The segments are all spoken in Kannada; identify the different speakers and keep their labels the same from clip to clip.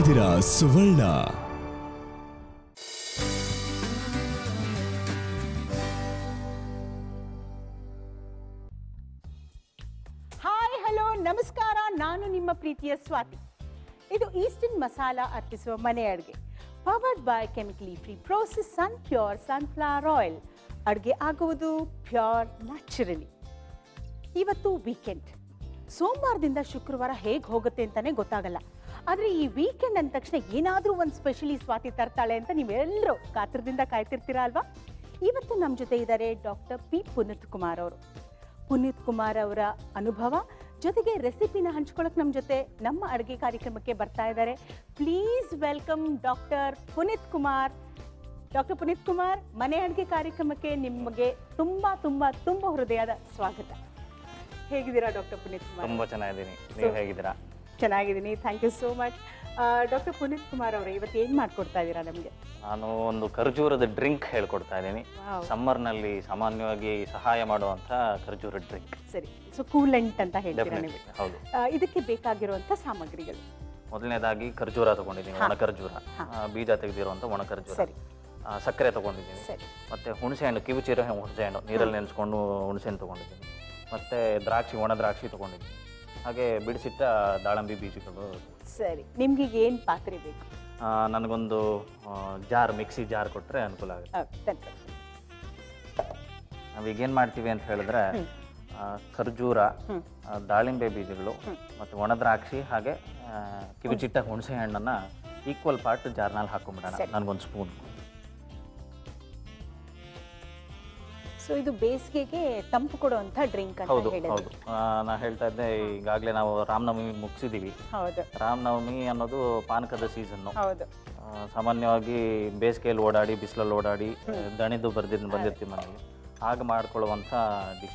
Speaker 1: ಇದ್ದೀರಾ ಸುವರ್ಣ
Speaker 2: ಹಾಯ್ ಹಲೋ ನಮಸ್ಕಾರ ನಾನು ನಿಮ್ಮ ಪ್ರೀತಿಯ ಸ್ವಾತಿ ಇದು ಈಸ್ಟರ್ನ್ ಮಸಾಲ ಅರ್ಪಿಸುವ ಮನೆ ಅಡುಗೆ powered by chemically free process sun pure sunflower oil ಅಡುಗೆ ಆಗುವುದು ಪ್ಯೂರ್ ನ್ಯಾಚುರಲಿ ಇವತ್ತು ವೀಕೆಂಡ್ ಸೋಮವಾರದಿಂದ ಶುಕ್ರವಾರ ಹೇಗೆ ಹೋಗುತ್ತೆ ಅಂತಾನೆ ಗೊತ್ತಾಗಲ್ಲ ಆದರೆ ಈ ವೀಕೆಂಡ್ ಅಂದ ತಕ್ಷಣ ಏನಾದರೂ ಒಂದು ಸ್ಪೆಷಲಿ ಸ್ವಾತಿ ತರ್ತಾಳೆ ಅಂತ ನೀವೆಲ್ಲರೂ ಕಾತ್ರದಿಂದ ಕಾಯ್ತಿರ್ತೀರಾ ಅಲ್ವಾ ಇವತ್ತು ನಮ್ಮ ಜೊತೆ ಇದ್ದಾರೆ ಡಾಕ್ಟರ್ ಪಿ ಪುನೀತ್ ಕುಮಾರ್ ಅವರು ಪುನೀತ್ ಕುಮಾರ್ ಅವರ ಅನುಭವ ಜೊತೆಗೆ ರೆಸಿಪಿನ ಹಂಚ್ಕೊಳಕ್ ನಮ್ಮ ಜೊತೆ ನಮ್ಮ ಅಡುಗೆ ಕಾರ್ಯಕ್ರಮಕ್ಕೆ ಬರ್ತಾ ಇದ್ದಾರೆ please welcome doctor Puneeth Kumar doctor Puneeth Kumar ಮನೆ ಅಡುಗೆ ಕಾರ್ಯಕ್ರಮಕ್ಕೆ ನಿಮಗೆ ತುಂಬಾ ತುಂಬಾ ತುಂಬ ಹೃದಯದ ಸ್ವಾಗತ ಹೇಗಿದ್ದೀರಾ ಡಾಕ್ಟರ್ ಪುನೀತ್ ಕುಮಾರ್
Speaker 3: ತುಂಬಾ ಚೆನ್ನಾಗಿದ್ದೀನಿ ನೀವು ಹೇಗಿದ್ದೀರಾ
Speaker 2: ಚೆನ್ನಾಗಿದ್ದೀನಿ thank you so much doctor Puneeth Kumar ಅವರೇ ಇವತ್ತು ಏನು ಮಾಡ್ಕೊಡ್ತಾ ಇದ್ದೀರಾ ನಮಗೆ
Speaker 3: ನಾನು ಒಂದು ಖರ್ಜೂರದ ಡ್ರಿಂಕ್ ಹೇಳ್ಕೊಡ್ತಾ ಇದ್ದೀನಿ ಸಮ್ಮರ್ನಲ್ಲಿ ಸಾಮಾನ್ಯವಾಗಿ ಸಹಾಯ ಮಾಡುವಂತ ಖರ್ಜೂರ ಡ್ರಿಂಕ್
Speaker 2: ಸರಿ ಸೊ ಕೂಲೆಂಟ್ ಅಂತ ಹೇಳ್ತೀರಾ ನೀವು
Speaker 3: ಹೌದು
Speaker 2: ಆ, ಇದಕ್ಕೆ ಬೇಕಾಗಿರುವಂಥ ಸಾಮಗ್ರಿಗಳು
Speaker 3: ಮೊದಲನೇದಾಗಿ ಖರ್ಜೂರ ತಗೊಂಡಿದ್ದೀನಿ
Speaker 2: ಹಾ.
Speaker 3: ಒಣ ಖರ್ಜೂರ
Speaker 2: ಹಾ.
Speaker 3: ಆ, ಬೀಜ ತೆಗೆದಿರುವಂತ ಒಣ ಖರ್ಜೂರ
Speaker 2: ಸರಿ
Speaker 3: ಆ, ಸಕ್ಕರೆ ತಗೊಂಡಿದ್ದೀನಿ
Speaker 2: ಸರಿ
Speaker 3: ಮತ್ತೆ ಹುಣಸೆ ಹಣ್ಣು ಕಿವುಚಿರೋ ಹುಣಸೆ ಹಣ್ಣು ನೀರಲ್ಲಿ ನೆನೆಸ್ಕೊಂಡು ಹುಣಸೆ ಹಣ್ಣು ತಗೊಂಡಿದ್ದೀನಿ ಮತ್ತೆ ದ್ರಾಕ್ಷಿ ಒಣ ದ್ರಾಕ್ಷಿ ತಗೊಂಡಿದ್ದೀನಿ ಹಾಗೆ ಬಿಡಿಸಿಟ್ಟ ದಾಳಂಬಿ ಬೀಜಗಳು
Speaker 2: ಸರಿ ನಿಮ್ಗೆ ಈಗ ಏನು ಪಾತ್ರೆ ಬೇಕು
Speaker 3: ಆ, ನನಗೊಂದು ಜಾರ್ ಮಿಕ್ಸಿ ಜಾರ್ ಕೊಟ್ಟರೆ ಅನುಕೂಲ ಆಗುತ್ತೆ
Speaker 2: ಆ, ತನ್ನಿ.
Speaker 3: ನಾವೀಗೇನು ಮಾಡ್ತೀವಿ ಅಂತ ಹೇಳಿದ್ರೆ
Speaker 2: ಹ್ಮ್.
Speaker 3: ಆ, ಖರ್ಜೂರ
Speaker 2: ಹ್ಮ್.
Speaker 3: ಆ, ದಾಳಿಂಬೆ ಬೀಜಗಳು
Speaker 2: ಹ್ಮ್.
Speaker 3: ಮತ್ತು ಒಣ ದ್ರಾಕ್ಷಿ ಹಾಗೆ ಆ, ಕಿವುಚಿಟ್ಟ ಹುಣಸೆ ಹಣ್ಣನ್ನ ಈಕ್ವಲ್ ಪಾರ್ಟ್ ಜಾರ್ನಲ್ಲಿ ಹಾಕೊಂಡ್ಬಿಡೋಣ
Speaker 2: ಸರಿ.
Speaker 3: ನನಗೊಂದು ಸ್ಪೂನ್
Speaker 2: ಸೊ ಇದು ಬೇಸಿಗೆಗೆ ತಂಪು ಕೊಡುವಂಥ ಡ್ರಿಂಕ್ ಅಂತ
Speaker 3: ಹೌದು
Speaker 2: ಹೇಳಿದ್ರಿ
Speaker 3: ಹೌದು ನಾ ಹೇಳ್ತಾ ಇದ್ದೆ ಈಗಾಗಲೇ ನಾವು ರಾಮನವಮಿ ಮುಗಿಸಿದ್ದೀವಿ
Speaker 2: ಹೌದು
Speaker 3: ರಾಮನವಮಿ ಅನ್ನೋದು ಪಾನಕದ ಸೀಸನ್ನು
Speaker 2: ಹೌದು
Speaker 3: ಸಾಮಾನ್ಯವಾಗಿ ಬೇಸಿಗೆಯಲ್ಲಿ ಓಡಾಡಿ ಬಿಸಿಲಲ್ಲಿ ಓಡಾಡಿ ಆ, ದಣಿದು ಬರ್ದಿದ್ದು ಬಂದಿರ್ತೀವಿ ಮನೇಲಿ ಆಗ ಮಾಡ್ಕೊಳ್ಳುವಂಥ ಡಿಶ್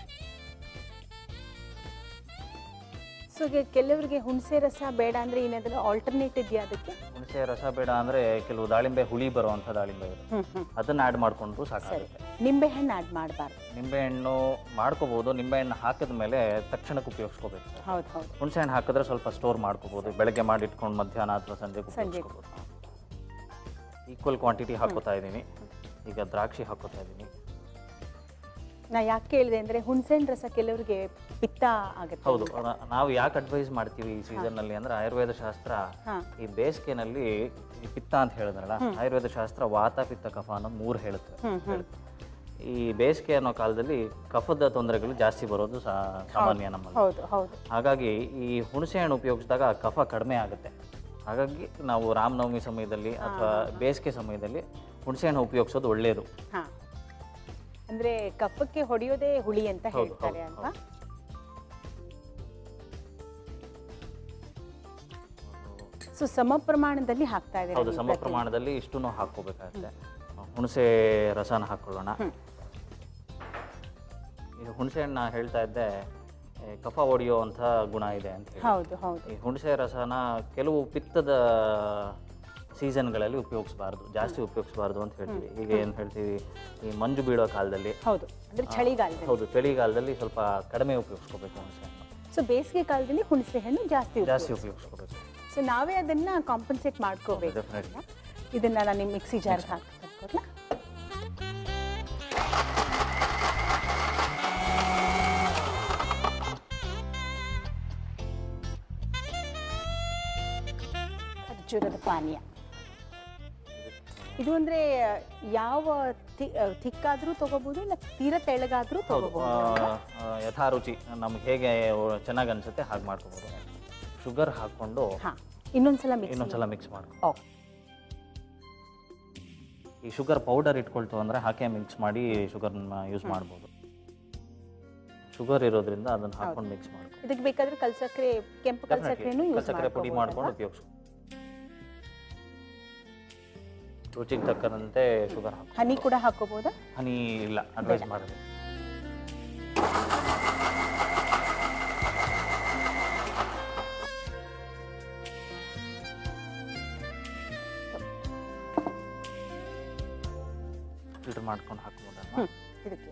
Speaker 2: ಸೊ ಕೆಲವರಿಗೆ ಹುಣಸೆ ರಸ ಬೇಡ ಅಂದ್ರೆ ಏನಾದರೂ ಆಲ್ಟರ್ನೇಟ್ ಇದೆಯಾ ಅದಕ್ಕೆ
Speaker 3: ಹುಣಸೆ ರಸ ಬೇಡ ಅಂದರೆ ಕೆಲವು ದಾಳಿಂಬೆ ಹುಳಿ ಬರುವಂಥ ದಾಳಿಂಬೆ ಇರುತ್ತೆ
Speaker 2: ಹ್ಮ್ ಹ್ಮ್
Speaker 3: ಅದನ್ನ ಆ್ಯಡ್ ಮಾಡಿಕೊಂಡ್ರು
Speaker 2: ಸರಿ
Speaker 3: ಸಾಕಾಗುತ್ತೆ
Speaker 2: ನಿಂಬೆ ಹಣ್ಣು ಆಡ್ ಮಾಡಬಾರ್ದು
Speaker 3: ನಿಂಬೆಹಣ್ಣು ಮಾಡ್ಕೋಬಹುದು ನಿಂಬೆಹಣ್ಣು ಹಾಕಿದ ಮೇಲೆ ತಕ್ಷಣಕ್ಕೆ ಉಪಯೋಗಿಸ್ಕೋಬೇಕು
Speaker 2: ಹೌದು ಹೌದು
Speaker 3: ಹುಣಸೆ ಹಣ್ಣು ಹಾಕಿದ್ರೆ ಸ್ವಲ್ಪ ಸ್ಟೋರ್ ಮಾಡ್ಕೋಬಹುದು ಬೆಳಗ್ಗೆ ಮಾಡಿ ಇಟ್ಕೊಂಡು ಮಧ್ಯಾಹ್ನ ಅಥವಾ ಸಂಜೆ
Speaker 2: ಸಂಜೆ
Speaker 3: ಉಪಯೋಗಿಸ್ಕೋಬಹುದು ಈಕ್ವಲ್ ಕ್ವಾಂಟಿಟಿ ಹಾಕೋತಾ ಇದ್ದೀನಿ ಈಗ ದ್ರಾಕ್ಷಿ ಹಾಕೋತಾ ಇದ್ದೀನಿ
Speaker 2: ನಾ ಯಾಕೆ ಕೇಳಿದೆ ಅಂದ್ರೆ ಹುಣಸೆಹಣ್ಣು ರಸ ಕೆಲವರಿಗೆ ಪಿತ್ತ ಆಗುತ್ತೆ
Speaker 3: ಹೌದು ನ- ನಾವು ಯಾಕೆ ಅಡ್ವೈಸ್ ಮಾಡ್ತೀವಿ ಈ ಸೀಸನ್ನಲ್ಲಿ ಅಂದ್ರೆ ಆಯುರ್ವೇದ ಶಾಸ್ತ್ರ
Speaker 2: ಹಾ
Speaker 3: ಈ ಬೇಸಿಗೆನಲ್ಲಿ ಈ ಪಿತ್ತ ಅಂತ ಹೇಳಿದ್ರಲ್ಲ ಆಯುರ್ವೇದ ಶಾಸ್ತ್ರ ವಾತ ಪಿತ್ತ ಕಫ ಅನ್ನೋ ಮೂರು ಹೇಳುತ್ತೆ
Speaker 2: ಹ್ಮ್ ಹ್ಮ್
Speaker 3: ಈ ಬೇಸಿಗೆ ಅನ್ನೋ ಕಾಲದಲ್ಲಿ ಕಫದ ತೊಂದರೆಗಳು ಜಾಸ್ತಿ ಬರೋದು ಸಾ- ಸಾಮಾನ್ಯ ನಮ್ಮಲ್ಲಿ
Speaker 2: ಹೌದು ಹೌದು
Speaker 3: ಹಾಗಾಗಿ ಈ ಹುಣಸೆ ಹಣ್ಣು ಉಪಯೋಗಿಸಿದಾಗ ಕಫ ಕಡಿಮೆ ಆಗುತ್ತೆ ಹಾಗಾಗಿ ನಾವು ರಾಮನವಮಿ ಸಮಯದಲ್ಲಿ ಅಥವಾ ಬೇಸಿಗೆ ಸಮಯದಲ್ಲಿ ಹುಣಸೆ ಹಣ್ಣು ಉಪಯೋಗಿಸೋದು ಒಳ್ಳೆಯದು
Speaker 2: ಹಾ ಅಂದ್ರೆ ಕಫಕ್ಕೆ ಹೊಡೆಯೋದೇ ಹುಳಿ ಅಂತ
Speaker 3: ಹೌದು,
Speaker 2: ಹೇಳ್ತಾರೆ
Speaker 3: ಹೌದು,
Speaker 2: ಅಲ್ವಾ ಸೊ ಸಮ ಪ್ರಮಾಣದಲ್ಲಿ ಹಾಕ್ತಾ ಇದ್ದಾರೆ
Speaker 3: ಹೌದು ಸಮ ಪ್ರಮಾಣದಲ್ಲಿ ಇಷ್ಟನ್ನು ಹಾಕ್ಕೋಬೇಕಾಗುತ್ತೆ ಹುಣಸೆ ರಸನ ಹಾಕ್ಕೊಳ್ಳೋಣ
Speaker 2: ಹ್ಮ್.
Speaker 3: ಈ ಹುಣಸೆ ಹಣ್ಣು ನಾ ಹೇಳ್ತಾ ಇದ್ದೆ ಏ, ಕಫ ಹೊಡೆಯುವಂಥ ಗುಣ ಇದೆ ಅಂತ ಹೇಳಿ
Speaker 2: ಹೌದು ಹೌದು
Speaker 3: ಈ ಹುಣಸೆ ರಸನ ಕೆಲವು ಪಿತ್ತದ ಸೀಸನ್ಗಳಲ್ಲಿ ಉಪಯೋಗಿಸಬಾರ್ದು ಜಾಸ್ತಿ ಉಪಯೋಗಿಸಬಾರ್ದು ಅಂತ ಹೇಳ್ತೀವಿ ಈಗ ಏನು ಹೇಳ್ತೀವಿ ಈ ಮಂಜು ಬೀಳೋ ಕಾಲದಲ್ಲಿ
Speaker 2: ಹೌದು ಅಂದ್ರೆ ಚಳಿಗಾಲದಲ್ಲಿ
Speaker 3: ಹೌದು ಚಳಿಗಾಲದಲ್ಲಿ ಸ್ವಲ್ಪ ಕಡಿಮೆ ಉಪಯೋಗಿಸ್ಕೋಬೇಕು ಹುಣಸೆ ಹಣ್ಣು
Speaker 2: ಸೊ ಬೇಸಿಗೆ ಕಾಲದಲ್ಲಿ ಹುಣಸೆ ಹಣ್ಣು ಜಾಸ್ತಿ
Speaker 3: ಜಾಸ್ತಿ ಉಪಯೋಗಿಸ್ಕೋಬೇಕು
Speaker 2: ಸೊ ನಾವೇ ಅದನ್ನ ಕಾಂಪನ್ಸೇಟ್ ಮಾಡ್ಕೋಬೇಕು
Speaker 3: ಡೆಫಿನೆಟ್ಲಿ
Speaker 2: ಇದನ್ನ ನಾನು ಮಿಕ್ಸಿ ಜಾರ್ಗೆ ಹಾಕಿ ತಂದ್ಕೊಡ್ಲಾ? ಖರ್ಜೂರದ ಪಾನೀಯ ಇದು ಅಂದ್ರೆ ಯಾವ ಥಿಕ್ಕಾದ್ರೂ ತಗೋಬಹುದು ಇಲ್ಲ ತೀರಾ ತೆಳ್ಳಗಾದ್ರೂ
Speaker 3: ಹೌದು
Speaker 2: ತಗೋಬಹುದು
Speaker 3: ಆ, ಆ, ಯಥಾರುಚಿ ನಮ್ಗೆ ಹೇಗೆ ಚೆನ್ನಾಗಿ ಅನ್ಸುತ್ತೆ ಹಾಗೆ ಮಾಡ್ಕೋಬೋದು ಶುಗರ್ ಹಾಕ್ಕೊಂಡು
Speaker 2: ಹಾ ಇನ್ನೊಂದ್ಸಲ ಮಿಕ್ಸ್
Speaker 3: ಇನ್ನೊಂದ್ಸಲ ಮಿಕ್ಸ್ ಮಾಡ್ಕೊ
Speaker 2: ಓ
Speaker 3: ಈ ಶುಗರ್ ಪೌಡರ್ ಇಟ್ಕೊಳ್ತು ಅಂದರೆ ಹಾಗೆ ಮಿಕ್ಸ್ ಮಾಡಿ ಶುಗರ್ನ ಯೂಸ್ ಮಾಡ್ಬೋದು ಶುಗರ್ ಇರೋದ್ರಿಂದ ಅದನ್ನ ಹಾಕೊಂಡು ಮಿಕ್ಸ್ ಮಾಡ್ಕೊ
Speaker 2: ಇದಕ್ಕೆ ಬೇಕಾದ್ರೆ ಕಲ್ಸಕ್ರೆ ಕೆಂಪು ಕಲ್ಸಕ್ರೆನೂ ಯೂಸ್
Speaker 3: ಸಕ್ಕರೆ ಪುಡಿ ಮಾಡ್ಕೊಂಡು ಉಪಯೋಗಿಸ್ಕೊ ರುಚಿಗೆ ತಕ್ಕಂತೆ ಶುಗರ್ ಹಾಕಿ
Speaker 2: ಹನಿ ಕೂಡ ಹಾಕೋಬಹುದಾ
Speaker 3: ಹನಿ ಇಲ್ಲ ಅಡ್ವೈಸ್ ಮಾಡೋದು ಫಿಲ್ಟರ್ ಮಾಡ್ಕೊಂಡು ಹಾಕ್ಬೋದಲ್ವಾ
Speaker 2: ಹ್ಮ್ ಇದಕ್ಕೆ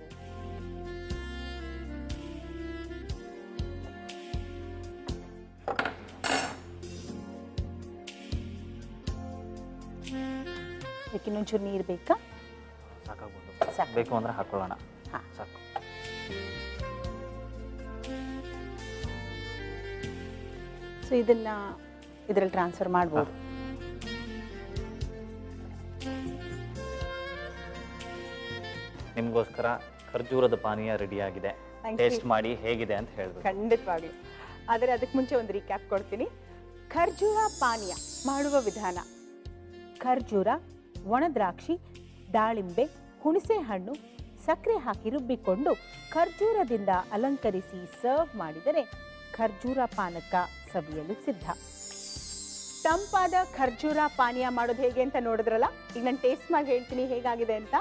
Speaker 2: ಅದಕ್ಕೆ ಇನ್ನೊಂಚೂರು ನೀರು ಬೇಕಾ
Speaker 3: ಸಾಕಾಗ್ಬೋದು
Speaker 2: ಸಾಕು.
Speaker 3: ಬೇಕು ಅಂದರೆ ಹಾಕೊಳ್ಳೋಣ
Speaker 2: ಹಾ.
Speaker 3: ಸಾಕು
Speaker 2: ಸೊ ಇದನ್ನ ಇದರಲ್ಲಿ ಟ್ರಾನ್ಸ್ಫರ್ ಮಾಡ್ಬೋದು
Speaker 3: ನಿಮಗೋಸ್ಕರ ಖರ್ಜೂರದ ಪಾನೀಯ ರೆಡಿಯಾಗಿದೆ
Speaker 2: Thank
Speaker 3: ಟೇಸ್ಟ್ ಮಾಡಿ ಹೇಗಿದೆ ಅಂತ ಹೇಳ್ಬೇಕು
Speaker 2: ಖಂಡಿತವಾಗ್ಲು ಆದರೆ ಅದಕ್ಕೆ ಮುಂಚೆ ಒಂದು ರೀಕ್ಯಾಪ್ ಕೊಡ್ತೀನಿ ಖರ್ಜೂರ ಪಾನೀಯ ಮಾಡುವ ವಿಧಾನ ಖರ್ಜೂರ ಒಣ ದ್ರಾಕ್ಷಿ ದಾಳಿಂಬೆ ಹುಣಸೆ ಹಣ್ಣು ಸಕ್ಕರೆ ಹಾಕಿ ರುಬ್ಬಿಕೊಂಡು ಖರ್ಜೂರದಿಂದ ಅಲಂಕರಿಸಿ ಸರ್ವ್ ಮಾಡಿದರೆ ಖರ್ಜೂರ ಪಾನಕ ಸವಿಯಲು ಸಿದ್ಧ ತಂಪಾದ ಖರ್ಜೂರ ಪಾನೀಯ ಮಾಡೋದು ಹೇಗೆ ಅಂತ ನೋಡಿದ್ರಲ್ಲ ಈಗ ನಾನು ಟೇಸ್ಟ್ ಮಾಡಿ ಹೇಳ್ತೀನಿ ಹೇಗಾಗಿದೆ ಅಂತ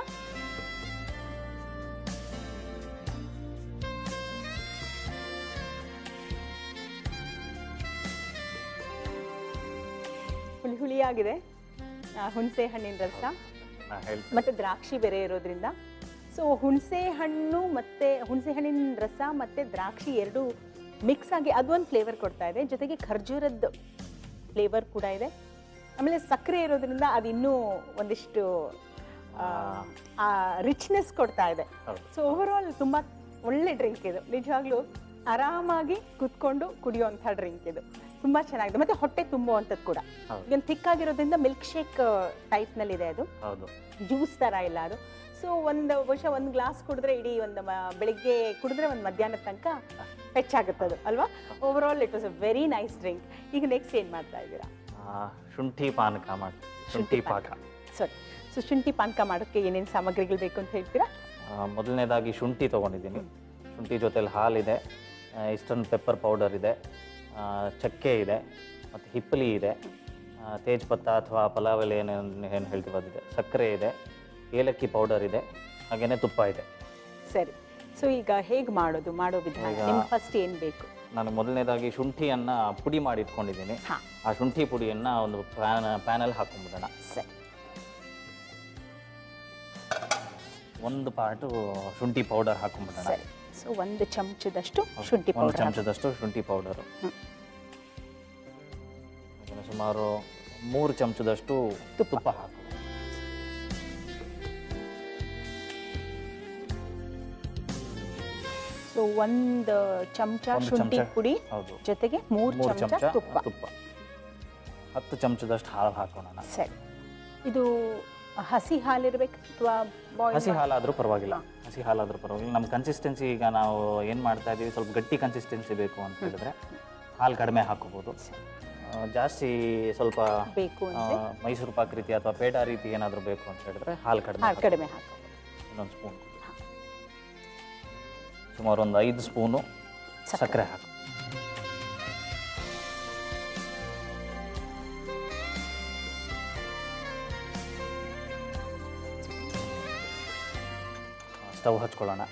Speaker 2: ಹುಳಿ ಹುಳಿಯಾಗಿದೆ ಆ, ಹುಣಸೆ ಹಣ್ಣಿನ ರಸ
Speaker 3: ನಾ ಹೇಳ್ತೀನಿ
Speaker 2: ಮತ್ತೆ ದ್ರಾಕ್ಷಿ ಬೇರೆ ಇರೋದ್ರಿಂದ ಸೊ ಹುಣಸೆ ಹಣ್ಣು ಮತ್ತೆ ಹುಣಸೆ ಹಣ್ಣಿನ ರಸ ಮತ್ತೆ ದ್ರಾಕ್ಷಿ ಎರಡು ಮಿಕ್ಸ್ ಆಗಿ ಅದೊಂದು ಫ್ಲೇವರ್ ಕೊಡ್ತಾ ಇದೆ ಜೊತೆಗೆ ಖರ್ಜೂರದ್ದು ಫ್ಲೇವರ್ ಕೂಡ ಇದೆ ಆಮೇಲೆ ಸಕ್ಕರೆ ಇರೋದ್ರಿಂದ ಅದು ಇನ್ನೂ ಒಂದಿಷ್ಟು ಆ ರಿಚ್ನೆಸ್ ಕೊಡ್ತಾ ಇದೆ
Speaker 3: ಹೌದು
Speaker 2: ಸೊ ಓವರಾಲ್ ತುಂಬ ಒಳ್ಳೆ ಡ್ರಿಂಕ್ ಇದು ನಿಜವಾಗ್ಲೂ ಆರಾಮಾಗಿ ಕುತ್ಕೊಂಡು ಕುಡಿಯುವಂಥ ಡ್ರಿಂಕ್ ಇದು ತುಂಬ ಚೆನ್ನಾಗಿದೆ ಮತ್ತೆ ಹೊಟ್ಟೆ ತುಂಬುವಂಥದ್ದು ಕೂಡ
Speaker 3: ಹೌದು
Speaker 2: ಈಗ ಥಿಕ್ ಆಗಿರೋದ್ರಿಂದ ಮಿಲ್ಕ್ ಶೇಕ್ ಟೈಪ್ನಲ್ಲಿದೆ ಅದು
Speaker 3: ಹೌದು
Speaker 2: ಜ್ಯೂಸ್ ಥರ ಇಲ್ಲ ಅದು ಸೊ ಒಂದು ಬಹುಶಃ ಒಂದು ಗ್ಲಾಸ್ ಕುಡಿದ್ರೆ ಇಡೀ ಒಂದು ಮ- ಬೆಳಿಗ್ಗೆ ಕುಡಿದ್ರೆ ಒಂದು ಮಧ್ಯಾಹ್ನದ ತನಕ ಹೆಚ್ಚಾಗುತ್ತೆ ಅದು ಅಲ್ವಾ overall it was a very nice drink ಈಗ ನೆಕ್ಸ್ಟ್ ಏನು ಮಾಡ್ತಾ ಇದ್ದೀರಾ
Speaker 3: ಆ, ಶುಂಠಿ ಪಾನಕ ಮಾಡಿ ಶುಂಠಿ ಪಾಕ
Speaker 2: ಸರಿ ಸೊ ಶುಂಠಿ ಪಾನಕ ಮಾಡೋಕ್ಕೆ ಏನೇನು ಸಾಮಗ್ರಿಗಳು ಬೇಕು ಅಂತ ಹೇಳ್ತೀರಾ
Speaker 3: ಆ, ಮೊದಲನೇದಾಗಿ ಶುಂಠಿ ತೊಗೊಂಡಿದ್ದೀನಿ ಶುಂಠಿ ಜೊತೆಲಿ ಹಾಲಿದೆ ಇಸ್ಟರ್ನ್ ಪೆಪ್ಪರ್ ಪೌಡರ್ ಇದೆ ಆ, ಚಕ್ಕೆ ಇದೆ ಮತ್ತು ಹಿಪ್ಪಲಿ ಇದೆ ಆ, ತೇಜ್ಪತ್ತ ಅಥವಾ ಪಲಾವ್ ಎಲೆ ಏನೇನು ಏನು ಹೇಳ್ತೀವಿ ಅದಿದೆ ಸಕ್ಕರೆ ಇದೆ ಏಲಕ್ಕಿ ಪೌಡರ್ ಇದೆ ಹಾಗೆಯೇ ತುಪ್ಪ ಇದೆ
Speaker 2: ಸರಿ ಸೊ ಈಗ ಹೇಗೆ ಮಾಡೋದು ಮಾಡೋ ವಿಧಾನ
Speaker 3: ಈಗ-
Speaker 2: ನಿಮ್ಗೆ ಫಸ್ಟ್ ಏನು ಬೇಕು
Speaker 3: ನಾನು ಮೊದಲನೇದಾಗಿ ಶುಂಠಿಯನ್ನು ಪುಡಿ ಮಾಡಿ ಇಟ್ಕೊಂಡಿದ್ದೀನಿ
Speaker 2: ಹಾಂ
Speaker 3: ಆ ಶುಂಠಿ ಪುಡಿಯನ್ನು ಒಂದು ಪ್ಯಾನ್ ಪ್ಯಾನಲ್ಲಿ ಹಾಕೊಂಡ್ಬಿಡೋಣ
Speaker 2: ಸರಿ
Speaker 3: ಒಂದು ಪಾರ್ಟು ಶುಂಠಿ ಪೌಡರ್ ಹಾಕೊಂಡ್ಬಿಡೋಣ
Speaker 2: ಸರಿ ಸೊ ಒಂದು ಚಮಚದಷ್ಟು ಶುಂಠಿ
Speaker 3: ಒಂದು
Speaker 2: ಪೌಡರ್
Speaker 3: ಚಮಚದಷ್ಟು ಶುಂಠಿ ಪೌಡರು
Speaker 2: ಹ್ಮ್.
Speaker 3: ಹಾಗೆಯೇ ಸುಮಾರು ಮೂರು ಚಮಚದಷ್ಟು
Speaker 2: ತುಪ್ಪ.
Speaker 3: ತುಪ್ಪ ಹಾಕು
Speaker 2: ಸೊ ಒಂದು ಚಮಚ
Speaker 3: ಒಂದು
Speaker 2: ಶುಂಠಿ
Speaker 3: ಚಮಚ.
Speaker 2: ಪುಡಿ
Speaker 3: ಹೌದು
Speaker 2: ಜೊತೆಗೆ ಮೂರು
Speaker 3: ಮೂರು
Speaker 2: ಚಮಚ
Speaker 3: ಚಮಚ
Speaker 2: ತುಪ್ಪ
Speaker 3: ತುಪ್ಪ ಹತ್ತು ಚಮಚದಷ್ಟು ಹಾಲು ಹಾಕೋಣ
Speaker 2: ಸರಿ ಇದು ಹಸಿ ಹಾಲಿರ್ಬೇಕು ಅಥವಾ ಬಾಯ್ಲ್
Speaker 3: ಹಸಿ ಹಾಲಾದರೂ ಪರವಾಗಿಲ್ಲ ಹಸಿ ಹಾಲಾದರೂ ಪರವಾಗಿಲ್ಲ ನಮ್ಮ ಕನ್ಸಿಸ್ಟೆನ್ಸಿ ಈಗ ನಾವು ಏನು ಮಾಡ್ತಾ ಇದ್ದೀವಿ ಸ್ವಲ್ಪ ಗಟ್ಟಿ ಕನ್ಸಿಸ್ಟೆನ್ಸಿ ಬೇಕು ಅಂತ ಹೇಳಿದ್ರೆ ಹಾಲು ಕಡಿಮೆ ಹಾಕೋಬೋದು ಆ, ಜಾಸ್ತಿ ಸ್ವಲ್ಪ
Speaker 2: ಬೇಕು
Speaker 3: ಆ,
Speaker 2: ಅಂದ್ರೆ
Speaker 3: ಮೈಸೂರು ಪಾಕ್ ರೀತಿ ಅಥವಾ ಪೇಡ ರೀತಿ ಏನಾದರೂ ಬೇಕು ಅಂತ ಹೇಳಿದ್ರೆ ಹಾಲು ಕಡಿಮೆ
Speaker 2: ಹಾಲು ಕಡಿಮೆ ಹಾಕೋ
Speaker 3: ಇನ್ನೊಂದು ಸ್ಪೂನ್ ಸುಮಾರು ಒಂದು ಐದು ಸ್ಪೂನು ಸಕ್ಕರೆ ಹಾಕು ಸ್ಟವ್ ಹಚ್ಕೊಳ್ಳೋಣ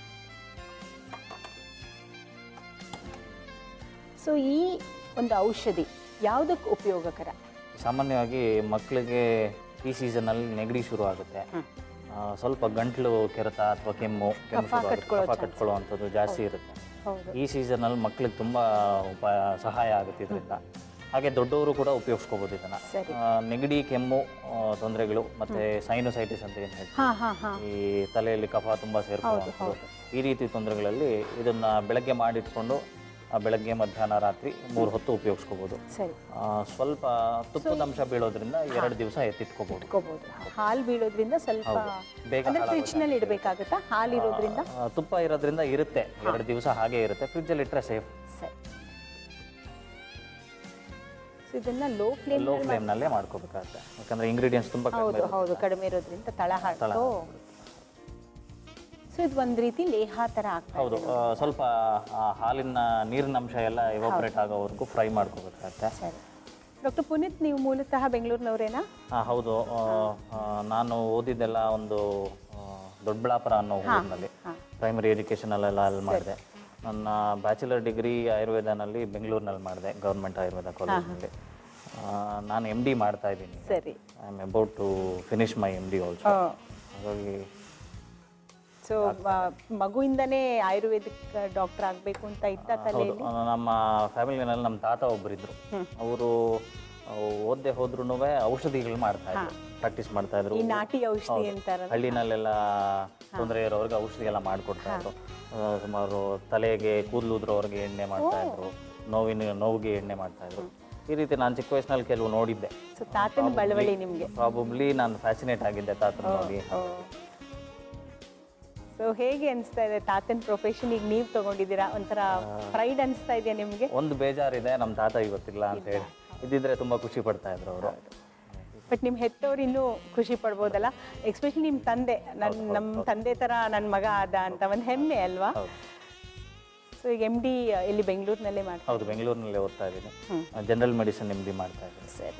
Speaker 2: ಸೊ ಈ ಒಂದು ಔಷಧಿ ಯಾವುದಕ್ಕೆ ಉಪಯೋಗಕರ
Speaker 3: ಸಾಮಾನ್ಯವಾಗಿ ಮಕ್ಕಳಿಗೆ ಈ ಸೀಸನಲ್ಲಿ ನೆಗಡಿ ಶುರು ಆಗುತ್ತೆ
Speaker 2: ಹ್ಮ್.
Speaker 3: ಆ, ಸ್ವಲ್ಪ ಗಂಟ್ಲು ಕೆರೆತ ಅಥವಾ ಕೆಮ್ಮು ಕೆಮ್ಮು
Speaker 2: ಕಫ
Speaker 3: ಶುರು ಆಗುತ್ತೆ
Speaker 2: ಕಟ್ಕೊಳ್ಳೋ
Speaker 3: ಕಫ ಕಟ್ಕೊಳ್ಳುವಂಥದ್ದು ಜಾಸ್ತಿ ಇರುತ್ತೆ
Speaker 2: ಹೌದು
Speaker 3: ಈ ಸೀಸನಲ್ಲಿ ಮಕ್ಕಳಿಗೆ ತುಂಬ ಉಪಾಯ ಸಹಾಯ ಆಗುತ್ತೆ ಇದರಿಂದ ಹಾಗೆ ದೊಡ್ಡವರು ಕೂಡ ಉಪಯೋಗಿಸ್ಕೋಬೋದು ಇದನ್ನು
Speaker 2: ಸರಿ.
Speaker 3: ನೆಗಡಿ ಕೆಮ್ಮು ಆ, ತೊಂದರೆಗಳು ಮತ್ತು ಸೈನೋಸೈಟಿಸ್ ಅಂತ ಏನು ಹೇಳ್ತೀವಿ
Speaker 2: ಹಾ ಹಾ ಹಾ
Speaker 3: ಈ ತಲೆಯಲ್ಲಿ ಕಫ ತುಂಬ ಸೇರ್ಕೊಳ್ಳುವಂಥದ್ದು ಈ ರೀತಿ ತೊಂದರೆಗಳಲ್ಲಿ ಇದನ್ನು ಬೆಳಗ್ಗೆ ಮಾಡಿಟ್ಕೊಂಡು ಆ, ಬೆಳಗ್ಗೆ ಮಧ್ಯಾಹ್ನ ರಾತ್ರಿ ಮೂರು ಹೊತ್ತು ಉಪಯೋಗಿಸ್ಕೋಬೋದು
Speaker 2: ಸರಿ
Speaker 3: ಆ, ಸ್ವಲ್ಪ ತುಪ್ಪದ ಅಂಶ ಬೀಳೋದ್ರಿಂದ ಎರಡು ದಿವಸ ಎತ್ತಿಟ್ಕೋಬೋದು
Speaker 2: ಇಟ್ಕೋಬಹುದು ಹಾಲು ಬೀಳೋದ್ರಿಂದ ಸ್ವಲ್ಪ
Speaker 3: ಹೌದು. ಬೇಗ
Speaker 2: ಅಂದ್ರೆ
Speaker 3: ಹಾಳಾಗೋ
Speaker 2: ಫ್ರಿಜ್ ನಲ್ಲಿ ಇಡಬೇಕಾಗತ್ತಾ ಹಾಲು ಇರೋದ್ರಿಂದ
Speaker 3: ಆ, ತುಪ್ಪ ಇರೋದ್ರಿಂದ ಇರುತ್ತೆ ಎರಡು ದಿವಸ ಹಾಗೆ ಇರುತ್ತೆ ಫ್ರಿಜ್ಜಲ್ಲಿ ಇಟ್ಟರೆ ಸೇಫ್
Speaker 2: ಸರಿ ಸೊ ಇದನ್ನ ಲೋ ಫ್ಲೇಮ್
Speaker 3: ಲೋ ಫ್ಲೇಮ್ನಲ್ಲೇ ಮಾಡ್ಕೋಬೇಕಾಗುತ್ತೆ ಯಾಕಂದ್ರೆ ಇಂಗ್ರೀಡಿಯೆಂಟ್ಸ್ ತುಂಬ ಕಡಿಮೆ
Speaker 2: ಹೌದು
Speaker 3: ಇರುತ್ತೆ.
Speaker 2: ಹೌದು ಕಡಿಮೆ ಇರೋದ್ರಿಂದ ತಳ
Speaker 3: ತಳ
Speaker 2: ಹಾಕ್ತು ಸೊ ಇದು ಒಂದ್ ರೀತಿ ಲೇಹ ತರ ಆಗ್ತದೆ
Speaker 3: ಹೌದು ಆ, ಸ್ವಲ್ಪ ಆ, ಹಾಲಿನ ನೀರಿನ ಅಂಶ ಎಲ್ಲ ಎವಾಪರೇಟ್ ಆಗೋವರೆಗೂ ಫ್ರೈ ಮಾಡ್ಕೋಬೇಕಾಗತ್ತೆ
Speaker 2: ಸರಿ ಡಾಕ್ಟರ್ ಪುನೀತ್ ನೀವು ಮೂಲತಃ ಬೆಂಗಳೂರಿನವರೇನಾ
Speaker 3: ಹಾಂ ಹೌದು ಆ, ಆ, ನಾನು ಓದಿದ್ದೆಲ್ಲ ಒಂದು ಆ, ದೊಡ್ಡಬಳ್ಳಾಪುರ ಅನ್ನೋ ಊರಿನಲ್ಲಿ
Speaker 2: ಹಾ.
Speaker 3: ಪ್ರೈಮರಿ ಎಜುಕೇಷನಲ್ಲೆಲ್ಲ ಅಲ್ಲಿ ಮಾಡಿದೆ ನನ್ನ ಬ್ಯಾಚುಲರ್ ಡಿಗ್ರಿ ಆಯುರ್ವೇದನಲ್ಲಿ ಬೆಂಗಳೂರಿನಲ್ಲಿ ಮಾಡಿದೆ ಗೌರ್ಮೆಂಟ್ ಆಯುರ್ವೇದ ಕಾಲೇಜಿನಲ್ಲಿ ನಾನು ಎಮ್ ಡಿ ಮಾಡ್ತಾ ಇದ್ದೀನಿ
Speaker 2: ಸರಿ
Speaker 3: I am about to finish my M D also ಹಾಗಾಗಿ
Speaker 2: ಸೊ ಮಗುವಿಂದನೇ ಆಯುರ್ವೇದಿಕ್ ಡಾಕ್ಟರ್ ಆಗ್ಬೇಕು ಅಂತ ಇತ್ತ
Speaker 3: ಹೌದು
Speaker 2: ತಲೆಯಲ್ಲಿ
Speaker 3: ಆ, ನಮ್ಮ ಫ್ಯಾಮಿಲಿನಲ್ಲಿ ನಮ್ಮ ತಾತ ಒಬ್ಬರಿದ್ರು ಅವರು ಓದದೆ ಹೋದ್ರೂ ಔಷಧಿಗಳು ಮಾಡ್ತಾ ಇದ್ರು ಪ್ರಾಕ್ಟೀಸ್ ಮಾಡ್ತಾ ಇದ್ರು
Speaker 2: ಈ ನಾಟಿ ಔಷಧಿ ಅಂತಾರ
Speaker 3: ಹಳ್ಳಿನಲ್ಲೆಲ್ಲ ತೊಂದರೆ ಇರೋರ್ಗೆ ಔಷಧಿ ಎಲ್ಲ ಮಾಡ್ಕೊಡ್ತಾ ಇದ್ರು ಆ, ಸುಮಾರು ತಲೆಗೆ ಕೂದಲು ಉದ್ರೋರ್ಗೆ ಎಣ್ಣೆ ಮಾಡ್ತಾ ಇದ್ರು ನೋವಿನ ನೋವಿಗೆ ಎಣ್ಣೆ ಮಾಡ್ತಾ ಇದ್ರು ಈ ರೀತಿ ನಾನು ಚಿಕ್ಕ ವಯಸ್ಸಿನಲ್ಲಿ ಕೆಲವು ನೋಡಿದ್ದೆ
Speaker 2: ಸೊ ತಾತನ ಬಳವಳಿ ನಿಮ್ಗೆ
Speaker 3: ಪ್ರಾಬಬ್ಲಿ ನಾನು ಫ್ಯಾಸಿನೇಟ್ ಆಗಿದ್ದೆ ತಾತನ ನೋಡಿ
Speaker 2: ಸೊ ಹೇಗೆ ಅನಿಸ್ತಾ ಇದೆ ತಾತನ ಪ್ರೊಫೆಷನ್ ಈಗ ನೀವು ತಗೊಂಡಿದ್ದೀರಾ ಒಂಥರ ಪ್ರೈಡ್ ಅನಿಸ್ತಾ ಇದೆಯಾ ನಿಮ್ಗೆ
Speaker 3: ಒಂದು ಬೇಜಾರಿದೆ ನಮ್ಮ ತಾತ ಇವತ್ತಿಲ್ಲ ಅಂತ ಹೇಳಿ ಇದ್ದಿದ್ರೆ ತುಂಬಾ ಖುಷಿ ಪಡ್ತಾ ಇದ್ರು ಅವರು
Speaker 2: ಬಟ್ ನಿಮ್ಮ ಹೆತ್ತವ್ರು ಇನ್ನೂ ಖುಷಿ ಪಡ್ಬೋದಲ್ಲ ಎಸ್ಪೆಷಲಿ ನಿಮ್ಮ ತಂದೆ ನನ್ನ ನಮ್ಮ ತಂದೆ ಥರ ನನ್ನ ಮಗ ಆದ ಅಂತ ಒಂದು ಹೆಮ್ಮೆ ಅಲ್ವಾ
Speaker 3: ಹೌದು
Speaker 2: ಸೊ ಈಗ ಎಮ್ ಡಿ ಇಲ್ಲಿ ಬೆಂಗಳೂರಿನಲ್ಲೇ ಮಾಡ್ತಾರೆ
Speaker 3: ಹೌದು ಬೆಂಗಳೂರಿನಲ್ಲೇ ಓದ್ತಾ ಇದ್ದೀನಿ ಜನರಲ್ ಮೆಡಿಸಿನ್ ಎಮ್ ಡಿ ಮಾಡ್ತಾ ಇದ್ದೀನಿ
Speaker 2: ಸರಿ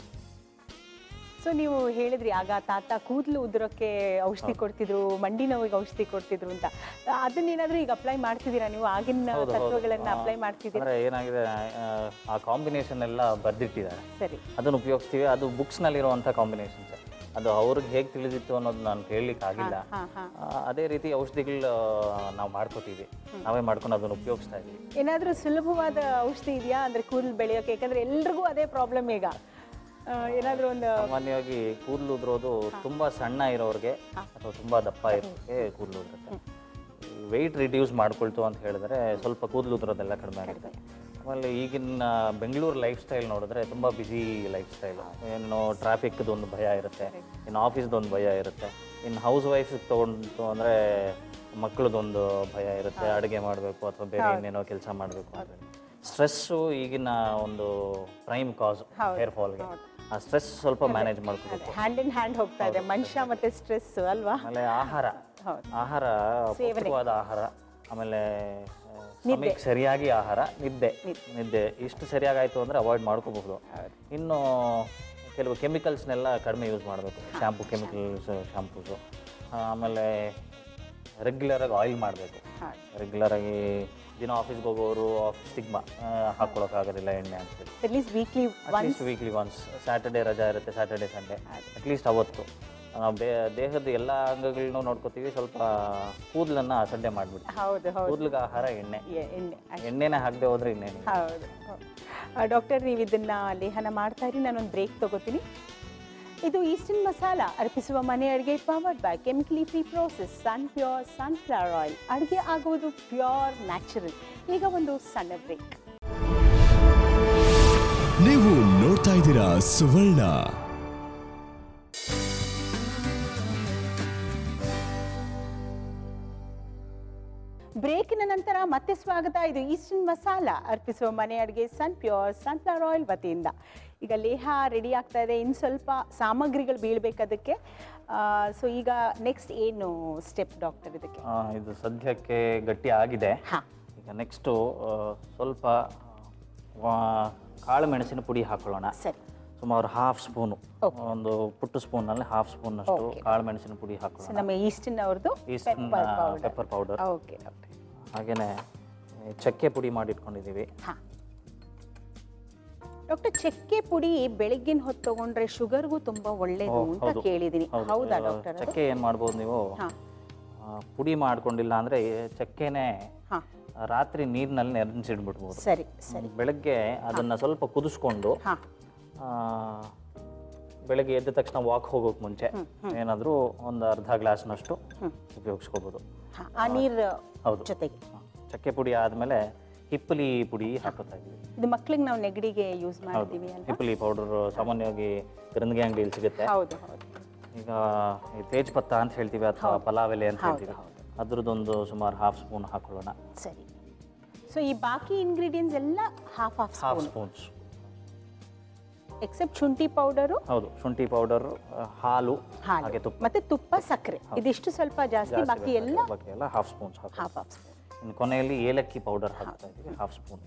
Speaker 2: ಸೊ ನೀವು ಹೇಳಿದ್ರಿ ಆಗ ತಾತ ಕೂದಲು ಉದುರೋಕ್ಕೆ ಔಷಧಿ ಕೊಡ್ತಿದ್ರು ಮಂಡಿ ನೋವಿಗೆ ಔಷಧಿ ಕೊಡ್ತಿದ್ರು ಅಂತ ಅದನ್ನೇನಾದ್ರೂ ಈಗ ಅಪ್ಲೈ ಮಾಡ್ತಿದ್ದೀರಾ ನೀವು ಆಗಿನ
Speaker 3: ಹೌದು, ಹೌದು.
Speaker 2: ತತ್ವಗಳನ್ನ
Speaker 3: ಆ,
Speaker 2: ಅಪ್ಲೈ ಮಾಡ್ತಿದ್ದೀರಾ
Speaker 3: ಅಂದ್ರೆ ಏನಾಗಿದೆ ಆ, ಆ ಕಾಂಬಿನೇಷನ್ ಎಲ್ಲ ಬರ್ದಿಟ್ಟಿದ್ದಾರೆ
Speaker 2: ಸರಿ
Speaker 3: ಅದನ್ನು ಉಪಯೋಗಿಸ್ತೀವಿ ಅದು ಬುಕ್ಸ್ನಲ್ಲಿರುವಂಥ ಕಾಂಬಿನೇಷನ್ಸ್ ಅದು ಅವ್ರಿಗೆ ಹೇಗೆ ತಿಳಿದಿತ್ತು ಅನ್ನೋದು ನಾನು ಹೇಳಲಿಕ್ಕೆ ಆಗಿಲ್ಲ
Speaker 2: ಹಾ ಹಾ
Speaker 3: ಆ, ಅದೇ ರೀತಿ ಔಷಧಿಗಳು ನಾವು ಮಾಡ್ಕೋತೀವಿ ನಾವೇ ಮಾಡ್ಕೊಂಡು ಅದನ್ನು ಉಪಯೋಗಿಸ್ತಾ ಇದ್ದೀವಿ
Speaker 2: ಏನಾದ್ರೂ ಸುಲಭವಾದ ಔಷಧಿ ಇದೆಯಾ ಅಂದ್ರೆ ಕೂದಲು ಬೆಳೆಯೋಕೆ ಯಾಕಂದ್ರೆ ಎಲ್ರಿಗೂ ಅದೇ ಪ್ರಾಬ್ಲಮ್ ಈಗ ಆ, ಏನಾದ್ರೂ ಒಂದು
Speaker 3: ಸಾಮಾನ್ಯವಾಗಿ ಕೂದಲು ಉದ್ರೋದು ತುಂಬಾ ಸಣ್ಣ ಇರೋರಿಗೆ ಅಥವಾ ತುಂಬಾ ದಪ್ಪ ಇರೋರಿಗೆ ಕೂದಲು ಉದುರುತ್ತೆ ವೆಯ್ಟ್ ರಿಡ್ಯೂಸ್ ಮಾಡ್ಕೊಳ್ತು ಅಂತ ಹೇಳಿದ್ರೆ ಸ್ವಲ್ಪ ಕೂದಲು ಉದುರೋದೆಲ್ಲ ಕಡಿಮೆ ಆಗುತ್ತೆ ಆಮೇಲೆ ಈಗಿನ ಬೆಂಗಳೂರು ಲೈಫ್ ಸ್ಟೈಲ್ ನೋಡಿದ್ರೆ ತುಂಬಾ ಬ್ಯುಸಿ ಲೈಫ್ ಸ್ಟೈಲ್ ಏನು ಟ್ರಾಫಿಕ್ದು ಒಂದು ಭಯ ಇರುತ್ತೆ ಇನ್ನು ಆಫೀಸ್ದು ಒಂದು ಭಯ ಇರುತ್ತೆ ಇನ್ನು ಹೌಸ್ ವೈಫ್ ತಗೊಂಡು ಅಂದರೆ ಮಕ್ಕಳದೊಂದು ಭಯ ಇರುತ್ತೆ ಅಡುಗೆ ಮಾಡಬೇಕು ಅಥವಾ ಬೇರೆ ಇನ್ನೇನೋ ಕೆಲಸ ಮಾಡಬೇಕು ಅಂತ ಸ್ಟ್ರೆಸ್ಸು ಈಗಿನ ಒಂದು ಪ್ರೈಮ್ ಕಾಸ್ ಹೇರ್ ಫಾಲ್ಗೆ ಆ ಸ್ಟ್ರೆಸ್ ಸ್ವಲ್ಪ ಮ್ಯಾನೇಜ್ ಮಾಡ್ಕೋಬೇಕು
Speaker 2: ಹ್ಯಾಂಡ್ ಇನ್ ಹ್ಯಾಂಡ್ ಹೋಗ್ತಾ ಇದೆ ಮನುಷ್ಯ ಮತ್ತೆ ಸ್ಟ್ರೆಸ್ ಅಲ್ವಾ
Speaker 3: ಆಮೇಲೆ ಆಹಾರ
Speaker 2: ಹೌದು.
Speaker 3: ಆಹಾರ ಪೌಷ್ಟಿಕವಾದ ಆಹಾರ ಆಮೇಲೆ ಆ, ಸಮಯಕ್ಕೆ ಸರಿಯಾಗಿ ಆಹಾರ ನಿದ್ದೆ ನಿದ್ದೆ ಇಷ್ಟು ಸರಿಯಾಗಾಯ್ತು ಅಂದರೆ ಅವಾಯ್ಡ್ ಮಾಡ್ಕೋಬಹುದು ಇನ್ನು ಕೆಲವು ಕೆಮಿಕಲ್ಸ್ನೆಲ್ಲ ಕಡಿಮೆ ಯೂಸ್ ಮಾಡಬೇಕು ಶಾಂಪು ಕೆಮಿಕಲ್ಸ್ ಶಾಂಪೂಸು ಆಮೇಲೆ ರೆಗ್ಯುಲರಾಗಿ ಆಯಿಲ್ ಮಾಡಬೇಕು
Speaker 2: ಹೌದು.
Speaker 3: ರೆಗ್ಯುಲರಾಗಿ ದಿನ ಆಫೀಸ್ಗೆ ಹೋಗೋರು ಆಫೀಸ್ ಸ್ಟಿಗ್ಮಾ ಹಾಕ್ಕೊಳಕ್ಕಾಗೋದಿಲ್ಲ ಎಣ್ಣೆ ಅಂತೇಳಿ
Speaker 2: at least weekly
Speaker 3: at least weekly once Saturday ರಜಾ ಇರುತ್ತೆ ಸ್ಯಾಟರ್ಡೇ ಸಂಡೇ ಅಟ್ಲೀಸ್ಟ್ ಅವತ್ತು ನಾವು ಬೇ ದೇಹದ ಎಲ್ಲ ಅಂಗಗಳನ್ನೂ ನೋಡ್ಕೋತೀವಿ ಸ್ವಲ್ಪ ಕೂದಲನ್ನ ಅಸಡ್ಡೆ ಮಾಡಿಬಿಡ್ತೀವಿ
Speaker 2: ಹೌದು ಹೌದು
Speaker 3: ಕೂದಲಿಗೆ ಆಹಾರ ಎಣ್ಣೆ
Speaker 2: ಎ- ಎಣ್ಣೆ ಅಷ್ಟೇ.
Speaker 3: ಎಣ್ಣೆನೇ ಹಾಕದೆ ಹೋದ್ರೆ ಇನ್ನೇನು
Speaker 2: ಹೌದು ಡಾಕ್ಟರ್ ನೀವು ಇದನ್ನ ಲೇಹನ ಮಾಡ್ತಾ ಇರಿ ನಾನೊಂದು ಬ್ರೇಕ್ ತಗೋತೀನಿ ಇದು ಈಸ್ಟರ್ನ್ ಮಸಾಲ ಅರ್ಪಿಸುವ ಮನೆ ಅಡುಗೆ powered by chemically free process sun pure sunflower oil ಅಡುಗೆ ಆಗುವುದು ಪ್ಯೂರ್ ನ್ಯಾಚುರಲ್ ಈಗ ಒಂದು ಸಣ್ಣ ಬ್ರೇಕ್
Speaker 1: ನೀವು ನೋಡ್ತಾ ಇದ್ದೀರಾ ಸುವರ್ಣ
Speaker 2: ಬ್ರೇಕಿನ ನಂತರ ಮತ್ತೆ ಸ್ವಾಗತ ಇದು ಈಸ್ಟರ್ನ್ ಮಸಾಲ ಅರ್ಪಿಸುವ ಮನೆ ಅಡುಗೆ ಸನ್ ಪ್ಯೂರ್ ಸನ್ಫ್ಲವರ್ ಆಯಿಲ್ ವತಿಯಿಂದ ಈಗ ಲೇಹ ರೆಡಿ ಆಗ್ತಾ ಇದೆ ಇನ್ನು ಸ್ವಲ್ಪ ಸಾಮಗ್ರಿಗಳು ಬೀಳ್ಬೇಕು ಅದಕ್ಕೆ ಸೊ ಈಗ ನೆಕ್ಸ್ಟ್ ಏನು ಸ್ಟೆಪ್ ಡಾಕ್ಟರ್ ಇದಕ್ಕೆ
Speaker 3: ಆ, ಇದು ಸದ್ಯಕ್ಕೆ ಗಟ್ಟಿ ಆಗಿದೆ
Speaker 2: ಹಾಂ
Speaker 3: ಈಗ ನೆಕ್ಸ್ಟು ಸ್ವಲ್ಪ ಆ, ಕಾಳು ಮೆಣಸಿನ ಪುಡಿ ಹಾಕೊಳ್ಳೋಣ
Speaker 2: ಸರಿ
Speaker 3: ಸುಮಾರು ಹಾಫ್ ಸ್ಪೂನು ಒಂದು ಪುಟ್ಟು ಸ್ಪೂನಲ್ಲಿ ಹಾಫ್ ಸ್ಪೂನಷ್ಟು ಕಾಳು ಮೆಣಸಿನ ಪುಡಿ
Speaker 2: ಸೊ
Speaker 3: ಹಾಕೊಳ್ಳೋಣ
Speaker 2: ನಮ್ಮ ಈಸ್ಟರ್ನ್ ಅವ್ರದ್ದು
Speaker 3: Eastern
Speaker 2: pepper powder
Speaker 3: pepper powder
Speaker 2: okay doctor
Speaker 3: ಹಾಗೆಯೇ ಚಕ್ಕೆ ಪುಡಿ ಮಾಡಿಟ್ಕೊಂಡಿದ್ದೀವಿ
Speaker 2: ಹಾಂ ಡಾಕ್ಟರ್ ಚಕ್ಕೆ ಪುಡಿ ಬೆಳಗ್ಗಿನ ಹೊತ್ತು ತಗೊಂಡ್ರೆ ಶುಗರ್ಗೂ ತುಂಬಾ ಒಳ್ಳೇದು ಅಂತ
Speaker 3: ಹೌದು.
Speaker 2: ಕೇಳಿದೀನಿ
Speaker 3: ಹೌದು.
Speaker 2: ಹೌದಾ
Speaker 3: ಆ,
Speaker 2: ಡಾಕ್ಟರ್
Speaker 3: ಚಕ್ಕೆ ಏನು ಮಾಡ್ಬೋದು ನೀವು
Speaker 2: ಹಾಂ
Speaker 3: ಆ, ಪುಡಿ ಮಾಡ್ಕೊಂಡಿಲ್ಲ ಅಂದರೆ ಚಕ್ಕೆನೇ
Speaker 2: ಹಾಂ
Speaker 3: ರಾತ್ರಿ ನೀರಿನಲ್ಲಿ ನೆನೆಸಿಡ್ಬಿಡ್ಬೋದು
Speaker 2: ಸರಿ ಸರಿ
Speaker 3: ಬೆಳಗ್ಗೆ ಅದನ್ನು ಸ್ವಲ್ಪ ಕುದಿಸ್ಕೊಂಡು
Speaker 2: ಹಾಂ
Speaker 3: ಆ, ಬೆಳಗ್ಗೆ ಎದ್ದ ತಕ್ಷಣ ವಾಕ್ ಹೋಗೋಕೆ ಮುಂಚೆ ಏನಾದರೂ ಒಂದು ಅರ್ಧ ಗ್ಲಾಸ್ನಷ್ಟು ಉಪಯೋಗಿಸ್ಕೋಬೋದು
Speaker 2: ಹಾಂ ಆ ನೀರು
Speaker 3: ಹೌದು
Speaker 2: ಜೊತೆಗೆ
Speaker 3: ಹ. ಚಕ್ಕೆ ಪುಡಿ ಆದಮೇಲೆ ಹಿಪ್ಪಲಿ ಪುಡಿ ಹಾಕೋತಾ ಇದ್ದೀವಿ
Speaker 2: ಇದು ಮಕ್ಳಿಗೆ ನಾವು ನೆಗಡಿಗೆ ಯೂಸ್ ಮಾಡ್ತೀವಿ ಅಲ್ವಾ
Speaker 3: ಹಿಪ್ಪಲಿ ಪೌಡರ್ ಸಾಮಾನ್ಯವಾಗಿ ಗರಂದಿಗೆ ಅಂಗಡಿಯಲ್ಲಿ ಸಿಗುತ್ತೆ
Speaker 2: ಹೌದು ಹೌದು
Speaker 3: ಈಗ ಈ ತೇಜ್ ಪತ್ತ ಅಂತ ಹೇಳ್ತೀವಿ ಅಥವಾ ಪಲಾವ್ ಎಲೆ ಅಂತ ಹೇಳ್ತೀವಿ ಅದ್ರದ್ದೊಂದು ಸುಮಾರು ಹಾಫ್ ಸ್ಪೂನ್ ಹಾಕೊಳ್ಳೋಣ
Speaker 2: ಸರಿ ಸೊ ಈ ಬಾಕಿ ಇಂಗ್ರೀಡಿಯೆಂಟ್ಸ್ ಎಲ್ಲ half half
Speaker 3: half
Speaker 2: spoon
Speaker 3: spoons
Speaker 2: except ಶುಂಠಿ ಪೌಡರು
Speaker 3: ಹೌದು ಶುಂಠಿ ಪೌಡರ್ ಹಾಲು
Speaker 2: ಹಾಲು
Speaker 3: ಹಾಗೆ ತುಪ್ಪ
Speaker 2: ಮತ್ತೆ ತುಪ್ಪ ಸಕ್ಕರೆ ಇದಿಷ್ಟು ಸ್ವಲ್ಪ ಜಾಸ್ತಿ ಬಾಕಿ ಎಲ್ಲ
Speaker 3: ಬಾಕಿ ಎಲ್ಲ ಹಾಫ್ ಸ್ಪೂನ್ಸ್ ಹಾಕಿ
Speaker 2: ಹಾಫ್ ಹಾಫ್ ಸ್ಪೂನ್
Speaker 3: ಇನ್ನು ಕೊನೆಯಲ್ಲಿ ಏಲಕ್ಕಿ ಪೌಡರ್ ಹಾಕ್ತಾ ಇದ್ದೀವಿ ಹಾಫ್ ಸ್ಪೂನ್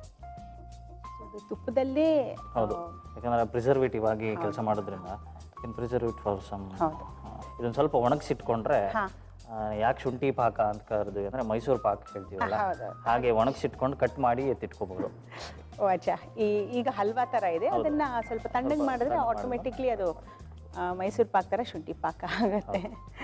Speaker 2: ಇದು ತುಪ್ಪದಲ್ಲೇ
Speaker 3: ಹೌದು ಯಾಕಂದ್ರೆ ಪ್ರಿಸರ್ವೇಟಿವ್ ಆಗಿ ಕೆಲಸ ಮಾಡೋದ್ರಿಂದ ಇನ್ ಪ್ರಿಸರ್ವೇಟಿವ್ ಫಾರ್ ಸಮ್
Speaker 2: ಹೌದು.
Speaker 3: ಇದೊಂದು ಸ್ವಲ್ಪ ಒಣಗಿಸಿಟ್ಕೊಂಡ್ರೆ
Speaker 2: ಹಾ.
Speaker 3: ಯಾಕೆ ಶುಂಠಿ ಪಾಕ ಅಂತ ಕರೆದ್ವಿ ಅಂದ್ರೆ ಮೈಸೂರು ಪಾಕ ಹೇಳ್ತೀವಲ್ಲ
Speaker 2: ಹೌದು.
Speaker 3: ಹಾಗೆ ಒಣಗಿಸಿಟ್ಕೊಂಡು ಕಟ್ ಮಾಡಿ ಎತ್ತಿಟ್ಕೋಬಹುದು
Speaker 2: ಓ ಅಚ್ಚಾ ಈ ಈಗ ಹಲ್ವಾ ಥರ ಇದೆ ಅದನ್ನ ಸ್ವಲ್ಪ ತಣ್ಣಗೆ ಮಾಡಿದ್ರೆ ಆಟೋಮೆಟಿಕ್ಲಿ ಅದು ಆ, ಮೈಸೂರು ಪಾಕ್ ಥರ ಶುಂಠಿ ಪಾಕ ಆಗುತ್ತೆ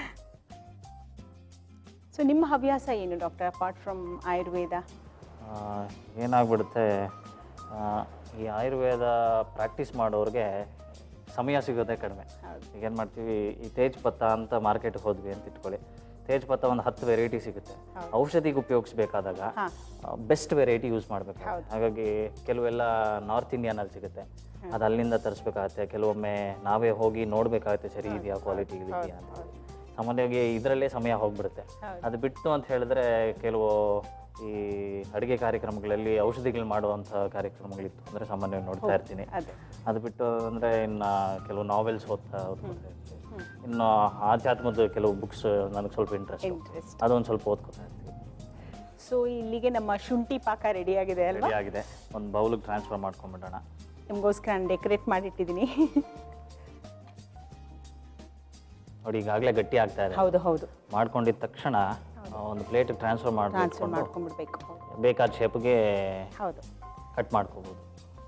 Speaker 2: ಸೊ ನಿಮ್ಮ ಹವ್ಯಾಸ ಏನು ಡಾಕ್ಟರ್ ಅಪಾರ್ಟ್ ಫ್ರಮ್ ಆಯುರ್ವೇದ
Speaker 3: ಏನಾಗ್ಬಿಡುತ್ತೆ ಆ, ಈ ಆಯುರ್ವೇದ ಪ್ರಾಕ್ಟೀಸ್ ಮಾಡೋರಿಗೆ ಸಮಯ ಸಿಗೋದೇ ಕಡಿಮೆ
Speaker 2: ಹೌದು.
Speaker 3: ಈಗ ಏನು ಮಾಡ್ತೀವಿ ಈ ತೇಜ್ ಪತ್ತ ಅಂತ ಮಾರ್ಕೆಟ್ಗೆ ಹೋದ್ವಿ ಅಂತ ಇಟ್ಕೊಳ್ಳಿ ತೇಜ್ ಪತ್ತ ಒಂದು ಹತ್ತು ವೆರೈಟಿ ಸಿಗುತ್ತೆ ಔಷಧಿಗೆ ಉಪಯೋಗಿಸ್ಬೇಕಾದಾಗ
Speaker 2: ಹಾ.
Speaker 3: ಬೆಸ್ಟ್ ವೆರೈಟಿ ಯೂಸ್ ಮಾಡಬೇಕು ಹಾಗಾಗಿ ಕೆಲವೆಲ್ಲ ನಾರ್ತ್ ಇಂಡಿಯನಲ್ಲಿ ಸಿಗುತ್ತೆ ಅದು ಅಲ್ಲಿಂದ ತರಿಸ್ಬೇಕಾಗತ್ತೆ ಕೆಲವೊಮ್ಮೆ ನಾವೇ ಹೋಗಿ ನೋಡಬೇಕಾಗತ್ತೆ ಸರಿ ಇದೆಯಾ ಕ್ವಾಲಿಟಿ ಇದೆಯಾ ಅಂತ ಹೇಳಿ. ಸಾಮಾನ್ಯವಾಗಿ ಇದರಲ್ಲೇ ಸಮಯ ಹೋಗ್ಬಿಡುತ್ತೆ ಅದು ಬಿಟ್ಟು ಅಂತ ಹೇಳಿದ್ರೆ ಕೆಲವು ಈ ಅಡುಗೆ ಕಾರ್ಯಕ್ರಮಗಳಲ್ಲಿ ಔಷಧಿಗಳು ಮಾಡುವಂಥ ಕಾರ್ಯಕ್ರಮಗಳಿತ್ತು ಅಂದರೆ ಸಾಮಾನ್ಯವಾಗಿ ನೋಡ್ತಾ ಇರ್ತೀನಿ
Speaker 2: ಅದೇ
Speaker 3: ಅದು ಬಿಟ್ಟು ಅಂದರೆ ಇನ್ನು ಕೆಲವು ನಾವೆಲ್ಸ್ ಓದ್ತಾ ಓದ್ಕೊತಾ ಇರ್ತೀವಿ ಇನ್ನು ಆಧ್ಯಾತ್ಮದ ಕೆಲವು ಬುಕ್ಸ್ ನನಗೆ ಸ್ವಲ್ಪ ಇಂಟ್ರೆಸ್ಟ್
Speaker 2: ಇಂಟ್ರೆಸ್ಟ್
Speaker 3: ಅದೊಂದು ಸ್ವಲ್ಪ ಓದ್ಕೊತಾ ಇರ್ತೀವಿ
Speaker 2: ಸೊ ಇಲ್ಲಿಗೆ ನಮ್ಮ ಶುಂಠಿ ಪಾಕ ರೆಡಿ ಆಗಿದೆ ಅಲ್ವಾ
Speaker 3: ರೆಡಿ ಆಗಿದೆ ಒಂದು ಬೌಲಿಗೆ ಟ್ರಾನ್ಸ್ಫರ್ ಮಾಡ್ಕೊಂಡ್ಬಿಡೋಣ
Speaker 2: ನಿಮಗೋಸ್ಕರ ನಾನು ಡೆಕೋರೇಟ್ ಮಾಡಿಟ್ಟಿದ್ದೀನಿ
Speaker 3: ನೋಡಿ ಈಗಾಗಲೇ ಗಟ್ಟಿ ಆಗ್ತಾ ಇದೆ
Speaker 2: ಹೌದು ಹೌದು
Speaker 3: ಮಾಡ್ಕೊಂಡಿದ್ದ ತಕ್ಷಣ ಒಂದು ಪ್ಲೇಟಿಗೆ ಟ್ರಾನ್ಸ್ಫರ್
Speaker 2: ಟ್ರಾನ್ಸ್ಫರ್
Speaker 3: ಮಾಡ್ಕೊಂಡು
Speaker 2: ಮಾಡ್ಕೊಂಡ್ಬಿಡ್ಬೇಕು
Speaker 3: ಬೇಕಾದ ಶೇಪ್ಗೆ
Speaker 2: ಹೌದು
Speaker 3: ಕಟ್ ಮಾಡ್ಕೋಬೋದು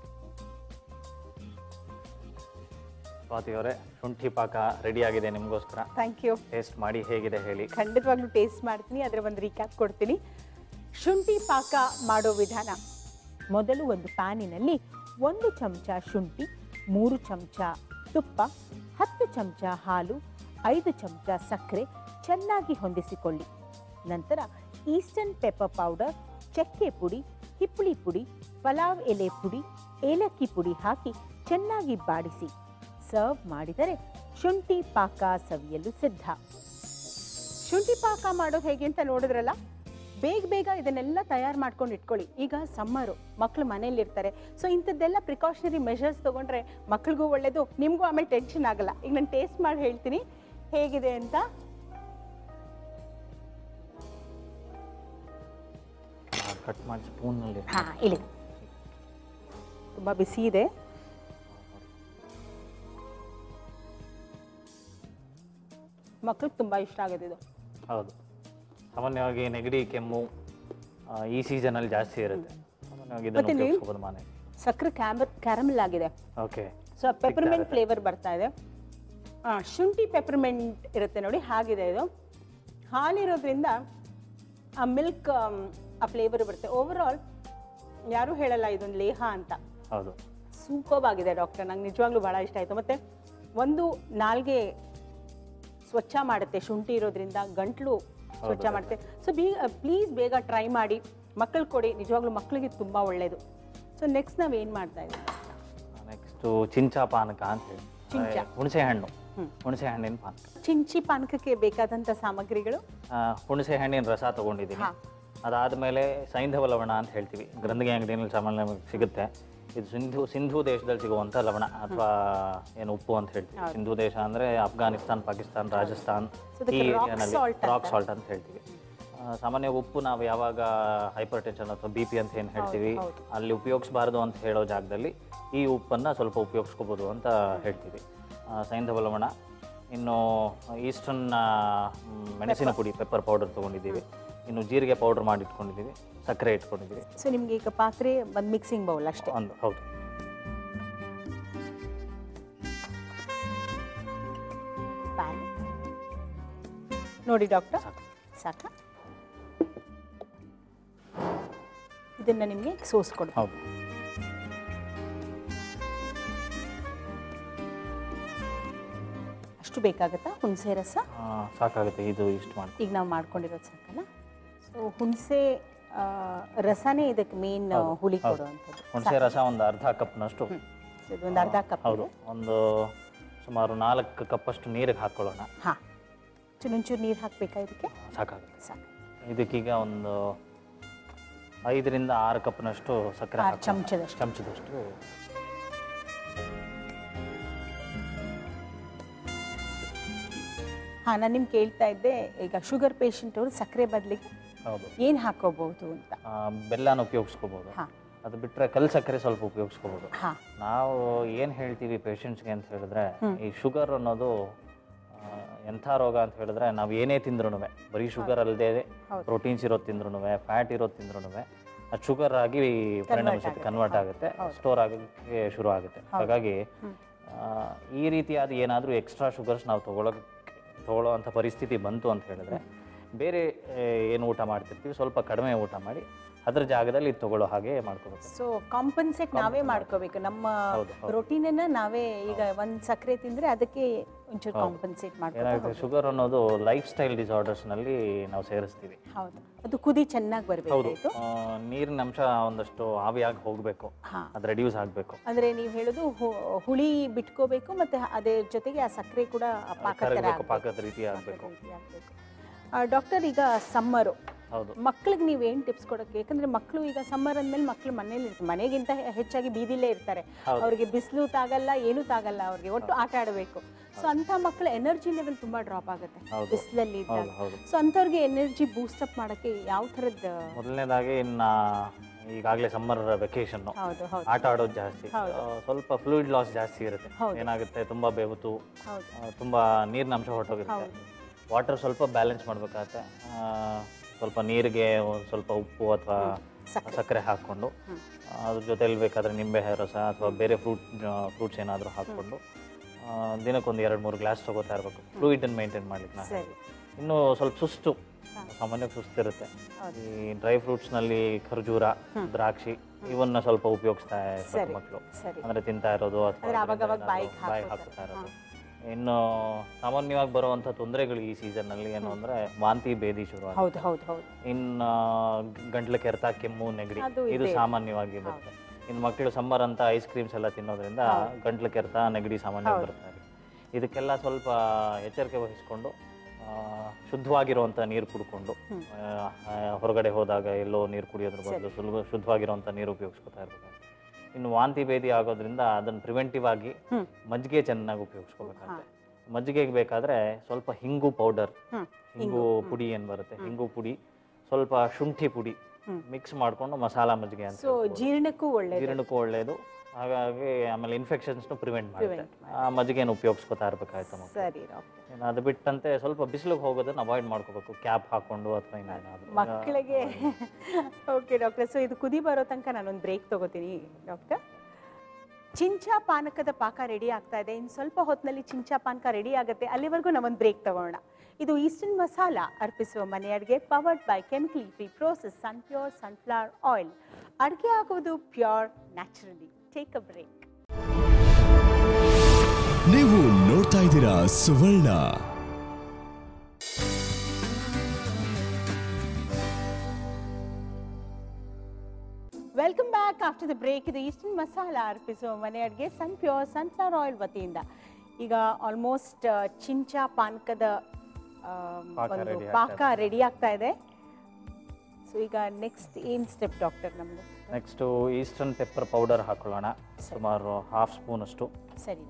Speaker 3: ಸ್ವಾತಿ ಅವರೇ ಶುಂಠಿ ಪಾಕ ರೆಡಿ ಆಗಿದೆ ನಿಮಗೋಸ್ಕರ
Speaker 2: ಥ್ಯಾಂಕ್ ಯು
Speaker 3: ಟೇಸ್ಟ್ ಮಾಡಿ ಹೇಗಿದೆ ಹೇಳಿ
Speaker 2: ಖಂಡಿತವಾಗ್ಲೂ ಟೇಸ್ಟ್ ಮಾಡ್ತೀನಿ ಅದರ ಒಂದು ರೀಕ್ಯಾಪ್ ಕೊಡ್ತೀನಿ ಶುಂಠಿ ಪಾಕ ಮಾಡೋ ವಿಧಾನ ಮೊದಲು ಒಂದು ಪ್ಯಾನಿನಲ್ಲಿ ಒಂದು ಚಮಚ ಶುಂಠಿ ಮೂರು ಚಮಚ ತುಪ್ಪ ಹತ್ತು ಚಮಚ ಹಾಲು ಐದು ಚಮಚ ಸಕ್ಕರೆ ಚೆನ್ನಾಗಿ ಹೊಂದಿಸಿಕೊಳ್ಳಿ ನಂತರ ಈಸ್ಟರ್ನ್ ಪೆಪ್ಪರ್ ಪೌಡರ್ ಚಕ್ಕೆ ಪುಡಿ ಹಿಪ್ಪಳಿ ಪುಡಿ ಪಲಾವ್ ಎಲೆ ಪುಡಿ ಏಲಕ್ಕಿ ಪುಡಿ ಹಾಕಿ ಚೆನ್ನಾಗಿ ಬಾಡಿಸಿ ಸರ್ವ್ ಮಾಡಿದರೆ ಶುಂಠಿ ಪಾಕ ಸವಿಯಲು ಸಿದ್ಧ ಶುಂಠಿ ಪಾಕ ಮಾಡೋದು ಹೇಗೆ ಅಂತ ನೋಡಿದ್ರಲ್ಲ ಬೇಗ ಬೇಗ ಇದನ್ನೆಲ್ಲ ತಯಾರು ಮಾಡ್ಕೊಂಡು ಇಟ್ಕೊಳ್ಳಿ ಈಗ ಸಮ್ಮರು ಮಕ್ಕಳು ಮನೇಲಿ ಇರ್ತಾರೆ ಸೊ ಇಂಥದ್ದೆಲ್ಲ ಪ್ರಿಕಾಷನರಿ ಮೆಷರ್ಸ್ ತೊಗೊಂಡ್ರೆ ಮಕ್ಳಿಗೂ ಒಳ್ಳೇದು ನಿಮಗೂ ಆಮೇಲೆ ಟೆನ್ಷನ್ ಆಗಲ್ಲ ಈಗ ನಾನು ಟೇಸ್ಟ್ ಮಾಡಿ ಹೇಳ್ತೀನಿ ಹೇಗಿದೆ ಅಂತ
Speaker 3: ಕಟ್ ಮಾಡಿ ಸ್ಪೂನಲ್ಲಿ
Speaker 2: ಹಾ ಇಲ್ಲಿ ತುಂಬ ಬಿಸಿ ಇದೆ ಮಕ್ಳಿಗೆ ತುಂಬ ಇಷ್ಟ ಆಗಿದೆ ಇದು
Speaker 3: ಹೌದು ಸಾಮಾನ್ಯವಾಗಿ ನೆಗಡಿ ಕೆಮ್ಮು ಆ, ಈ ಸೀಸನಲ್ಲಿ ಜಾಸ್ತಿ ಇರುತ್ತೆ ಸಾಮಾನ್ಯವಾಗಿ ಇದನ್ನು
Speaker 2: ಮತ್ತೆ ನೀವು-
Speaker 3: ಉಪಯೋಗಿಸ್ಬೋದು ಮನೆ
Speaker 2: ಸಕ್ಕರೆ ಕ್ಯಾಮರ್ ಕ್ಯಾರಮಲ್ ಆಗಿದೆ
Speaker 3: ಓಕೆ
Speaker 2: ಸೊ ಪೆಪರ್ಮೆಂಟ್ ಫ್ಲೇವರ್ ಬರ್ತಾ ಇದೆ ಆ, ಶುಂಠಿ ಪೆಪರ್ಮೆಂಟ್ ಇರುತ್ತೆ ನೋಡಿ ಹಾಗಿದೆ ಇದು ಹಾಲಿರೋದ್ರಿಂದ ಆ ಮಿಲ್ಕ್ ಆ ಫ್ಲೇವರ್ ಬರುತ್ತೆ ಓವರ್ ಆಲ್ ಯಾರೂ ಹೇಳಲ್ಲ ಇದೊಂದು ಲೇಹ ಅಂತ
Speaker 3: ಹೌದು
Speaker 2: ಸೂಪರ್ಬ್ ಆಗಿದೆ ಡಾಕ್ಟರ್ ನಂಗೆ ನಿಜವಾಗ್ಲೂ ಭಾಳ ಇಷ್ಟ ಆಯಿತು ಮತ್ತು ಒಂದು ನಾಲ್ಗೆ ಸ್ವಚ್ಛ ಮಾಡುತ್ತೆ ಶುಂಠಿ ಇರೋದ್ರಿಂದ ಗಂಟ್ಲು ಸ್ವಚ್ಛ ಮಾಡುತ್ತೆ ಸೊ ಬೀ ಪ್ಲೀಸ್ ಬೇಗ ಟ್ರೈ ಮಾಡಿ ಮಕ್ಕಳು ಕೊಡಿ ನಿಜವಾಗ್ಲೂ ಮಕ್ಕಳಿಗೆ ತುಂಬ ಒಳ್ಳೆಯದು ಸೊ ನೆಕ್ಸ್ಟ್ ನಾವು ಏನು ಮಾಡ್ತಾ ಇದ್ದೀವಿ
Speaker 3: ನೆಕ್ಸ್ಟು ಚಿಂಚಾ ಪಾನಕ ಅಂತ ಹೇಳಿ
Speaker 2: ಚಿಂಚ.
Speaker 3: ಹುಣಸೆ ಹಣ್ಣು ಹುಣಸೆ ಹಣ್ಣಿನ ಪಾನಕ
Speaker 2: ಚಿಂಚಿ ಪಾನಕಕ್ಕೆ ಬೇಕಾದಂಥ ಸಾಮಗ್ರಿಗಳು
Speaker 3: ಆ, ಹುಣಸೆ ಹಣ್ಣಿನ ರಸ ತಗೊಂಡಿದ್ದೀನಿ
Speaker 2: ಹಾ.
Speaker 3: ಅದಾದಮೇಲೆ ಸೈಂಧವ ಲವಣ ಅಂತ ಹೇಳ್ತೀವಿ ಗ್ರಂಥಿಗೆ ಅಂಗಡಿಯಲ್ಲಿ ಸಾಮಾನ್ಯ ಸಿಗುತ್ತೆ ಇದು ಸಿಂಧು ಸಿಂಧು ದೇಶದಲ್ಲಿ ಸಿಗುವಂಥ ಲವಣ ಅಥವಾ ಏನು ಉಪ್ಪು ಅಂತ ಹೇಳ್ತೀವಿ ಸಿಂಧು ದೇಶ ಅಂದರೆ ಅಫ್ಘಾನಿಸ್ತಾನ್ ಪಾಕಿಸ್ತಾನ್ ರಾಜಸ್ಥಾನ್
Speaker 2: So ಅದಕ್ಕೆ
Speaker 3: ಈ
Speaker 2: rock
Speaker 3: ಏರಿಯಾನಲ್ಲಿ
Speaker 2: salt
Speaker 3: ರಾಕ್ ಸಾಲ್ಟ್ ಅಂತ ಹೇಳ್ತೀವಿ ಆ, ಸಾಮಾನ್ಯ ಉಪ್ಪು ನಾವು ಯಾವಾಗ ಹೈಪರ್ ಟೆನ್ಷನ್ ಅಥವಾ ಬಿ ಪಿ ಅಂತ ಏನು ಹೇಳ್ತೀವಿ ಅಲ್ಲಿ ಉಪಯೋಗಿಸಬಾರ್ದು ಅಂತ ಹೇಳೋ ಜಾಗದಲ್ಲಿ ಈ ಉಪ್ಪನ್ನು ಸ್ವಲ್ಪ ಉಪಯೋಗಿಸ್ಕೋಬೋದು ಅಂತ ಹೇಳ್ತೀವಿ ಆ, ಸೈಂಧವ ಲವಣ ಇನ್ನು ಈಸ್ಟರ್ನ್ ಮೆಣಸಿನ ಪುಡಿ ಪೆಪ್ಪರ್ ಪೌಡರ್ ತೊಗೊಂಡಿದ್ದೀವಿ ಇನ್ನು ಜೀರಿಗೆ ಪೌಡರ್ ಮಾಡಿ ಇಟ್ಕೊಂಡಿದ್ದೀವಿ ಸಕ್ಕರೆ ಇಟ್ಕೊಂಡಿದ್ದೀವಿ
Speaker 2: ಸೊ ನಿಮಗೆ ಈಗ ಪಾತ್ರೆ ಒಂದು ಮಿಕ್ಸಿಂಗ್ ಬೌಲ್ ಅಷ್ಟೇ
Speaker 3: ಒಂದು ಹೌದು
Speaker 2: ಪ್ಯಾನ್ ನೋಡಿ ಡಾಕ್ಟರ್ ಸಾಕ ಇದನ್ನು ನಿಮಗೆ ಸೋಸ್ಕೊಡು
Speaker 3: ಹೌದು
Speaker 2: ಅಷ್ಟು ಬೇಕಾಗತ್ತಾ ಹುಣಸೆ ರಸ
Speaker 3: ಆ, ಸಾಕಾಗುತ್ತೆ ಇದು ಇಷ್ಟು ಮಾಡಿ
Speaker 2: ಈಗ ನಾವು ಮಾಡ್ಕೊಂಡಿರೋದು ಸಾಕಲ್ಲ ಸೊ ಹುಣಸೆ ಆ, ರಸನೇ ಇದಕ್ಕೆ ಮೇನ್ ಹುಳಿ ಕೊಡುವಂಥದ್ದು
Speaker 3: ಹುಣಸೆ ರಸ ಒಂದು ಅರ್ಧ ಕಪ್ನಷ್ಟು
Speaker 2: ಸೊ ಇದೊಂದು ಅರ್ಧ ಕಪ್
Speaker 3: ಹೌದು ಒಂದು ಸುಮಾರು ನಾಲ್ಕು ಕಪ್ಪಷ್ಟು ನೀರಿಗೆ ಹಾಕ್ಕೊಳ್ಳೋಣ
Speaker 2: ಹಾಂ ಚುನುಂಚೂರು ನೀರು ಹಾಕಬೇಕಾ ಇದಕ್ಕೆ
Speaker 3: ಸಾಕಾಗುತ್ತೆ
Speaker 2: ಸಾಕು
Speaker 3: ಇದಕ್ಕೀಗ ಒಂದು ಐದರಿಂದ ಆರು ಕಪ್ನಷ್ಟು ಸಕ್ಕರೆ
Speaker 2: ಆರು
Speaker 3: ಹಾಕೋಣ.
Speaker 2: ಚಮಚದಷ್ಟು.
Speaker 3: ಚಮಚದಷ್ಟು
Speaker 2: ಹಾಂ ನಾನು ನಿಮ್ಗೆ ಕೇಳ್ತಾ ಇದ್ದೆ ಈಗ ಶುಗರ್ ಪೇಷಂಟ್ ಅವರು ಸಕ್ಕರೆ ಬದಲಿಗೆ
Speaker 3: ಹೌದು
Speaker 2: ಏನು ಹಾಕೋಬಹುದು ಅಂತ
Speaker 3: ಆ, ಬೆಲ್ಲನ ಉಪಯೋಗಿಸ್ಕೋಬೋದು
Speaker 2: ಹಾಂ
Speaker 3: ಅದು ಬಿಟ್ಟರೆ ಕಲ್ ಸಕ್ಕರೆ ಸ್ವಲ್ಪ ಉಪಯೋಗಿಸ್ಕೋಬೋದು
Speaker 2: ಹಾಂ
Speaker 3: ನಾವು ಏನು ಹೇಳ್ತೀವಿ ಪೇಷಂಟ್ಸ್ಗೆ ಅಂತ ಹೇಳಿದ್ರೆ ಈ ಶುಗರ್ ಅನ್ನೋದು ಆ, ಎಂಥ ರೋಗ ಅಂತ ಹೇಳಿದ್ರೆ ನಾವು ಏನೇ ತಿಂದ್ರೂ ಬರೀ ಶುಗರ್ ಅಲ್ಲದೆ ಪ್ರೋಟೀನ್ಸ್ ಇರೋದು ತಿಂದ್ರೂ ಫ್ಯಾಟ್ ಇರೋದು ತಿಂದ್ರೂ ಅದು ಶುಗರ್ ಆಗಿ ಪರಿಣಮಿಸುತ್ತೆ ಕನ್ವರ್ಟ್ ಆಗುತ್ತೆ ಸ್ಟೋರ್ ಆಗೋಕ್ಕೆ ಶುರು ಆಗುತ್ತೆ ಹಾಗಾಗಿ ಆ, ಈ ರೀತಿಯಾದ ಏನಾದರೂ ಎಕ್ಸ್ಟ್ರಾ ಶುಗರ್ಸ್ ನಾವು ತಗೊಳಕ್ಕೆ ತಗೊಳ್ಳೋ ಅಂಥ ಪರಿಸ್ಥಿತಿ ಬಂತು ಅಂತ ಹೇಳಿದ್ರೆ ಬೇರೆ ಆ, ಏನು ಊಟ ಮಾಡ್ತಿರ್ತೀವಿ ಸ್ವಲ್ಪ ಕಡಿಮೆ ಊಟ ಮಾಡಿ ಅದ್ರ ಜಾಗದಲ್ಲಿ ಇದು ತಗೊಳ್ಳೋ ಹಾಗೆ ಮಾಡ್ಕೋಬೇಕು
Speaker 2: ಸೊ ಕಾಂಪನ್ಸೇಟ್ ನಾವೇ ಮಾಡ್ಕೋಬೇಕು ನಮ್ಮ
Speaker 3: ಹೌದು, ಹೌದು.
Speaker 2: ರೊಟೀನನ್ನ ನಾವೇ ಈಗ ಒಂದ್ ಸಕ್ಕರೆ ತಿಂದ್ರೆ ಅದಕ್ಕೆ ಒಂಚೂರು ಕಾಂಪನ್ಸೇಟ್ ಮಾಡ್ಕೋ
Speaker 3: ಏನಾಗುತ್ತೆ ಶುಗರ್ ಅನ್ನೋದು ಲೈಫ್ ಸ್ಟೈಲ್ ಡಿಸಾರ್ಡರ್ಸ್ನಲ್ಲಿ ನಾವು ಸೇರಿಸ್ತೀವಿ
Speaker 2: ಹೌದು ಅದು ಕುದಿ ಚೆನ್ನಾಗಿ
Speaker 3: ಹೌದು
Speaker 2: ಬರ್ಬೇಕಾಯ್ತು
Speaker 3: ಆ, ನೀರಿನ ಅಂಶ ಒಂದಷ್ಟು ಆವಿಯಾಗಿ ಹೋಗಬೇಕು
Speaker 2: ಹಾ
Speaker 3: ಅದು ರೆಡ್ಯೂಸ್ ಆಗಬೇಕು
Speaker 2: ಅಂದ್ರೆ ನೀವು ಹೇಳೋದು ಹು- ಹುಳಿ ಬಿಟ್ಕೋಬೇಕು ಮತ್ತೆ ಅದೇ ಜೊತೆಗೆ ಆ ಸಕ್ಕರೆ ಕೂಡ ಆ ಪಾಕ ತರ
Speaker 3: ಕರಗಬೇಕು
Speaker 2: ಆಗ್ಬೇಕು.
Speaker 3: ಪಾಕದ ರೀತಿ ಆಗಬೇಕು
Speaker 2: ಪಾಕದ ರೀತಿ ಆಗ್ಬೇಕು. ಆ, ಡಾಕ್ಟರ್ ಈಗ ಸಮ್ಮರು
Speaker 3: ಹೌದು
Speaker 2: ಮಕ್ಳಿಗೆ ನೀವು ಏನು ಟಿಪ್ಸ್ ಕೊಡೋಕ್ಕೆ ಯಾಕಂದ್ರೆ ಮಕ್ಕಳು ಈಗ ಸಮ್ಮರ್ ಅಂದ್ಮೇಲೆ ಮಕ್ಕಳು ಮನೇಲಿ ಇರ್ತಾರೆ ಮನೆಗಿಂತ ಹೆ- ಹೆಚ್ಚಾಗಿ ಬೀದಿಲೇ ಇರ್ತಾರೆ
Speaker 3: ಹೌದು.
Speaker 2: ಅವ್ರಿಗೆ ಬಿಸಿಲು ತಾಗಲ್ಲ ಏನೂ ತಾಗಲ್ಲ ಅವ್ರಿಗೆ ಒಟ್ಟು ಆಟ ಆಡಬೇಕು ಸೊ ಅಂಥ ಮಕ್ಕಳ ಎನರ್ಜಿ ಲೆವೆಲ್ ತುಂಬಾ ಡ್ರಾಪ್ ಆಗುತ್ತೆ
Speaker 3: ಹೌದು.
Speaker 2: ಬಿಸಿಲಲ್ಲಿ ಇದ್ದಾಗ
Speaker 3: ಹೌದು ಹೌದು
Speaker 2: ಸೊ ಅಂಥವ್ರಿಗೆ ಎನರ್ಜಿ ಬೂಸ್ಟಪ್ ಮಾಡೋಕ್ಕೆ ಯಾವ ಥರದ್ದು
Speaker 3: ಮೊದಲನೇದಾಗಿ ಇನ್ನ ಈಗಾಗಲೇ ಸಮ್ಮರ್ ವೆಕೇಶನ್ನು
Speaker 2: ಹೌದು ಹೌದು
Speaker 3: ಆಟ ಆಡೋದು ಜಾಸ್ತಿ
Speaker 2: ಹೌದು.
Speaker 3: ಆ, ಸ್ವಲ್ಪ ಫ್ಲೂಯಿಡ್ ಲಾಸ್ ಜಾಸ್ತಿ ಇರುತ್ತೆ
Speaker 2: ಹೌದು.
Speaker 3: ಏನಾಗುತ್ತೆ ತುಂಬಾ ಬೇವುತು
Speaker 2: ಹೌದು
Speaker 3: ಆ, ತುಂಬಾ ನೀರಿನ ಅಂಶ ಹೊರಟೋಗಿರುತ್ತೆ
Speaker 2: ಹೌದು
Speaker 3: ವಾಟರ್ ಸ್ವಲ್ಪ ಬ್ಯಾಲೆನ್ಸ್ ಮಾಡಬೇಕಾಗತ್ತೆ ಸ್ವಲ್ಪ ನೀರಿಗೆ ಒಂದ್ ಸ್ವಲ್ಪ ಉಪ್ಪು ಅಥವಾ
Speaker 2: ಸಕ್ಕರೆ
Speaker 3: ಸಕ್ಕರೆ ಹಾಕ್ಕೊಂಡು
Speaker 2: ಹ್ಮ್.
Speaker 3: ಅದ್ರ ಜೊತೆಲಿ ಬೇಕಾದ್ರೆ ನಿಂಬೆ ರಸ ಅಥವಾ ಬೇರೆ ಫ್ರೂಟ್ ಫ್ರೂಟ್ಸ್ ಏನಾದರೂ ಹಾಕ್ಕೊಂಡು ಆ, ದಿನಕ್ಕೊಂದು ಎರಡು ಮೂರು ಗ್ಲಾಸ್ ತಗೋತಾ ಇರಬೇಕು ಫ್ಲೂಯಿಡನ್ನು ಮೇಂಟೈನ್ ಮಾಡ್ಲಿಕ್ಕೆ ನಾವು
Speaker 2: ಸರಿ
Speaker 3: ಇನ್ನು ಸ್ವಲ್ಪ ಸುಸ್ತು
Speaker 2: ಹಾ.
Speaker 3: ಸಾಮಾನ್ಯವಾಗಿ ಸುಸ್ತಿರುತ್ತೆ
Speaker 2: ಹೌದು.
Speaker 3: ಈ ಡ್ರೈ ಫ್ರೂಟ್ಸ್ನಲ್ಲಿ ಖರ್ಜೂರ ದ್ರಾಕ್ಷಿ ಇವನ್ನ ಸ್ವಲ್ಪ ಉಪಯೋಗಿಸ್ತಾ ಇರ್ಬೇಕು
Speaker 2: ಸರಿ
Speaker 3: ಮಕ್ಕಳು
Speaker 2: ಸರಿ
Speaker 3: ಅಂದ್ರೆ ತಿಂತಾ ಇರೋದು ಅಥವಾ
Speaker 2: ಅಂದ್ರೆ ಅವಾಗ
Speaker 3: ಅದರಿಂದ
Speaker 2: ಅವಾಗ
Speaker 3: ಏನಾದ್ರು
Speaker 2: ಬಾಯಿಗೆ
Speaker 3: ಬಾಯಿಗೆ
Speaker 2: ಹಾಕ್ಕೊತಾರೆ.
Speaker 3: ಹಾಕ್ತಾ ಇರೋದು ಇನ್ನು ಸಾಮಾನ್ಯವಾಗಿ ಬರುವಂಥ ತೊಂದರೆಗಳು ಈ ಸೀಸನ್ನಲ್ಲಿ ಏನು ಅಂದ್ರೆ ವಾಂತಿ ಭೇದಿ ಶುರು ಆಗುತ್ತೆ.
Speaker 2: ಹೌದು ಹೌದು ಹೌದು
Speaker 3: ಇನ್ನು ಗಂಟ್ಲು ಕೆರೆತ ಕೆಮ್ಮು ನೆಗಡಿ
Speaker 2: ಅದು
Speaker 3: ಇದು
Speaker 2: ಇದೆ.
Speaker 3: ಸಾಮಾನ್ಯವಾಗಿ ಬರುತ್ತೆ ಇನ್ನು ಮಕ್ಕಳು ಸಮ್ಮರ್ ಅಂತ ಐಸ್ ಕ್ರೀಮ್ಸ್ ಎಲ್ಲ ತಿನ್ನೋದ್ರಿಂದ ಗಂಟ್ಲು ಕೆರೆತ ನೆಗಡಿ ಸಾಮಾನ್ಯವಾಗಿ ಬರ್ತಾರೆ ಇದಕ್ಕೆಲ್ಲ ಸ್ವಲ್ಪ ಎಚ್ಚರಿಕೆ ವಹಿಸ್ಕೊಂಡು ಆ, ಶುದ್ಧವಾಗಿರುವಂಥ ನೀರು ಕುಡ್ಕೊಂಡು ಆ, ಆ, ಹೊರಗಡೆ ಹೋದಾಗ ಎಲ್ಲೋ ನೀರು ಕುಡಿಯೋದ್ರ ಬದಲು ಸುಲಭ ಶುದ್ಧವಾಗಿರುವಂಥ ನೀರು ಉಪಯೋಗಿಸ್ಕೊತಾ ಇರ್ಬೇಕು ಇನ್ನು ವಾಂತಿ ಭೇದಿ ಆಗೋದ್ರಿಂದ ಅದನ್ನು ಪ್ರಿವೆಂಟಿವ್ ಆಗಿ
Speaker 2: ಹ್ಮ್.
Speaker 3: ಮಜ್ಜಿಗೆ ಚೆನ್ನಾಗಿ ಉಪಯೋಗಿಸ್ಕೋಬೇಕಾಗುತ್ತೆ ಮಜ್ಜಿಗೆಗೆ ಬೇಕಾದ್ರೆ ಸ್ವಲ್ಪ ಹಿಂಗು ಪೌಡರ್
Speaker 2: ಹ್ಮ್
Speaker 3: ಹಿಂಗು ಪುಡಿ ಏನು ಬರುತ್ತೆ ಹಿಂಗು ಪುಡಿ ಸ್ವಲ್ಪ ಶುಂಠಿ ಪುಡಿ
Speaker 2: ಹ್ಮ್.
Speaker 3: ಮಿಕ್ಸ್ ಮಾಡ್ಕೊಂಡು ಮಸಾಲಾ ಮಜ್ಜಿಗೆ ಅಂತ
Speaker 2: ಸೊ ಜೀರ್ಣಕ್ಕೂ ಒಳ್ಳೇದು
Speaker 3: ಜೀರ್ಣಕ್ಕೂ ಒಳ್ಳೆಯದು ಹಾಗಾಗಿ ಆಮೇಲೆ ಇನ್ಫೆಕ್ಷನ್ಸ್ನು ಪ್ರಿವೆಂಟ್ ಮಾಡುತ್ತೆ
Speaker 2: Prevent
Speaker 3: ಆ ಮಜ್ಜಿಗೆಯನ್ನು ಉಪಯೋಗಿಸ್ಕೊತಾ ಇರ್ಬೇಕಾಯ್ತು ಮಕ್ಕಳು
Speaker 2: ಸರಿ ಡಾಕ್ಟರ್
Speaker 3: ಇನ್ನು ಅದು ಬಿಟ್ಟಂತೆ ಸ್ವಲ್ಪ ಬಿಸಿಲಿಗೆ ಹೋಗೋದನ್ನ ಅವಾಯ್ಡ್ ಮಾಡ್ಕೋಬೇಕು ಕ್ಯಾಪ್ ಹಾಕೊಂಡು ಅಥವಾ ಇನ್ನೇನಾದ್ರು
Speaker 2: ಮಕ್ಕಳಿಗೆ ಓಕೆ ಡಾಕ್ಟರ್ ಸೊ ಇದು ಕುದಿ ಬರೋ ತನಕ ನಾನೊಂದು ಬ್ರೇಕ್ ತಗೋತೀನಿ ಡಾಕ್ಟರ್ ಚಿಂಚಾ ಪಾನಕದ ಪಾಕ ರೆಡಿ ಆಗ್ತಾ ಇದೆ ಇನ್ನು ಸ್ವಲ್ಪ ಹೊತ್ತಿನಲ್ಲಿ ಚಿಂಚಾ ಪಾನಕ ರೆಡಿ ಆಗುತ್ತೆ ಅಲ್ಲಿವರೆಗೂ ನಾವೊಂದು ಬ್ರೇಕ್ ತಗೋಣ ಇದು ಈಸ್ಟರ್ನ್ ಮಸಾಲ ಅರ್ಪಿಸುವ ಮನೆ ಅಡುಗೆ powered by chemically free process sun pure sunflower oil ಅಡುಗೆ ಆಗೋದು pure naturally take a break
Speaker 1: ನೀವು ನೋಡ್ತಾ ಇದ್ದೀರಾ Suvarna
Speaker 2: welcome back after the break ಇದು ಈಸ್ಟರ್ನ್ ಮಸಾಲ ಅರ್ಪಿಸುವ ಮನೆ ಅಡುಗೆ ಸನ್ ಪ್ಯೂರ್ ಸನ್ಫ್ಲವರ್ ಆಯಿಲ್ ವತಿಯಿಂದ ಈಗ ಆಲ್ಮೋಸ್ಟ್ ಚಿಂಚಾ ಪಾನಕದ ಆ,
Speaker 3: ಪಾಕ
Speaker 2: ಒಂದು
Speaker 3: ready ಆಗ್ತಾ
Speaker 2: ಪಾಕ ರೆಡಿ ಆಗ್ತಾ ಇದೆ ಸೊ ಈಗ ನೆಕ್ಸ್ಟ್ ಏನು ಸ್ಟೆಪ್ ಡಾಕ್ಟರ್ ನಮ್ಮದು
Speaker 3: ನೆಕ್ಸ್ಟು ಈಸ್ಟರ್ನ್ ಪೆಪ್ಪರ್ ಪೌಡರ್ ಹಾಕೊಳ್ಳೋಣ ಸುಮಾರು ಹಾಫ್ ಸ್ಪೂನ್ ಅಷ್ಟು
Speaker 2: ಸರಿ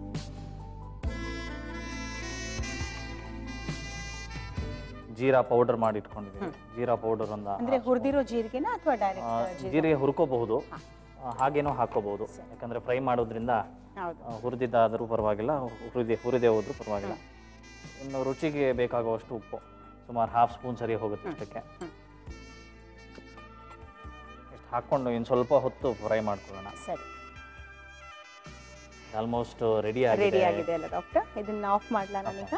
Speaker 3: ಜೀರಾ ಪೌಡರ್ ಮಾಡಿ ಇಟ್ಕೊಂಡಿದ್ದೀನಿ ಜೀರಾ ಪೌಡರ್ ಒಂದು
Speaker 2: ಅಂದ್ರೆ ಹುರಿದಿರೋ ಜೀರಿಗೆನ ಅಥವಾ
Speaker 3: ಆ,
Speaker 2: ಡೈರೆಕ್ಟ್
Speaker 3: ಜೀರಿಗೆ ಹುರ್ಕೋಬಹುದು ಆ, ಹಾಗೇನೂ ಹಾಕೋಬಹುದು ಯಾಕಂದ್ರೆ ಫ್ರೈ ಮಾಡೋದ್ರಿಂದ
Speaker 2: ಹೌದು
Speaker 3: ಆ, ಹುರಿದಿದ್ದಾದರೂ ಪರವಾಗಿಲ್ಲ ಹುರಿದೆ ಹುರಿದೇ ಹೋದ್ರೂ ಪರವಾಗಿಲ್ಲ ಇನ್ನು ರುಚಿಗೆ ಬೇಕಾಗುವಷ್ಟು ಉಪ್ಪು ಸುಮಾರು ಹಾಫ್ ಸ್ಪೂನ್ ಸರಿ ಹೋಗುತ್ತೆ ಇಷ್ಟಕ್ಕೆ
Speaker 2: ಹ್ಮ್.
Speaker 3: ಇಷ್ಟು ಹಾಕ್ಕೊಂಡು ಇನ್ನು ಸ್ವಲ್ಪ ಹೊತ್ತು ಫ್ರೈ ಮಾಡ್ಕೊಳ್ಳೋಣ
Speaker 2: ಸರಿ
Speaker 3: ಆಲ್ಮೋಸ್ಟ್ ರೆಡಿ
Speaker 2: ರೆಡಿ
Speaker 3: ಆಗಿದೆ
Speaker 2: ಆಗಿದೆ ಅಲ್ಲ ಡಾಕ್ಟರ್ ಇದನ್ನ ಆಫ್ ಮಾಡ್ಲಾ ನಾನೀಗ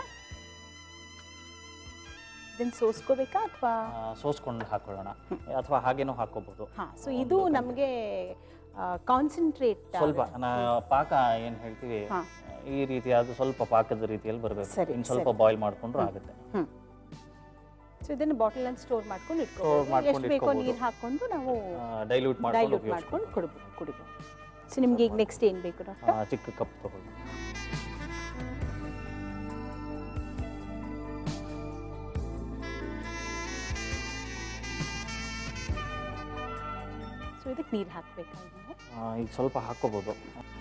Speaker 2: ಇದನ್ನ ಸೋಸ್ಕೋಬೇಕಾ ಅಥವಾ
Speaker 3: ಆ, ಸೋಸ್ಕೊಂಡು ಹಾಕೊಳ್ಳೋಣ ಅಥವಾ ಹಾಗೇನೂ ಹಾಕೋಬಹುದು
Speaker 2: ಹಾ ಸೊ ಇದು ನಮಗೆ ಕಾನ್ಸಂಟ್ರೇಟ್
Speaker 3: ಸ್ವಲ್ಪ ನಾ ಪಾಕ ಏನು ಹೇಳ್ತೀವಿ
Speaker 2: ಹಾ.
Speaker 3: ಈ ರೀತಿಯಾದ ಸ್ವಲ್ಪ ಪಾಕದ ರೀತಿಯಲ್ಲಿ ಬರಬೇಕು
Speaker 2: ಸರಿ,
Speaker 3: ಇನ್ನು ಸ್ವಲ್ಪ ಬಾಯ್ಲ್ ಮಾಡ್ಕೊಂಡ್ರು ಆಗುತ್ತೆ
Speaker 2: ಹ್ಮ್ ಸೊ ಇದನ್ನ ಬಾಟಲ್ ಅಲ್ಲಿ ಸ್ಟೋರ್ ಮಾಡ್ಕೊಂಡು
Speaker 3: Store
Speaker 2: ಇಟ್ಕೋಬಹುದು
Speaker 3: ಮಾಡ್ಕೊಂಡು
Speaker 2: ಎಷ್ಟು ಬೇಕೋ
Speaker 3: ಇಟ್ಕೋಬಹುದು.
Speaker 2: ನೀರು ಹಾಕೊಂಡು ನಾವು
Speaker 3: ಡೈಲ್ಯೂಟ್ ಮಾಡ್ಕೊಂಡು
Speaker 2: ಡೈಲ್ಯೂಟ್
Speaker 3: ಉಪಯೋಗಿಸ್ಕೊಂಡು
Speaker 2: ಮಾಡ್ಕೊಂಡು ಕುಡಿಬೋದು ಕುಡಿಬೋದು ಸೊ ನಿಮ್ಗೆ ಈಗ ನೆಕ್ಸ್ಟ್ ಏನು ಬೇಕು ಡಾಕ್ಟರ್
Speaker 3: ಆ, ಚಿಕ್ಕ ಕಪ್ ತಗೊಳ್ಳಿ
Speaker 2: ಸೊ ಇದಕ್ಕೆ ನೀರು ಹಾಕ್ಬೇಕಾ ನಾವು
Speaker 3: ಆ, ಈಗ ಸ್ವಲ್ಪ ಹಾಕೋಬಹುದು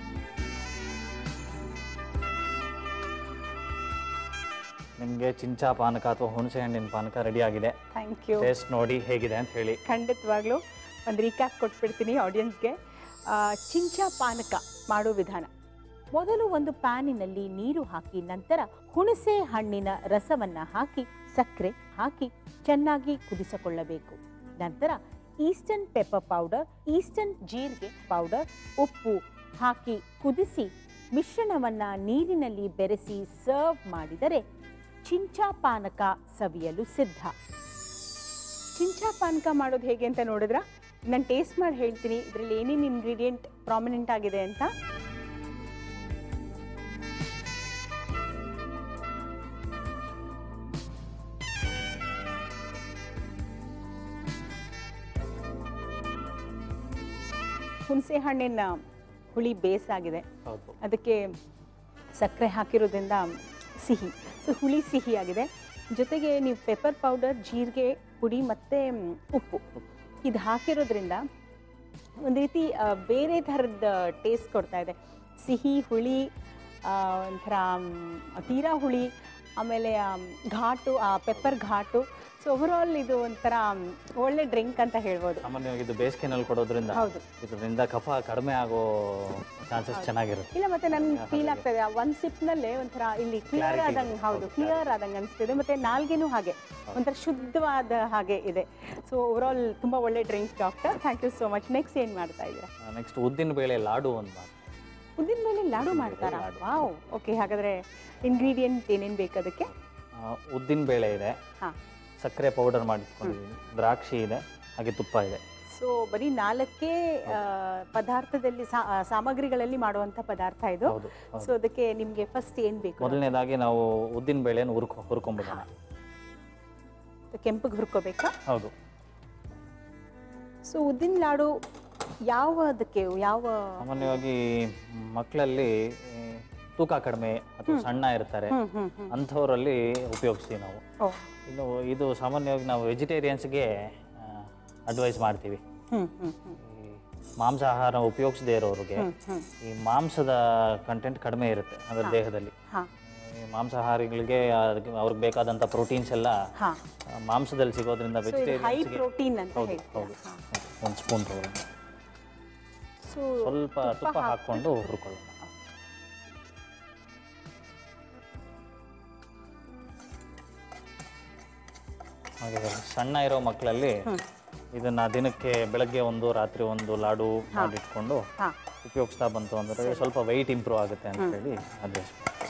Speaker 3: ನಿಮಗೆ ಚಿಂಚಾ ಪಾನಕ ಅಥವಾ ಹುಣಸೆ ಹಣ್ಣಿನ ಪಾನಕ ರೆಡಿ ಆಗಿದೆ
Speaker 2: ಥ್ಯಾಂಕ್ ಯು
Speaker 3: ಟೇಸ್ಟ್ ನೋಡಿ ಹೇಗಿದೆ ಅಂತ ಹೇಳಿ
Speaker 2: ಖಂಡಿತವಾಗ್ಲೂ ಒಂದು ರೀಕ್ಯಾಪ್ ಕೊಟ್ಬಿಡ್ತೀನಿ ಆಡಿಯನ್ಸ್ಗೆ ಚಿಂಚಾ ಪಾನಕ ಮಾಡೋ ವಿಧಾನ ಮೊದಲು ಒಂದು ಪ್ಯಾನಿನಲ್ಲಿ ನೀರು ಹಾಕಿ ನಂತರ ಹುಣಸೆ ಹಣ್ಣಿನ ರಸವನ್ನ ಹಾಕಿ ಸಕ್ಕರೆ ಹಾಕಿ ಚೆನ್ನಾಗಿ ಕುದಿಸಿಕೊಳ್ಳಬೇಕು ನಂತರ ಈಸ್ಟರ್ನ್ ಪೆಪ್ಪರ್ ಪೌಡರ್ ಈಸ್ಟರ್ನ್ ಜೀರಿಗೆ ಪೌಡರ್ ಉಪ್ಪು ಹಾಕಿ ಕುದಿಸಿ ಮಿಶ್ರಣವನ್ನ ನೀರಿನಲ್ಲಿ ಬೆರೆಸಿ ಸರ್ವ್ ಮಾಡಿದರೆ ಚಿಂಚಾ ಪಾನಕ ಸವಿಯಲು ಸಿದ್ಧ ಚಿಂಚಾ ಪಾನಕ ಮಾಡೋದು ಹೇಗೆ ಅಂತ ನೋಡಿದ್ರ ನಾನು ಟೇಸ್ಟ್ ಮಾಡಿ ಹೇಳ್ತೀನಿ ಇದರಲ್ಲಿ ಏನೇನು ಇಂಗ್ರೀಡಿಯೆಂಟ್ ಪ್ರಾಮಿನೆಂಟ್ ಆಗಿದೆ ಅಂತ ಹುಣಸೆ ಹಣ್ಣಿನ ಹುಳಿ ಬೇಸಾಗಿದೆ
Speaker 3: ಹೌದು
Speaker 2: ಅದಕ್ಕೆ ಸಕ್ಕರೆ ಹಾಕಿರೋದ್ರಿಂದ ಸಿಹಿ ಸೊ ಹುಳಿ ಸಿಹಿ ಆಗಿದೆ ಜೊತೆಗೆ ನೀವು ಪೆಪ್ಪರ್ ಪೌಡರ್ ಜೀರಿಗೆ ಪುಡಿ ಮತ್ತು ಉಪ್ಪು ಇದು ಹಾಕಿರೋದ್ರಿಂದ ಒಂದು ರೀತಿ ಆ, ಬೇರೆ ಥರದ ಟೇಸ್ಟ್ ಕೊಡ್ತಾ ಇದೆ ಸಿಹಿ ಹುಳಿ ಆ, ಒಂಥರ ಮ್, ತೀರಾ ಹುಳಿ ಆಮೇಲೆ ಆ, ಘಾಟು ಆ ಪೆಪ್ಪರ್ ಘಾಟು ಸೊ ಓವರಾಲ್ ಇದು ಒಂಥರ ಮ್, ಒಳ್ಳೆ ಡ್ರಿಂಕ್ ಅಂತ ಹೇಳ್ಬೋದು
Speaker 3: ಸಾಮಾನ್ಯವಾಗಿ ಇದು ಬೇಸಿಗೆನಲ್ಲಿ ಕೊಡೋದ್ರಿಂದ
Speaker 2: ಹೌದು.
Speaker 3: ಇದರಿಂದ ಕಫ ಕಡಿಮೆ ಆಗೋ ಚಾನ್ಸಸ್ ಚೆನ್ನಾಗಿರುತ್ತೆ
Speaker 2: ಇಲ್ಲ ಮತ್ತೆ ನನ್ಗೆ ಫೀಲ್ ಆಗ್ತದೆ ಆ ಒಂದ್ ಸಿಪ್ ನಲ್ಲೇ ಒಂಥರ ಇಲ್ಲಿ ಕ್ಲಿಯರ್
Speaker 3: Clarity
Speaker 2: ಆದಂಗೆ
Speaker 3: ಇದೆ.
Speaker 2: ಹೌದು ಕ್ಲಿಯರ್ ಆದಂಗೆ ಅನಿಸ್ತಿದೆ ಮತ್ತೆ ನಾಲ್ಗೆನೂ ಹಾಗೆ ಒಂಥರ ಶುದ್ಧವಾದ ಹಾಗೆ ಇದೆ ಸೊ ಓವರಾಲ್ ತುಂಬಾ ಒಳ್ಳೆ drink doctor thank you so much next ಏನ್ ಮಾಡ್ತಾ ಇದ್ದೀರಾ
Speaker 3: ನೆಕ್ಸ್ಟ್ ಉದ್ದಿನ ಬೇಳೆ ಲಾಡು ಒಂದು ಮಾಡಿ
Speaker 2: ಉದ್ದಿನ ಮೇಲೆ ಲಾಡು ಮಾಡ್ತಾರಾ ವಾವ್ ಓಕೆ ಹಾಗಾದ್ರೆ ಇಂಗ್ರೀಡಿಯೆಂಟ್ ಏನೇನ್ ಬೇಕು ಅದಕ್ಕೆ
Speaker 3: ಉದ್ದಿನ ಬೇಳೆ ಇದೆ
Speaker 2: ಹಾ
Speaker 3: ಸಕ್ಕರೆ ಪೌಡರ್ ಮಾಡಿಟ್ಕೊಂಡಿದ್ದೀನಿ ದ್ರಾಕ್ಷಿ ಇದೆ ಹಾಗೆ ತುಪ್ಪ ಇದೆ
Speaker 2: ಸೊ ಬರೀ ನಾಲ್ಕೇ ಆ, ಪದಾರ್ಥದಲ್ಲಿ ಸಾ- ಆ, ಸಾಮಗ್ರಿಗಳಲ್ಲಿ ಮಾಡುವಂತ ಪದಾರ್ಥ ಇದು
Speaker 3: ಹೌದು ಹೌದು.
Speaker 2: ಸೊ ಅದಕ್ಕೆ ನಿಮ್ಗೆ ಫಸ್ಟ್ ಏನ್ ಬೇಕು
Speaker 3: ಮೊದಲನೇದಾಗಿ ನಾವು ಉದ್ದಿನ ಬೇಳೆನ ಹುರ್ಕೊ ಹುರ್ಕೊಂಬಿಡೋಣ
Speaker 2: ಕೆಂಪಗೆ ಹುರ್ಕೋಬೇಕಾ
Speaker 3: ಹೌದು
Speaker 2: ಸೊ ಉದ್ದಿನ ಲಾಡು ಯಾವ ಅದಕ್ಕೆ ಯಾವ
Speaker 3: ಸಾಮಾನ್ಯವಾಗಿ ಮಕ್ಕಳಲ್ಲಿ ಈ, ತೂಕ ಕಡಿಮೆ ಅಥವಾ ಸಣ್ಣ ಇರ್ತಾರೆ
Speaker 2: ಹ್ಮ್ ಹ್ಮ್ ಹ್ಮ್
Speaker 3: ಅಂಥವರಲ್ಲಿ ಉಪಯೋಗಿಸ್ತೀವಿ ನಾವು
Speaker 2: ಓ
Speaker 3: ಇನ್ನು ಇದು ಸಾಮಾನ್ಯವಾಗಿ ನಾವು ವೆಜಿಟೇರಿಯನ್ಸ್ಗೆ ಅಡ್ವೈಸ್ ಮಾಡ್ತೀವಿ
Speaker 2: ಹ್ಮ್ ಹ್ಮ್ ಹ್ಮ್
Speaker 3: ಈ ಮಾಂಸಾಹಾರ ಉಪಯೋಗಿಸದೇ ಇರೋರಿಗೆ
Speaker 2: ಹ್ಮ್ ಹ್ಮ್
Speaker 3: ಈ ಮಾಂಸದ ಕಂಟೆಂಟ್ ಕಡಿಮೆ ಇರುತ್ತೆ ಅದರ ದೇಹದಲ್ಲಿ
Speaker 2: ಹಾ
Speaker 3: ಈ ಮಾಂಸಾಹಾರಿಗಳಿಗೆ ಅದಕ್ಕೆ ಅವ್ರಿಗೆ ಬೇಕಾದಂಥ ಪ್ರೋಟೀನ್ಸ್ ಎಲ್ಲ
Speaker 2: ಹಾ
Speaker 3: ಆ, ಮಾಂಸದಲ್ಲಿ ಸಿಗೋದ್ರಿಂದ
Speaker 2: ಸೊ ಇದು ಹೈ
Speaker 3: ವೆಜಿಟೇರಿಯನ್ಸ್ಗೆ
Speaker 2: ಪ್ರೋಟೀನ್ ಅಂತ
Speaker 3: ಹೌದು
Speaker 2: ಹೇಳ್ತೀರಾ
Speaker 3: ಹೌದು ಒಂದು ಸ್ಪೂನ್ ತಗೊಳ್ಳೋಣ
Speaker 2: ಸೊ
Speaker 3: ಸ್ವಲ್ಪ ತುಪ್ಪ ಹಾಕ್ಕೊಂಡು ಹುರ್ಕೊಳ್ಳೋಣ ಹಾಗೆ ಸಣ್ಣ ಇರೋ ಮಕ್ಕಳಲ್ಲಿ ಇದನ್ನ ದಿನಕ್ಕೆ ಬೆಳಗ್ಗೆ ಒಂದು ರಾತ್ರಿ ಒಂದು ಲಾಡು ಮಾಡಿಟ್ಕೊಂಡು
Speaker 2: ಹಾ
Speaker 3: ಉಪಯೋಗಿಸ್ತಾ ಬಂತು ಅಂದ್ರೆ ಸ್ವಲ್ಪ ವೆಯ್ಟ್ ಇಂಪ್ರೂವ್ ಆಗುತ್ತೆ ಅಂತ ಹೇಳಿ ಅದೇ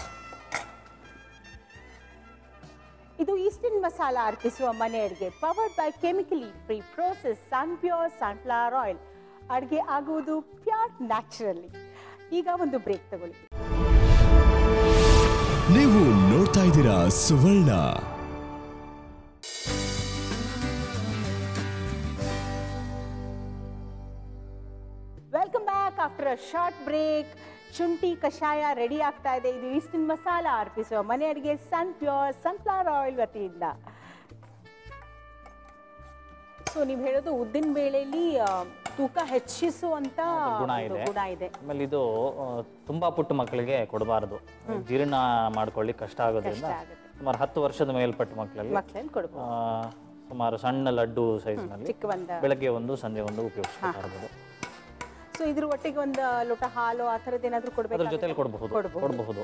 Speaker 2: ಇದು ಈಸ್ಟರ್ನ್ ಮಸಾಲ ಅರ್ಪಿಸುವ ಮನೆ ಅಡುಗೆ powered by chemically free process sun pure sunflower oil ಅಡುಗೆ ಆಗುವುದು ಪ್ಯೂರ್ ನ್ಯಾಚುರಲಿ ಈಗ ಒಂದು ಬ್ರೇಕ್ ತಗೊಳ್ಳಿ
Speaker 1: ನೀವು ನೋಡ್ತಾ ಇದ್ದೀರಾ Suvarna
Speaker 2: welcome back after a short break ಶುಂಠಿ ಕಷಾಯ ರೆಡಿ ಆಗ್ತಾ ಇದೆ ಇದು ಈಸ್ಟರ್ನ್ ಮಸಾಲ ಅರ್ಪಿಸುವ ಮನೆ ಅಡುಗೆ ಸನ್ ಪ್ಯೂರ್ ಸನ್ಫ್ಲವರ್ ಆಯಿಲ್ ವತಿಯಿಂದ ಸೊ ನೀವು ಹೇಳೋದು ಉದ್ದಿನ ಬೇಳೆಯಲ್ಲಿ ಆ, ತೂಕ ಹೆಚ್ಚಿಸುವಂತ
Speaker 3: ಗುಣ
Speaker 2: ಒಂದು
Speaker 3: ಇದೆ.
Speaker 2: ಗುಣ ಇದೆ
Speaker 3: ಆಮೇಲೆ ಇದು ಆ, ತುಂಬಾ ಪುಟ್ಟ ಮಕ್ಕಳಿಗೆ ಕೊಡಬಾರ್ದು ಜೀರ್ಣ ಮಾಡ್ಕೊಳ್ಳಿಕ್ಕೆ ಕಷ್ಟ ಆಗೋದ್ರಿಂದ
Speaker 2: ಕಷ್ಟ ಆಗುತ್ತೆ.
Speaker 3: ಸುಮಾರು ಹತ್ತು ವರ್ಷದ ಮೇಲ್ಪಟ್ಟ ಮಕ್ಕಳಲ್ಲಿ
Speaker 2: ಮಕ್ಕಳಲ್ಲಿ ಕೊಡ್ಬೋದು
Speaker 3: ಆ, ಸುಮಾರು ಸಣ್ಣ ಲಡ್ಡು ಸೈಜ್ನಲ್ಲಿ
Speaker 2: ಚಿಕ್ಕ ಒಂದು
Speaker 3: ಬೆಳಗ್ಗೆ ಒಂದು ಸಂಜೆ ಒಂದು ಉಪಯೋಗಿಸ್ತಾ ಇರ್ಬೋದು
Speaker 2: ಸೊ ಇದ್ರ ಒಟ್ಟಿಗೆ ಒಂದು ಲೋಟ ಹಾಲು ಆ ಥರದ್ದು ಏನಾದರೂ
Speaker 3: ಅದ್ರ
Speaker 2: ಕೊಡಬೇಕು
Speaker 3: ಜೊತೆಲಿ ಕೊಡಬಹುದು
Speaker 2: ಕೊಡ್ಬಹುದು.
Speaker 3: ಕೊಡಬಹುದು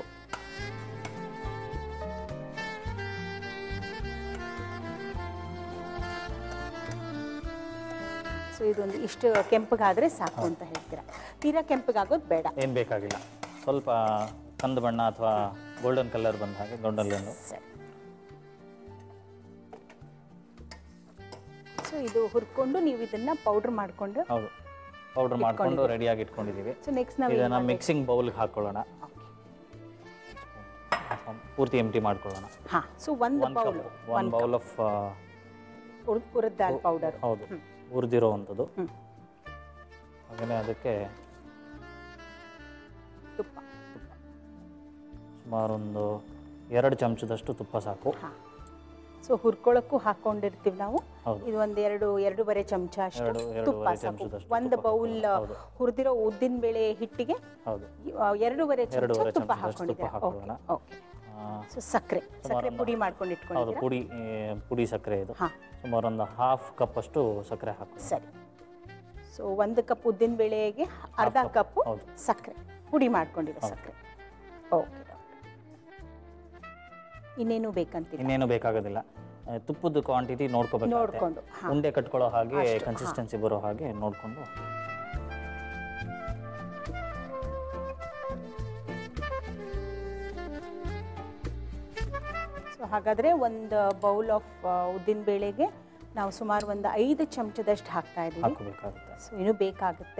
Speaker 2: ಸೊ ಇದೊಂದು ಇಷ್ಟು ಕೆಂಪಗಾದ್ರೆ ಸಾಕು ಅಂತ ಹೇಳ್ತೀರಾ ತೀರಾ ಕೆಂಪಗಾಗೋದು ಬೇಡ
Speaker 3: ಏನ್ ಬೇಕಾಗಿಲ್ಲ ಸ್ವಲ್ಪ ಕಂದು ಬಣ್ಣ ಅಥವಾ ಗೋಲ್ಡನ್ ಕಲರ್ ಬಂದ ಹಾಗೆ ಗೊಂಡಲ್ಲೆಂದು
Speaker 2: ಸರಿ ಸೊ ಇದು ಹುರ್ಕೊಂಡು ನೀವು ಇದನ್ನ ಪೌಡರ್ ಮಾಡ್ಕೊಂಡು
Speaker 3: ಹೌದು ಪೌಡರ್ ಮಾಡ್ಕೊಂಡು ರೆಡಿಯಾಗಿ ಇಟ್ಕೊಂಡಿದೀವಿ
Speaker 2: ಸೊ ನೆಕ್ಸ್ಟ್ ನಾವು
Speaker 3: ಇದನ್ನ ಮಿಕ್ಸಿಂಗ್ ಬೌಲ್ಗೆ ಹಾಕೊಳ್ಳೋಣ ಪೂರ್ತಿ ಎಂಟಿ ಮಾಡ್ಕೊಳ್ಳೋಣ
Speaker 2: ಹಾ ಸೊ ಒಂದು
Speaker 3: one
Speaker 2: bowl
Speaker 3: cup one bowl of
Speaker 2: ಉರಿದ ದಾಲ್ ಪೌಡರ್
Speaker 3: ಹೌದು ಹುರಿದಿರೋ ಅಂಥದ್ದು
Speaker 2: ಹ್ಮ್.
Speaker 3: ಹಾಗೆಯೇ ಅದಕ್ಕೆ
Speaker 2: ತುಪ್ಪ
Speaker 3: ಸುಮಾರು ಒಂದು ಎರಡು ಚಮಚದಷ್ಟು ತುಪ್ಪ ಸಾಕು
Speaker 2: ಹಾ ಸೊ ಹುರ್ಕೊಳಕ್ಕೂ ಹಾಕೊಂಡಿರ್ತೀವಿ ನಾವು
Speaker 3: ಹೌದು.
Speaker 2: ಇದು ಒಂದು ಎರಡು ಎರಡೂವರೆ ಚಮಚ ಅಷ್ಟು
Speaker 3: ಎರಡು-
Speaker 2: ತುಪ್ಪ
Speaker 3: ಎರಡೂವರೆ
Speaker 2: ಸಾಕು
Speaker 3: ಚಮಚದಷ್ಟು
Speaker 2: ಒಂದು
Speaker 3: ತುಪ್ಪ
Speaker 2: ಬೌಲ್
Speaker 3: ಹೌದು.
Speaker 2: ಹುರಿದಿರೋ ಉದ್ದಿನ ಬೇಳೆ ಹಿಟ್ಟಿಗೆ
Speaker 3: ಹೌದು
Speaker 2: ಆ, ಎರಡೂವರೆ ಚಮಚ
Speaker 3: ಎರಡೂವರೆ
Speaker 2: ತುಪ್ಪ
Speaker 3: ಚಮಚದಷ್ಟು ತುಪ್ಪ
Speaker 2: ಹಾಕೊಂಡಿದ್ದೀರಾ ಓಕೆ
Speaker 3: ಹಾಕೊಳ್ಳೋಣ.
Speaker 2: ಓಕೆ
Speaker 3: ಆ,
Speaker 2: ಸೊ ಸಕ್ಕರೆ ಸಕ್ಕರೆ ಪುಡಿ ಮಾಡ್ಕೊಂಡು
Speaker 3: ಹೌದು
Speaker 2: ಇಟ್ಕೊಂಡಿದ್ದೀರಾ
Speaker 3: ಪುಡಿ ಏ, ಪುಡಿ ಸಕ್ಕರೆ ಇದು
Speaker 2: ಹಾ
Speaker 3: ಸುಮಾರು ಒಂದು ಹಾಫ್ ಕಪ್ ಅಷ್ಟು ಸಕ್ಕರೆ ಹಾಕು
Speaker 2: ಸರಿ ಸೊ ಒಂದು ಕಪ್ ಉದ್ದಿನ ಬೇಳೆಗೆ ಅರ್ಧ
Speaker 3: cup,
Speaker 2: ಕಪ್ಪು
Speaker 3: ಹೌದು.
Speaker 2: ಸಕ್ಕರೆ ಪುಡಿ ಮಾಡ್ಕೊಂಡಿರೋ ಸಕ್ಕರೆ ಓಕೆ ಇನ್ನೇನು ಬೇಕಂತಿಲ್ಲ
Speaker 3: ಇನ್ನೇನು ಬೇಕಾಗೋದಿಲ್ಲ ಆ, ತುಪ್ಪದ ಕ್ವಾಂಟಿಟಿ ನೋಡ್ಕೋಬೇಕು
Speaker 2: ನೋಡ್ಕೊಂಡು ಹಾ
Speaker 3: ಉಂಡೆ ಕಟ್ಕೊಳ್ಳೋ ಹಾಗೆ ಕನ್ಸಿಸ್ಟೆನ್ಸಿ ಬರೋ ಹಾಗೆ ನೋಡಿಕೊಂಡು
Speaker 2: ಸೊ ಹಾಗಾದ್ರೆ ಒಂದು ಬೌಲ್ ಆಫ್ ಉದ್ದಿನ ಬೇಳೆಗೆ ನಾವು ಸುಮಾರು ಒಂದು ಐದು ಚಮಚದಷ್ಟು ಹಾಕ್ತಾ ಇದ್ದೀವಿ
Speaker 3: ಹಾಕೋಬೇಕಾಗುತ್ತೆ
Speaker 2: ಸೊ ಇನ್ನೂ ಬೇಕಾಗುತ್ತೆ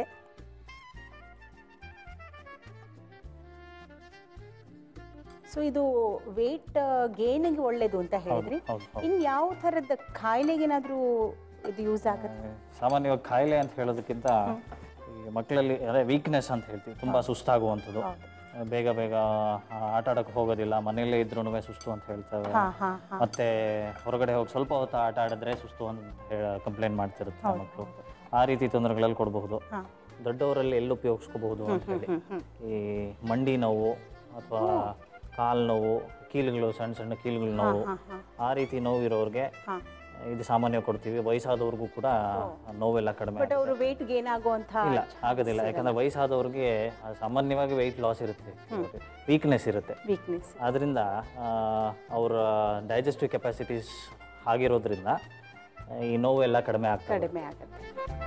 Speaker 2: ಸೊ ಇದು ವೇಟ್ ಗೇನಿಗೆ ಒಳ್ಳೇದು ಅಂತ ಹೇಳಿದ್ರಿ
Speaker 3: ಹೌದು ಹೌದು
Speaker 2: ಇನ್ ಯಾವ ಥರದ ಕಾಯಿಲೆಗೇನಾದ್ರೂ ಇದು ಯೂಸ್ ಆಗುತ್ತೆ
Speaker 3: ಸಾಮಾನ್ಯವಾಗಿ ಕಾಯಿಲೆ ಅಂತ ಹೇಳೋದಕ್ಕಿಂತ ಈ ಮಕ್ಕಳಲ್ಲಿ ಅದೇ ವೀಕ್ನೆಸ್ ಅಂತ ಹೇಳ್ತೀವಿ ತುಂಬಾ ಸುಸ್ತಾಗುವಂಥದ್ದು
Speaker 2: ಹೌದು.
Speaker 3: ಬೇಗ ಬೇಗ ಆ, ಆಟ ಆಡಕ್ಕೆ ಹೋಗೋದಿಲ್ಲ ಮನೆಯಲ್ಲೇ ಇದ್ರೂ ಸುಸ್ತು ಅಂತ ಹೇಳ್ತೇವೆ
Speaker 2: ಹಾ ಹಾ ಹಾ
Speaker 3: ಮತ್ತೆ ಹೊರಗಡೆ ಹೋಗಿ ಸ್ವಲ್ಪ ಹೊತ್ತು ಆಟ ಆಡಿದ್ರೆ ಸುಸ್ತು ಅಂತ ಹೇಳ ಕಂಪ್ಲೇಂಟ್ ಮಾಡ್ತಿರುತ್ತೆ ಮಕ್ಕಳು ಆ ರೀತಿ ತೊಂದರೆಗಳಲ್ಲಿ ಕೊಡಬಹುದು
Speaker 2: ಹಾ.
Speaker 3: ದೊಡ್ಡವರಲ್ಲಿ ಎಲ್ಲಿ ಉಪಯೋಗಿಸ್ಕೋಬಹುದು ಅಂತ ಹೇಳಿ ಈ ಮಂಡಿ ನೋವು ಅಥವಾ ಕಾಲು ನೋವು ಕೀಲುಗಳು ಸಣ್ಣ ಸಣ್ಣ ಕೀಲುಗಳು ನೋವು
Speaker 2: ಹಾ ಹಾ
Speaker 3: ಆ ರೀತಿ ನೋವು ಇರೋರಿಗೆ
Speaker 2: ಹಾ
Speaker 3: ಇದು ಸಾಮಾನ್ಯ ಕೊಡ್ತೀವಿ ವಯಸ್ಸಾದವ್ರಿಗೂ ಕೂಡ ನೋವೆಲ್ಲ ಕಡಿಮೆ
Speaker 2: ಬಟ್ ಅವರು ವೇಟ್ ಗೇನ್ ಆಗುವಂಥ
Speaker 3: ಇಲ್ಲ ಆಗೋದಿಲ್ಲ ಯಾಕಂದ್ರೆ ವಯಸ್ಸಾದವ್ರಿಗೆ ಆ, ಸಾಮಾನ್ಯವಾಗಿ ವೆಯ್ಟ್ ಲಾಸ್ ಇರುತ್ತೆ ವೀಕ್ನೆಸ್ ಇರುತ್ತೆ
Speaker 2: ವೀಕ್ನೆಸ್
Speaker 3: ಅದರಿಂದ ಅವರ ಡೈಜೆಸ್ಟಿವ್ ಕೆಪಾಸಿಟೀಸ್ ಆಗಿರೋದ್ರಿಂದ ಆ, ಈ ನೋವು ಎಲ್ಲ ಕಡಿಮೆ ಆಗ್ತದೆ
Speaker 2: ಕಡಿಮೆ ಆಗುತ್ತೆ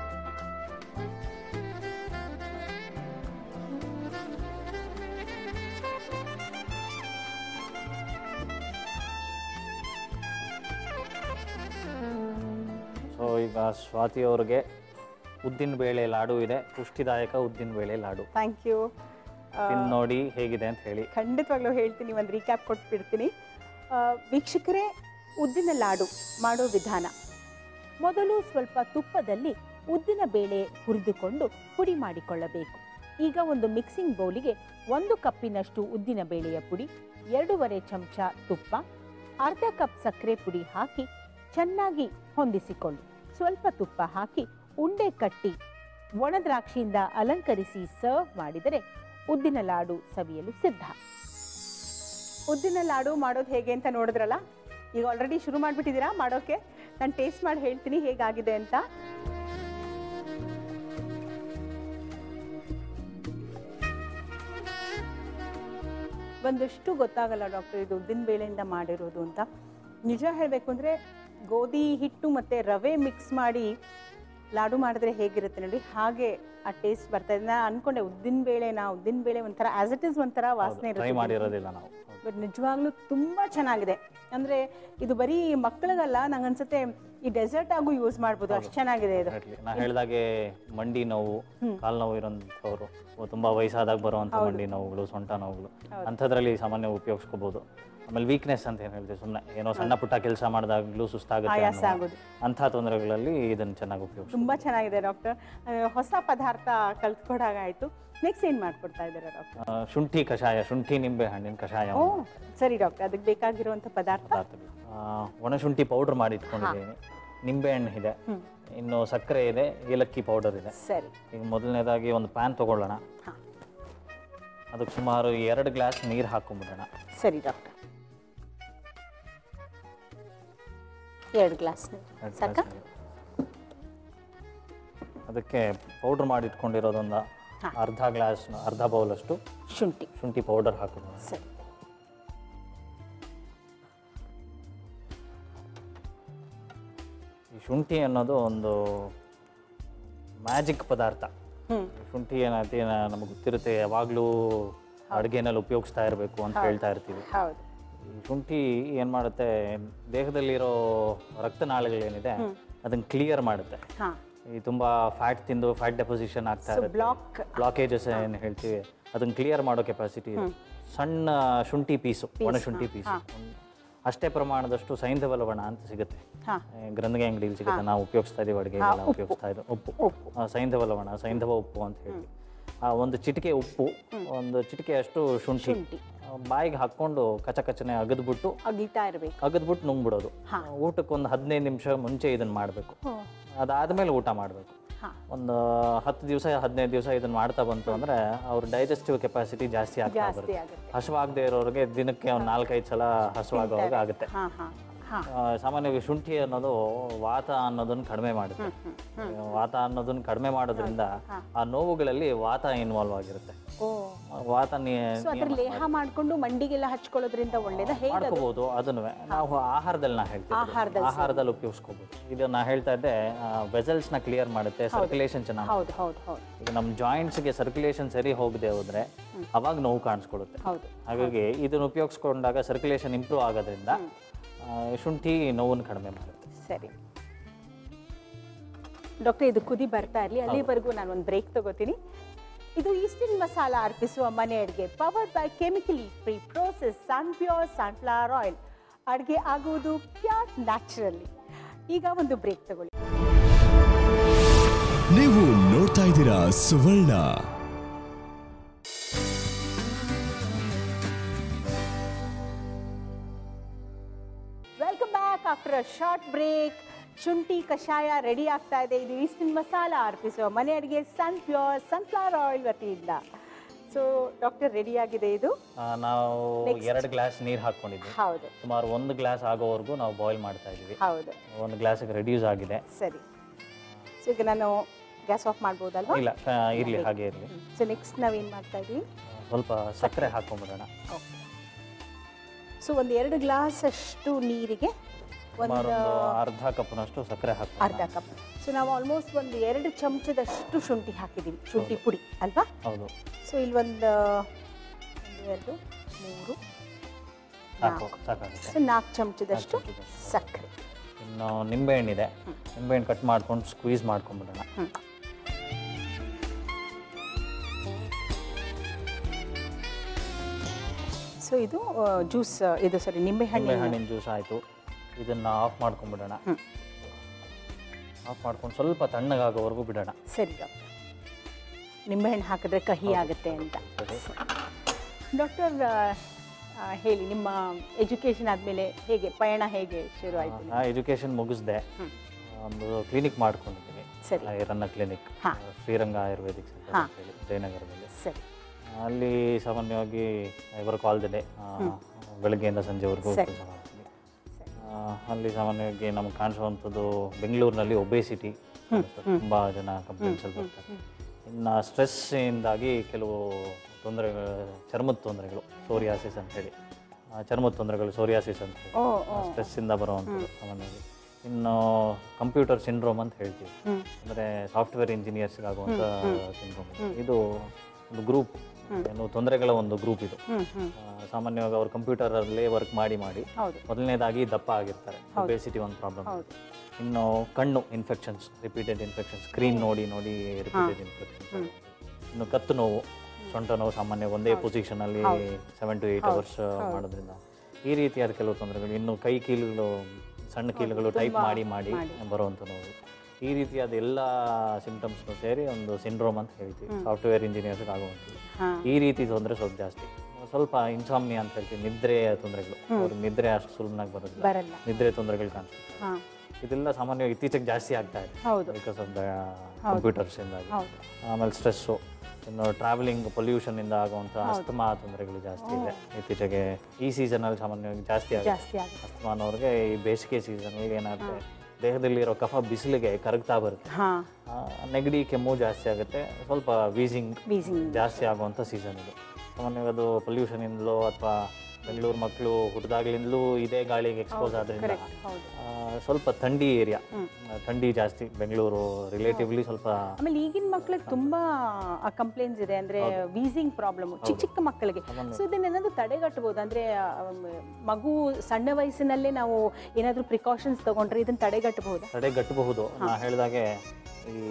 Speaker 3: ಸೊ ಈಗ ಸ್ವಾತಿ ಅವ್ರಿಗೆ ಉದ್ದಿನ ಬೇಳೆ ಲಾಡು ಇದೆ ಪುಷ್ಟಿದಾಯಕ ಉದ್ದಿನ ಬೇಳೆ ಲಾಡು
Speaker 2: ಥ್ಯಾಂಕ್ ಯು
Speaker 3: ತಿಂದು ನೋಡಿ ಹೇಗಿದೆ ಅಂತ ಹೇಳಿ
Speaker 2: ಖಂಡಿತವಾಗ್ಲೂ ಹೇಳ್ತೀನಿ ಒಂದು ರೀಕ್ಯಾಪ್ ಕೊಟ್ಬಿಡ್ತೀನಿ ಆ, ವೀಕ್ಷಕರೇ ಉದ್ದಿನ ಲಾಡು ಮಾಡೋ ವಿಧಾನ ಮೊದಲು ಸ್ವಲ್ಪ ತುಪ್ಪದಲ್ಲಿ ಉದ್ದಿನ ಬೇಳೆ ಹುರಿದುಕೊಂಡು ಪುಡಿ ಮಾಡಿಕೊಳ್ಳಬೇಕು ಈಗ ಒಂದು ಮಿಕ್ಸಿಂಗ್ ಬೌಲಿಗೆ ಒಂದು ಕಪ್ಪಿನಷ್ಟು ಉದ್ದಿನ ಬೇಳೆಯ ಪುಡಿ ಎರಡೂವರೆ ಚಮಚ ತುಪ್ಪ ಅರ್ಧ ಕಪ್ ಸಕ್ಕರೆ ಪುಡಿ ಹಾಕಿ ಚೆನ್ನಾಗಿ ಹೊಂದಿಸಿಕೊಳ್ಳಿ ಸ್ವಲ್ಪ ತುಪ್ಪ ಹಾಕಿ ಉಂಡೆ ಕಟ್ಟಿ ಒಣ ದ್ರಾಕ್ಷಿಯಿಂದ ಅಲಂಕರಿಸಿ ಸರ್ವ್ ಮಾಡಿದರೆ ಉದ್ದಿನ ಲಾಡು ಸವಿಯಲು ಸಿದ್ಧ ಉದ್ದಿನ ಲಾಡು ಮಾಡೋದು ಹೇಗೆ ಅಂತ ನೋಡಿದ್ರಲ್ಲ ಈಗ ಆಲ್ರೆಡಿ ಶುರು ಮಾಡಿಬಿಟ್ಟಿದ್ದೀರಾ ಮಾಡೋಕೆ ನಾನು ಟೇಸ್ಟ್ ಮಾಡಿ ಹೇಳ್ತೀನಿ ಹೇಗಾಗಿದೆ ಅಂತ ಒಂದಷ್ಟು ಗೊತ್ತಾಗಲ್ಲ ಡಾಕ್ಟರ್ ಇದು ಉದ್ದಿನ ಬೇಳೆಯಿಂದ ಮಾಡಿರೋದು ಅಂತ ನಿಜ ಹೇಳಬೇಕು ಅಂದರೆ ಗೋಧಿ ಹಿಟ್ಟು ಮತ್ತು ರವೆ ಮಿಕ್ಸ್ ಮಾಡಿ ಲಾಡು ಮಾಡಿದ್ರೆ ಹೇಗಿರುತ್ತೆ ನೋಡಿ ಹಾಗೆ ಆ ಟೇಸ್ಟ್ ಬರ್ತಾ ಇದೆ ನಾನು ಅನ್ಕೊಂಡೆ ಉದ್ದಿನ ಬೇಳೆನಾ ಉದ್ದಿನ ಬೇಳೆ ಒಂಥರ ಆಸ್ ಇಟ್ ಇಸ್ ಒಂಥರ ವಾಸನೆ
Speaker 3: ಟ್ರೈ
Speaker 2: ಇರುತ್ತೆ
Speaker 3: ಮಾಡಿರೋದಿಲ್ಲ ನಾವು
Speaker 2: ಬಟ್ ನಿಜವಾಗ್ಲೂ ತುಂಬಾ ಚೆನ್ನಾಗಿದೆ ಅಂದ್ರೆ ಇದು ಬರೀ ಮಕ್ಕಳಿಗಲ್ಲ ನಂಗೆ ಅನ್ಸುತ್ತೆ ಈ ಡೆಸರ್ಟ್ ಆಗೂ ಯೂಸ್ ಮಾಡ್ಬೋದು ಅಷ್ಟು ಚೆನ್ನಾಗಿದೆ ಇದು
Speaker 3: Definitely. ನಾ ಹೇಳ್ದಾಗೆ ಮಂಡಿ ನೋವು ಕಾಲು ನೋವು ಇರೋಂಥವ್ರು ತುಂಬಾ ವಯಸ್ಸಾದಾಗ ಬರುವಂಥ ಮಂಡಿ ನೋವುಗಳು ಸೊಂಟ ನೋವುಗಳು ಅಂಥದ್ರಲ್ಲಿ ಸಾಮಾನ್ಯ ಉಪಯೋಗಿಸ್ಕೋಬಹುದು ಆಮೇಲೆ ವೀಕ್ನೆಸ್ ಅಂತ ಏನು ಹೇಳ್ತೀವಿ ಸುಮ್ಮನೆ ಏನೋ ಸಣ್ಣ ಪುಟ್ಟ ಕೆಲಸ ಮಾಡಿದಾಗಲೂ ಸುಸ್ತಾಗುತ್ತೆ
Speaker 2: ಆಯಾಸ
Speaker 3: ಅನ್ನೋ
Speaker 2: ಆಗೋದು
Speaker 3: ಅಂಥ ತೊಂದರೆಗಳಲ್ಲಿ ಇದನ್ನು ಚೆನ್ನಾಗಿ ಉಪಯೋಗಿಸ್
Speaker 2: ತುಂಬಾ ಚೆನ್ನಾಗಿದೆ ಡಾಕ್ಟರ್ ಹೊಸ ಪದಾರ್ಥ ಕಲ್ತ್ಕೊಡಾಗಾಯ್ತು ನೆಕ್ಸ್ಟ್ ಏನ್ ಮಾಡ್ಕೊಡ್ತಾ ಇದ್ದೀರಾ ಡಾಕ್ಟರ್
Speaker 3: ಆ, ಶುಂಠಿ ಕಷಾಯ ಶುಂಠಿ ನಿಂಬೆ ಹಣ್ಣಿನ ಕಷಾಯ
Speaker 2: ಓ ಸರಿ ಡಾಕ್ಟರ್ ಅದಕ್ಕೆ ಬೇಕಾಗಿರುವಂತ ಪದಾರ್ಥ
Speaker 3: ಪದಾರ್ಥಗಳು ಆ, ಒಣಶುಂಠಿ ಪೌಡರ್ ಮಾಡಿ ಇಟ್ಕೊಂಡಿದ್ದೀನಿ ನಿಂಬೆ ಹಣ್ಣು ಇದೆ ಇನ್ನು ಸಕ್ಕರೆ ಇದೆ ಏಲಕ್ಕಿ ಪೌಡರ್ ಇದೆ
Speaker 2: ಸರಿ
Speaker 3: ಈಗ ಮೊದಲನೇದಾಗಿ ಒಂದು ಪ್ಯಾನ್ ತಗೊಳ್ಳೋಣ
Speaker 2: ಹಾ
Speaker 3: ಅದಕ್ಕೆ ಸುಮಾರು ಎರಡು ಗ್ಲಾಸ್ ನೀರು ಹಾಕೊಂಡ್ಬಿಡೋಣ
Speaker 2: ಸರಿ ಡಾಕ್ಟರ್ ಎರಡು ಗ್ಲಾಸ್
Speaker 3: ಎರಡು
Speaker 2: ಸಾಕ
Speaker 3: glass ನೀರು. ಅದಕ್ಕೆ ಪೌಡರ್ ಮಾಡಿ ಇಟ್ಕೊಂಡಿರೋದೊಂದು
Speaker 2: ಹಾ.
Speaker 3: ಅರ್ಧ ಗ್ಲಾಸ್ ಅರ್ಧ ಬೌಲಷ್ಟು
Speaker 2: ಶುಂಠಿ
Speaker 3: ಶುಂಠಿ ಪೌಡರ್ ಹಾಕೋಣ
Speaker 2: ಸರಿ
Speaker 3: ಈ ಶುಂಠಿ ಅನ್ನೋದು ಒಂದು ಮ್ಯಾಜಿಕ್ ಪದಾರ್ಥ
Speaker 2: ಹ್ಮ್
Speaker 3: ಶುಂಠಿ ಏನೈತಿ ನಮಗೆ ಗೊತ್ತಿರುತ್ತೆ ಯಾವಾಗಲೂ ಅಡುಗೆನಲ್ಲಿ ಉಪಯೋಗಿಸ್ತಾ ಇರಬೇಕು ಅಂತ ಹೇಳ್ತಾ ಇರ್ತೀವಿ
Speaker 2: ಹೌದು
Speaker 3: ಈ ಶುಂಠಿ ಏನು ಮಾಡುತ್ತೆ ದೇಹದಲ್ಲಿರೋ ರಕ್ತನಾಳಗಳೇನಿದೆ ಅದನ್ನ ಕ್ಲಿಯರ್ ಮಾಡುತ್ತೆ
Speaker 2: ಹಾ
Speaker 3: ಈ ತುಂಬಾ ಫ್ಯಾಟ್ ತಿಂದು ಫ್ಯಾಟ್ ಡೆಪೋಸಿಷನ್ ಆಗ್ತಾ ಇರುತ್ತೆ
Speaker 2: ಬ್ಲಾಕ್
Speaker 3: ಬ್ಲಾಕೇಜಸ್ ಏನು ಹೇಳ್ತೀವಿ ಅದನ್ನ ಕ್ಲಿಯರ್ ಮಾಡೋ ಕೆಪಾಸಿಟಿ ಇದೆ ಸಣ್ಣ ಶುಂಠಿ ಪೀಸು ಒಣ ಶುಂಠಿ ಪೀಸು ಅಷ್ಟೇ ಪ್ರಮಾಣದಷ್ಟು ಸೈಂಧವ ಲವಣ ಅಂತ ಸಿಗುತ್ತೆ
Speaker 2: ಹಾ
Speaker 3: ಏ, ಗ್ರಂಥಿಗೆ ಅಂಗಡಿಲಿ ಸಿಗುತ್ತೆ ನಾವು ಉಪಯೋಗಿಸ್ತಾ ಇದೀವಿ ಅಡುಗೆಗೆಲ್ಲ ಉಪಯೋಗಿಸ್ತಾ ಇದ್ದೀವಿ ಉಪ್ಪು
Speaker 2: ಉಪ್ಪು
Speaker 3: ಆ, ಸೈಂಧವ ಲವಣ ಸೈಂಧವ ಉಪ್ಪು ಅಂತ ಹೇಳಿ ಆ, ಒಂದು ಚಿಟಿಕೆ ಉಪ್ಪು ಒಂದು ಚಿಟಿಕೆ ಅಷ್ಟು ಶುಂಠಿ
Speaker 2: ಶುಂಠಿ
Speaker 3: ಆ, ಬಾಯಿಗೆ ಹಾಕೊಂಡು ಕಚ ಕಚನೆ ಅಗದ್ಬಿಟ್ಟು
Speaker 2: ಅಗಿತಾ ಇರ್ಬೇಕು
Speaker 3: ಅಗದ್ಬಿಟ್ಟು ನುಂಗ್ಬಿಡೋದು
Speaker 2: ಹಾ.
Speaker 3: ಊಟಕ್ಕೆ ಒಂದು ಹದಿನೈದು ನಿಮಿಷ ಮುಂಚೆ ಇದನ್ನ ಮಾಡಬೇಕು ಅದಾದ್ಮೇಲೆ ಊಟ ಮಾಡಬೇಕು
Speaker 2: ಹಾ
Speaker 3: ಒಂದು ಹತ್ತು ದಿವಸ ಹದಿನೈದು ದಿವಸ ಇದನ್ನ ಮಾಡ್ತಾ ಬಂತು ಅಂದ್ರೆ ಅವ್ರ ಡೈಜೆಸ್ಟಿವ್ ಕೆಪಾಸಿಟಿ ಜಾಸ್ತಿ ಆಗ್ತಾ
Speaker 2: ಜಾಸ್ತಿ
Speaker 3: ಬರುತ್ತೆ
Speaker 2: ಆಗುತ್ತೆ
Speaker 3: ಹಸುವಾಗದೇ ಇರೋರಿಗೆ ದಿನಕ್ಕೆ ಒಂದು ನಾಲ್ಕೈದು ಸಲ ಹಸುವಾಗುವಾಗ ಆಗುತ್ತೆ
Speaker 2: ಹಾ ಹಾ ಹಾ
Speaker 3: ಆ, ಸಾಮಾನ್ಯವಾಗಿ ಶುಂಠಿ ಅನ್ನೋದು ವಾತ ಅನ್ನೋದನ್ನ ಕಡಿಮೆ ಮಾಡುತ್ತೆ ವಾತ ಅನ್ನೋದನ್ನ ಕಡಿಮೆ ಮಾಡೋದ್ರಿಂದ ಆ ನೋವುಗಳಲ್ಲಿ ವಾತ ಇನ್ವಾಲ್ವ್ ಆಗಿರುತ್ತೆ
Speaker 2: ಓ
Speaker 3: ಆ ವಾತ ನೀ
Speaker 2: ಸೊ ಅದ್ರ ಲೇಹ ಮಾಡ್ಕೊಂಡು ಮಂಡಿಗೆಲ್ಲ ಹಚ್ಕೊಳ್ಳೋದ್ರಿಂದ ಒಳ್ಳೇದ ಹೇಗೆ
Speaker 3: ಮಾಡ್ಕೋಬಹುದು ಅದನ್ನು ನಾವು ಆಹಾರದಲ್ಲಿ ನಾ ಹೇಳ್ತೀವಿ
Speaker 2: ಆಹಾರದಲ್ಲಿ
Speaker 3: ಆಹಾರದಲ್ಲಿ ಉಪಯೋಗಿಸ್ಕೋಬಹುದು ಇದು ನಾ ಹೇಳ್ತಾ ಇದ್ದೆ ವೆಸಲ್ಸ್ ನ ಕ್ಲಿಯರ್ ಮಾಡುತ್ತೆ ಸರ್ಕ್ಯುಲೇಷನ್ ಚೆನ್ನಾಗಿ
Speaker 2: ಹೌದು ಹೌದು ಹೌದು
Speaker 3: ಈಗ ನಮ್ಮ ಜಾಯಿಂಟ್ಸ್ಗೆ ಸರ್ಕ್ಯುಲೇಷನ್ ಸರಿ ಹೋಗದೆ ಹೋದ್ರೆ ಅವಾಗ ನೋವು ಕಾಣಿಸ್ಕೊಳ್ಳುತ್ತೆ
Speaker 2: ಹೌದು
Speaker 3: ಹಾಗಾಗಿ ಇದನ್ನು ಉಪಯೋಗಿಸ್ಕೊಂಡಾಗ ಸರ್ಕ್ಯುಲೇಷನ್ ಇಂಪ್ರೂವ್ ಆಗೋದ್ರಿಂದ ಆ, ಶುಂಠಿ ನೋವನ್ನು ಕಡಿಮೆ ಮಾಡುತ್ತೆ
Speaker 2: ಸರಿ ಡಾಕ್ಟರ್ ಇದು ಕುದಿ ಬರ್ತಾ ಇರಲಿ ಅಲ್ಲಿವರೆಗೂ ನಾನು ಒಂದು ಬ್ರೇಕ್ ತಗೋತೀನಿ ಇದು ಈಸ್ಟರ್ನ್ ಮಸಾಲ ಅರ್ಪಿಸುವ ಮನೆ ಅಡುಗೆ powered by chemically free process sun pure sunflower oil ಅಡುಗೆ ಆಗುವುದು ಪ್ಯೂರ್ ನ್ಯಾಚುರಲಿ ಈಗ ಒಂದು ಬ್ರೇಕ್ ತಗೊಳ್ಳಿ
Speaker 1: ನೀವು ನೋಡ್ತಾ ಇದ್ದೀರಾ Suvarna
Speaker 2: welcome back after a short break ಶುಂಠಿ ಕಷಾಯ ರೆಡಿ ಆಗ್ತಾ ಇದೆ ಇದು ಈಸ್ಟಿನ್ ಮಸಾಲ ಅರ್ಪಿಸುವ ಮನೆ ಅಡುಗೆ ಸನ್ ಪ್ಯೂರ್ ಸನ್ಫ್ಲವರ್ ಆಯಿಲ್ ವತಿಯಿಂದ ಸೊ ಡಾಕ್ಟರ್ ರೆಡಿ ಆಗಿದೆ ಇದು
Speaker 3: ಆ, ನಾವು
Speaker 2: Next.
Speaker 3: ಎರಡು ಗ್ಲಾಸ್ ನೀರು ಹಾಕ್ಕೊಂಡಿದ್ವಿ
Speaker 2: ಹೌದು
Speaker 3: ಸುಮಾರು ಒಂದು ಗ್ಲಾಸ್ ಆಗೋವರೆಗೂ ನಾವು ಬಾಯ್ಲ್ ಮಾಡ್ತಾ ಇದ್ದೀವಿ
Speaker 2: ಹೌದು
Speaker 3: ಒಂದು ಗ್ಲಾಸಿಗೆ ರೆಡ್ಯೂಸ್ ಆಗಿದೆ
Speaker 2: ಸರಿ ಸೊ ಈಗ ನಾನು ಗ್ಯಾಸ್ ಆಫ್ ಮಾಡ್ಬೋದಲ್ವಾ
Speaker 3: ಇಲ್ಲ ಆ, ಇರ್ಲಿ ಹಾಗೆ ಇರಲಿ
Speaker 2: ಸೊ ನೆಕ್ಸ್ಟ್ ನಾವೇನು ಮಾಡ್ತಾ ಇದ್ವಿ
Speaker 3: ಸ್ವಲ್ಪ ಸಕ್ಕರೆ ಹಾಕೊಂಡ್ಬಿಡೋಣ
Speaker 2: ಓಕೆ ಸೊ ಒಂದು ಎರಡು ಗ್ಲಾಸ್ ಅಷ್ಟು ನೀರಿಗೆ ಒಂದು
Speaker 3: ಸುಮಾರು ಒಂದು ಅರ್ಧ ಕಪ್ನಷ್ಟು ಸಕ್ಕರೆ ಹಾಕೋಣ
Speaker 2: ಅರ್ಧ ಕಪ್ ಸೊ ನಾವು ಆಲ್ಮೋಸ್ಟ್ ಒಂದು ಎರಡು ಚಮಚದಷ್ಟು ಶುಂಠಿ ಹಾಕಿದ್ದೀವಿ ಶುಂಠಿ ಪುಡಿ ಅಲ್ವಾ
Speaker 3: ಹೌದು
Speaker 2: ಸೊ ಇಲ್ಲಿ ಒಂದು ಒಂದು ಎರಡು ಮೂರು
Speaker 3: ಸಾಕು
Speaker 2: ನಾಲ್ಕು
Speaker 3: ಸಾಕಾಗುತ್ತೆ
Speaker 2: ಸೊ ನಾಲ್ಕು ಚಮಚದಷ್ಟು
Speaker 3: ನಾಲ್ಕು ಚಮಚದಷ್ಟು.
Speaker 2: ಸಕ್ಕರೆ
Speaker 3: ಇನ್ನು ನಿಂಬೆಹಣ್ಣಿದೆ ನಿಂಬೆಹಣ್ಣು ಕಟ್ ಮಾಡ್ಕೊಂಡು ಸ್ಕ್ವೀಸ್ ಮಾಡ್ಕೊಂಡ್ಬಿಡೋಣ
Speaker 2: ಹ್ಮ್. ಸೊ ಇದು ಜ್ಯೂಸ್ ಇದು ಸರಿ ನಿಂಬೆಹಣ್ಣಿನ
Speaker 3: ನಿಂಬೆಹಣ್ಣಿನ ಜ್ಯೂಸ್ ಆಯಿತು ಇದನ್ನು ಆಫ್ ಮಾಡ್ಕೊಂಡ್ಬಿಡೋಣ
Speaker 2: ಹ್ಮ್.
Speaker 3: ಆಫ್ ಮಾಡ್ಕೊಂಡು ಸ್ವಲ್ಪ ತಣ್ಣಗಾಗೋವರೆಗೂ ಬಿಡೋಣ
Speaker 2: ಸರಿ ಡಾಕ್ಟರ್ ನಿಂಬೆಹಣ್ಣು ಹಾಕಿದ್ರೆ ಕಹಿ ಆಗುತ್ತೆ ಅಂತ
Speaker 3: ಸರಿ.
Speaker 2: ಡಾಕ್ಟರ್ ಹೇಳಿ ನಿಮ್ಮ ಎಜುಕೇಷನ್ ಆದಮೇಲೆ ಹೇಗೆ ಪಯಣ ಹೇಗೆ ಶುರು ಆಯಿತು
Speaker 3: ನಾ ಎಜುಕೇಷನ್ ಮುಗಿಸ್ದೆ
Speaker 2: ಹ್ಮ್.
Speaker 3: ಒಂದು ಕ್ಲಿನಿಕ್ ಮಾಡ್ಕೊಂಡಿದ್ದೀನಿ
Speaker 2: ಸರಿ.
Speaker 3: ಐರನ್ನ ಕ್ಲಿನಿಕ್
Speaker 2: ಹಾ.
Speaker 3: ಶ್ರೀರಂಗ ಆಯುರ್ವೇದಿಕ್ ಸೆಂಟರ್
Speaker 2: ಹಾ.
Speaker 3: ಅಂತೇಳಿ ಜಯನಗರದಲ್ಲಿ
Speaker 2: ಸರಿ
Speaker 3: ಅಲ್ಲಿ ಸಾಮಾನ್ಯವಾಗಿ ಇವರು ಕಾಲ್ ಡೇ ಬೆಳಗ್ಗೆಯಿಂದ ಸಂಜೆವರೆಗೂ
Speaker 2: ಸರಿ.
Speaker 3: ಕೆಲಸ ಮಾಡ್ತೀನಿ
Speaker 2: ಸರಿ
Speaker 3: ಆ, ಅಲ್ಲಿ ಸಾಮಾನ್ಯವಾಗಿ ನಮಗೆ ಕಾಣಿಸುವಂಥದ್ದು ಬೆಂಗಳೂರಿನಲ್ಲಿ ಒಬೇಸಿಟಿ ತುಂಬ ಜನ ಕಂಪ್ಲೇಂಟ್ಸಲ್ಲಿ ಬರ್ತಾರೆ ಇನ್ನು ಸ್ಟ್ರೆಸ್ಸಿಂದಾಗಿ ಕೆಲವು ತೊಂದರೆಗಳು ಚರ್ಮದ ತೊಂದರೆಗಳು ಸೋರಿಯಾಸಿಸ್ ಅಂತೇಳಿ ಆ, ಚರ್ಮದ ತೊಂದರೆಗಳು ಸೋರಿಯಾಸಿಸ್ ಅಂತ ಹೇಳಿ
Speaker 2: ಓ ಓ
Speaker 3: ಸ್ಟ್ರೆಸ್ಸಿಂದ ಬರುವಂಥದ್ದು ಸಾಮಾನ್ಯವಾಗಿ ಇನ್ನು ಕಂಪ್ಯೂಟರ್ ಸಿಂಡ್ರೋಮ್ ಅಂತ ಹೇಳ್ತೀವಿ
Speaker 2: ಹ್ಮ್.
Speaker 3: ಅಂದರೆ ಸಾಫ್ಟ್ವೇರ್ ಇಂಜಿನಿಯರ್ಸ್ಗಾಗುವಂಥ ಸಿಂಡ್ರೋಮ್ ಇದು ಒಂದು ಗ್ರೂಪ್ ಏನು ತೊಂದರೆಗಳ ಒಂದು ಗ್ರೂಪ್ ಇದು
Speaker 2: ಹ್ಮ್ ಹ್ಮ್
Speaker 3: ಆ, ಸಾಮಾನ್ಯವಾಗಿ ಅವ್ರು ಕಂಪ್ಯೂಟರಲ್ಲೇ ವರ್ಕ್ ಮಾಡಿ ಮಾಡಿ
Speaker 2: ಹೌದು
Speaker 3: ಮೊದಲನೇದಾಗಿ ದಪ್ಪ ಆಗಿರ್ತಾರೆ ಒಬೇಸಿಟಿ ಒಂದು ಪ್ರಾಬ್ಲಮ್
Speaker 2: ಹೌದು
Speaker 3: ಇನ್ನು ಕಣ್ಣು ಇನ್ಫೆಕ್ಷನ್ಸ್ ರಿಪೀಟೆಡ್ ಇನ್ಫೆಕ್ಷನ್ಸ್ ಸ್ಕ್ರೀನ್ ನೋಡಿ ನೋಡಿ ರಿಪೀಟೆಡ್ ಇನ್ಫೆಕ್ಷನ್ಸ್ ಇನ್ನು ಕತ್ತು ನೋವು ಸೊಂಟ ನೋವು ಸಾಮಾನ್ಯ ಒಂದೇ ಪೊಸಿಷನ್ ಅಲ್ಲಿ ಸೆವೆನ್ ಟು ಏಯ್ಟ್ ಅವರ್ಸ್ ಮಾಡೋದ್ರಿಂದ ಈ ರೀತಿಯಾದ ಕೆಲವು ತೊಂದರೆಗಳು ಇನ್ನು ಕೈ ಕೀಲುಗಳು ಸಣ್ಣ ಕೀಲುಗಳು ಟೈಪ್ ಮಾಡಿ ಮಾಡಿ ಬರುವಂಥ ನೋವು ಈ ರೀತಿಯಾದ ಎಲ್ಲ ಸಿಂಪ್ಟಮ್ಸ್ನು ಸೇರಿ ಒಂದು ಸಿಂಡ್ರೋಮ್ ಅಂತ ಹೇಳ್ತೀವಿ ಸಾಫ್ಟ್ವೇರ್ ಇಂಜಿನಿಯರ್ಸ್ಗೆ ಆಗುವಂಥದ್ದು
Speaker 2: ಹಾ
Speaker 3: ಈ ರೀತಿ ತೊಂದರೆ ಸ್ವಲ್ಪ ಜಾಸ್ತಿ ಸ್ವಲ್ಪ ಇನ್ಸಾಮ್ನಿಯಾ ಅಂತ ಹೇಳ್ತೀವಿ ನಿದ್ರೆಯ ತೊಂದರೆಗಳು ಅವ್ರಿಗೆ ನಿದ್ರೆ ಅಷ್ಟು ಸುಲಭನಾಗಿ ಬರೋದಿಲ್ಲ
Speaker 2: ಬರಲ್ಲ
Speaker 3: ನಿದ್ರೆ ತೊಂದರೆಗಳು ಕಾಣಿಸುತ್ತೆ
Speaker 2: ಹಾ
Speaker 3: ಇದೆಲ್ಲ ಸಾಮಾನ್ಯವಾಗಿ ಇತ್ತೀಚೆಗೆ ಜಾಸ್ತಿ ಆಗ್ತಾ ಇದೆ
Speaker 2: ಹೌದು
Speaker 3: ಬಿಕಾಸ್ ಆಫ್ ದ ಕಂಪ್ಯೂಟರ್ಸಿಂದಾಗಿ
Speaker 2: ಹೌದು
Speaker 3: ಆಮೇಲೆ ಸ್ಟ್ರೆಸ್ಸು ಇನ್ನು ಟ್ರಾವೆಲಿಂಗ್ ಪೊಲ್ಯೂಷನಿಂದ ಆಗುವಂಥ ಅಸ್ತಮಾ ತೊಂದರೆಗಳು ಜಾಸ್ತಿ ಇದೆ ಇತ್ತೀಚೆಗೆ ಈ ಸೀಸನಲ್ಲಿ ಸಾಮಾನ್ಯವಾಗಿ ಜಾಸ್ತಿ ಆಗುತ್ತೆ
Speaker 2: ಜಾಸ್ತಿ ಆಗುತ್ತೆ
Speaker 3: ಅಸ್ತಮಾ ಅನ್ನೋರಿಗೆ ಈ ಬೇಸಿಗೆ ಸೀಸನಲ್ಲಿ ಏನಾಗುತ್ತೆ ದೇಹದಲ್ಲಿರೋ ಕಫ ಬಿಸಿಲಿಗೆ ಕರಗ್ತಾ ಬರುತ್ತೆ
Speaker 2: ಹಾ
Speaker 3: ಆ, ನೆಗಡಿ ಕೆಮ್ಮು ಜಾಸ್ತಿ ಆಗುತ್ತೆ ಸ್ವಲ್ಪ ವೀಸಿಂಗ್
Speaker 2: ವೀಸಿಂಗ್
Speaker 3: ಜಾಸ್ತಿ ಆಗುವಂಥ ಸೀಸನ್ ಇದು ಸಾಮಾನ್ಯವಾಗಿ ಅದು ಪೊಲ್ಯೂಷನಿಂದಲೋ ಅಥವಾ ಬೆಂಗಳೂರು ಮಕ್ಕಳು ಹುಟ್ಟಿದಾಗ್ಲಿಂದಲೂ ಇದೇ ಗಾಳಿಗೆ ಎಕ್ಸ್ಪೋಸ್ ಆದ್ರಿಂದ
Speaker 2: ಹೌದು
Speaker 3: ಆ, ಸ್ವಲ್ಪ ಥಂಡಿ ಏರಿಯಾ ಥಂಡಿ ಜಾಸ್ತಿ ಬೆಂಗಳೂರು ರಿಲೇಟಿವ್ಲಿ ಸ್ವಲ್ಪ
Speaker 2: ಆಮೇಲೆ ಈಗಿನ ಮಕ್ಳಿಗೆ ತುಂಬಾ ಕಂಪ್ಲೇಂಟ್ಸ್ ಇದೆ ಅಂದ್ರೆ ವೀಸಿಂಗ್ ಪ್ರಾಬ್ಲಮ್ ಚಿಕ್ಕ ಚಿಕ್ಕ ಮಕ್ಕಳಿಗೆ ಸೊ ಇದನ್ನೇನಾದ್ರು ತಡೆಗಟ್ಟಬಹುದು ಅಂದ್ರೆ ಆ, ಮ್, ಮಗು ಸಣ್ಣ ವಯಸ್ಸಿನಲ್ಲೇ ನಾವು ಏನಾದ್ರೂ ಪ್ರಿಕಾಷನ್ಸ್ ತಗೊಂಡ್ರೆ ಇದನ್ನ ತಡೆಗಟ್ಟಬಹುದಾ
Speaker 3: ತಡೆಗಟ್ಟಬಹುದು ನಾ ಹೇಳಿದಾಗೆ ಈ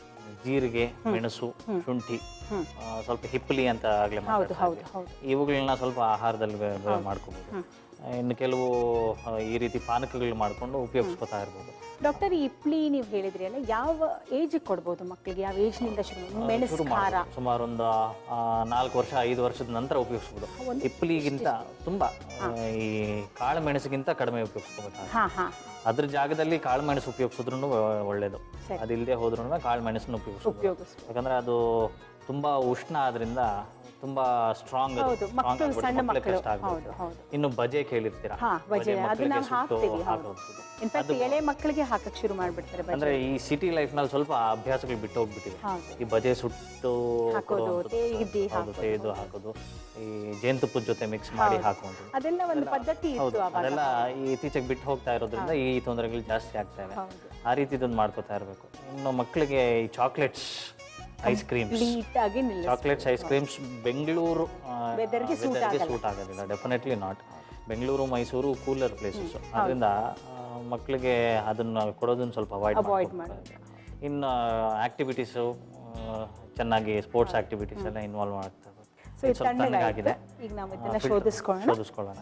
Speaker 3: ಜೀರಿಗೆ ಮೆಣಸು ಶುಂಠಿ
Speaker 2: ಹ್ಮ್.
Speaker 3: ಆ, ಸ್ವಲ್ಪ ಹಿಪ್ಪಲಿ ಅಂತ ಆಗ್ಲೇ
Speaker 2: ಹೌದು
Speaker 3: ಮಾತಾಡ್ತಾ
Speaker 2: ಹೌದು
Speaker 3: ಇದ್ವಿ.
Speaker 2: ಹೌದು
Speaker 3: ಇವುಗಳನ್ನ ಸ್ವಲ್ಪ ಆಹಾರದಲ್ಲಿ ಬೆ- ಬೆ- ಮಾಡ್ಕೋಬಹುದು ಇನ್ನು ಕೆಲವು ಆ, ಈ ರೀತಿ ಪಾನಕಗಳು ಮಾಡ್ಕೊಂಡು ಉಪಯೋಗಿಸ್ಕೊತಾ ಇರ್ಬೋದು
Speaker 2: ಡಾಕ್ಟರ್ ಈ ಇಪ್ಲಿ ನೀವು ಹೇಳಿದ್ರಿ ಅಲ್ಲ ಯಾವ ಏಜ್ ಕೊಡ್ಬೋದು ಮಕ್ಕಳಿಗೆ ಯಾವ ಏಜ್ ನಿಂದ ಶುರು ಮೆಣಸು
Speaker 3: ಶುರು
Speaker 2: ಖಾರ
Speaker 3: ಮಾಡ್ಬೋದು. ಸುಮಾರು ಒಂದು ಆ, ನಾಲ್ಕು ವರ್ಷ ಐದು ವರ್ಷದ ನಂತರ ಉಪಯೋಗಿಸ್ಬೋದು ಇಪ್ಪಲಿಗಿಂತ ತುಂಬಾ ಆ, ಈ ಕಾಳು ಮೆಣಸಿಗಿಂತ ಕಡಿಮೆ ಉಪಯೋಗಿಸ್ಕೋಬೇಕಾಗುತ್ತೆ
Speaker 2: ಹಾ ಹಾ
Speaker 3: ಅದ್ರ ಜಾಗದಲ್ಲಿ ಕಾಳು ಮೆಣಸು ಉಪಯೋಗಿಸಿದ್ರು ಒಳ್ಳೇದು
Speaker 2: ಸರಿ.
Speaker 3: ಅದಿಲ್ಲದೆ ಹೋದ್ರೂ ಕಾಳು ಮೆಣಸನ್ನು ಉಪಯೋಗಿಸ್ಬೋದು
Speaker 2: ಉಪಯೋಗಿಸ್ಬೋದು
Speaker 3: ಯಾಕಂದ್ರೆ ಅದು ತುಂಬಾ ಉಷ್ಣ ಆದ್ರಿಂದ ತುಂಬಾ ಸ್ಟ್ರಾಂಗ್
Speaker 2: ಹೌದು ಮಕ್ಕಳು ಸಣ್ಣ ಮಕ್ಕಳು
Speaker 3: ಕಷ್ಟ
Speaker 2: ಹೌದು
Speaker 3: ಆಗ್ಬೋದು
Speaker 2: ಹೌದು
Speaker 3: ಇನ್ನು ಬಜೆ ಕೇಳಿರ್ತೀರಾ
Speaker 2: ಹಾ ಬಜೆ ಅದು
Speaker 3: ಮಕ್ಕಳಿಗೆ
Speaker 2: ನಾವು
Speaker 3: ಸುಟ್ಟು
Speaker 2: ಹಾಕ್ತೀವಿ ಹೌದು
Speaker 3: ಹಾಕೋದು.
Speaker 2: ಇನ್ಫ್ಯಾಕ್ಟ್ ಎಳೆ ಮಕ್ಕಳಿಗೆ ಹಾಕಕ್ ಶುರು ಮಾಡ್ಬಿಡ್ತಾರೆ ಬಜೆ
Speaker 3: ಅಂದ್ರೆ ಈ ಸಿಟಿ ಲೈಫ್ ನಲ್ಲಿ ಸ್ವಲ್ಪ ಅಭ್ಯಾಸಗಳು ಬಿಟ್ಟು ಹೋಗ್ಬಿಟ್ಟಿದೆ
Speaker 2: ಹೌದು
Speaker 3: ಈ ಬಜೆ ಸುಟ್ಟು
Speaker 2: ಹಾಕೋದು
Speaker 3: ಕೊಡುವಂಥದ್ದು.
Speaker 2: ತೇಗ್ದಿ
Speaker 3: ಹೌದು ತೇದು ಹಾಕೋದು ಈ ಜೇನುತುಪ್ಪದ ಜೊತೆ ಮಿಕ್ಸ್ ಮಾಡಿ ಹಾಕುವಂಥದ್ದು
Speaker 2: ಅದೆಲ್ಲ ಒಂದು ಪದ್ಧತಿ
Speaker 3: ಹೌದು
Speaker 2: ಇತ್ತು ಅವಾಗ
Speaker 3: ಅದೆಲ್ಲ ಈ ಇತ್ತೀಚೆಗೆ ಬಿಟ್ಟು ಹೋಗ್ತಾ ಇರೋದ್ರಿಂದ ಈ ತೊಂದರೆಗಳು ಜಾಸ್ತಿ ಆಗ್ತಾ ಇವೆ
Speaker 2: ಹೌದು
Speaker 3: ಆ ರೀತಿದೊಂದು ಮಾಡ್ಕೋತಾ ಇರಬೇಕು ಇನ್ನು ಮಕ್ಕಳಿಗೆ ಈ ಚಾಕ್ಲೇಟ್ಸ್ ಐಸ್ ಕ್ರೀಮ್ಸ್
Speaker 2: ನೀಟ್ ಆಗಿ ನಿಲ್ಲಿಸ್
Speaker 3: chocolates ice creams Bengaluru
Speaker 2: Weather ಗೆ suit
Speaker 3: ವೆದರ್ಗೆ ಸೂಟ್ ಆಗೋದಿಲ್ಲ definitely not Bengaluru Mysuru cooler places ಅದರಿಂದ ಮಕ್ಕಳಿಗೆ ಅದನ್ನ ಕೊಡೋದನ್ನ ಸ್ವಲ್ಪ ಅವಾಯ್ಡ್
Speaker 2: ಅವಾಯ್ಡ್ ಮಾಡೋದು
Speaker 3: ಇನ್ನು ಆ್ಯಕ್ಟಿವಿಟೀಸು ಚೆನ್ನಾಗಿ ಸ್ಪೋರ್ಟ್ಸ್ ಆ್ಯಕ್ಟಿವಿಟೀಸ್ ಎಲ್ಲ ಇನ್ವಾಲ್ವ್ ಆಗ್ತಾ
Speaker 2: ಸೊ ಇದು ತಣ್ಣಗಾಗಿದೆ ಈಗ ನಾವು ಇದನ್ನ ಶೋಧಿಸ್ಕೊಳ್ಳೋಣ
Speaker 3: ಶೋಧಿಸ್ಕೊಳ್ಳೋಣ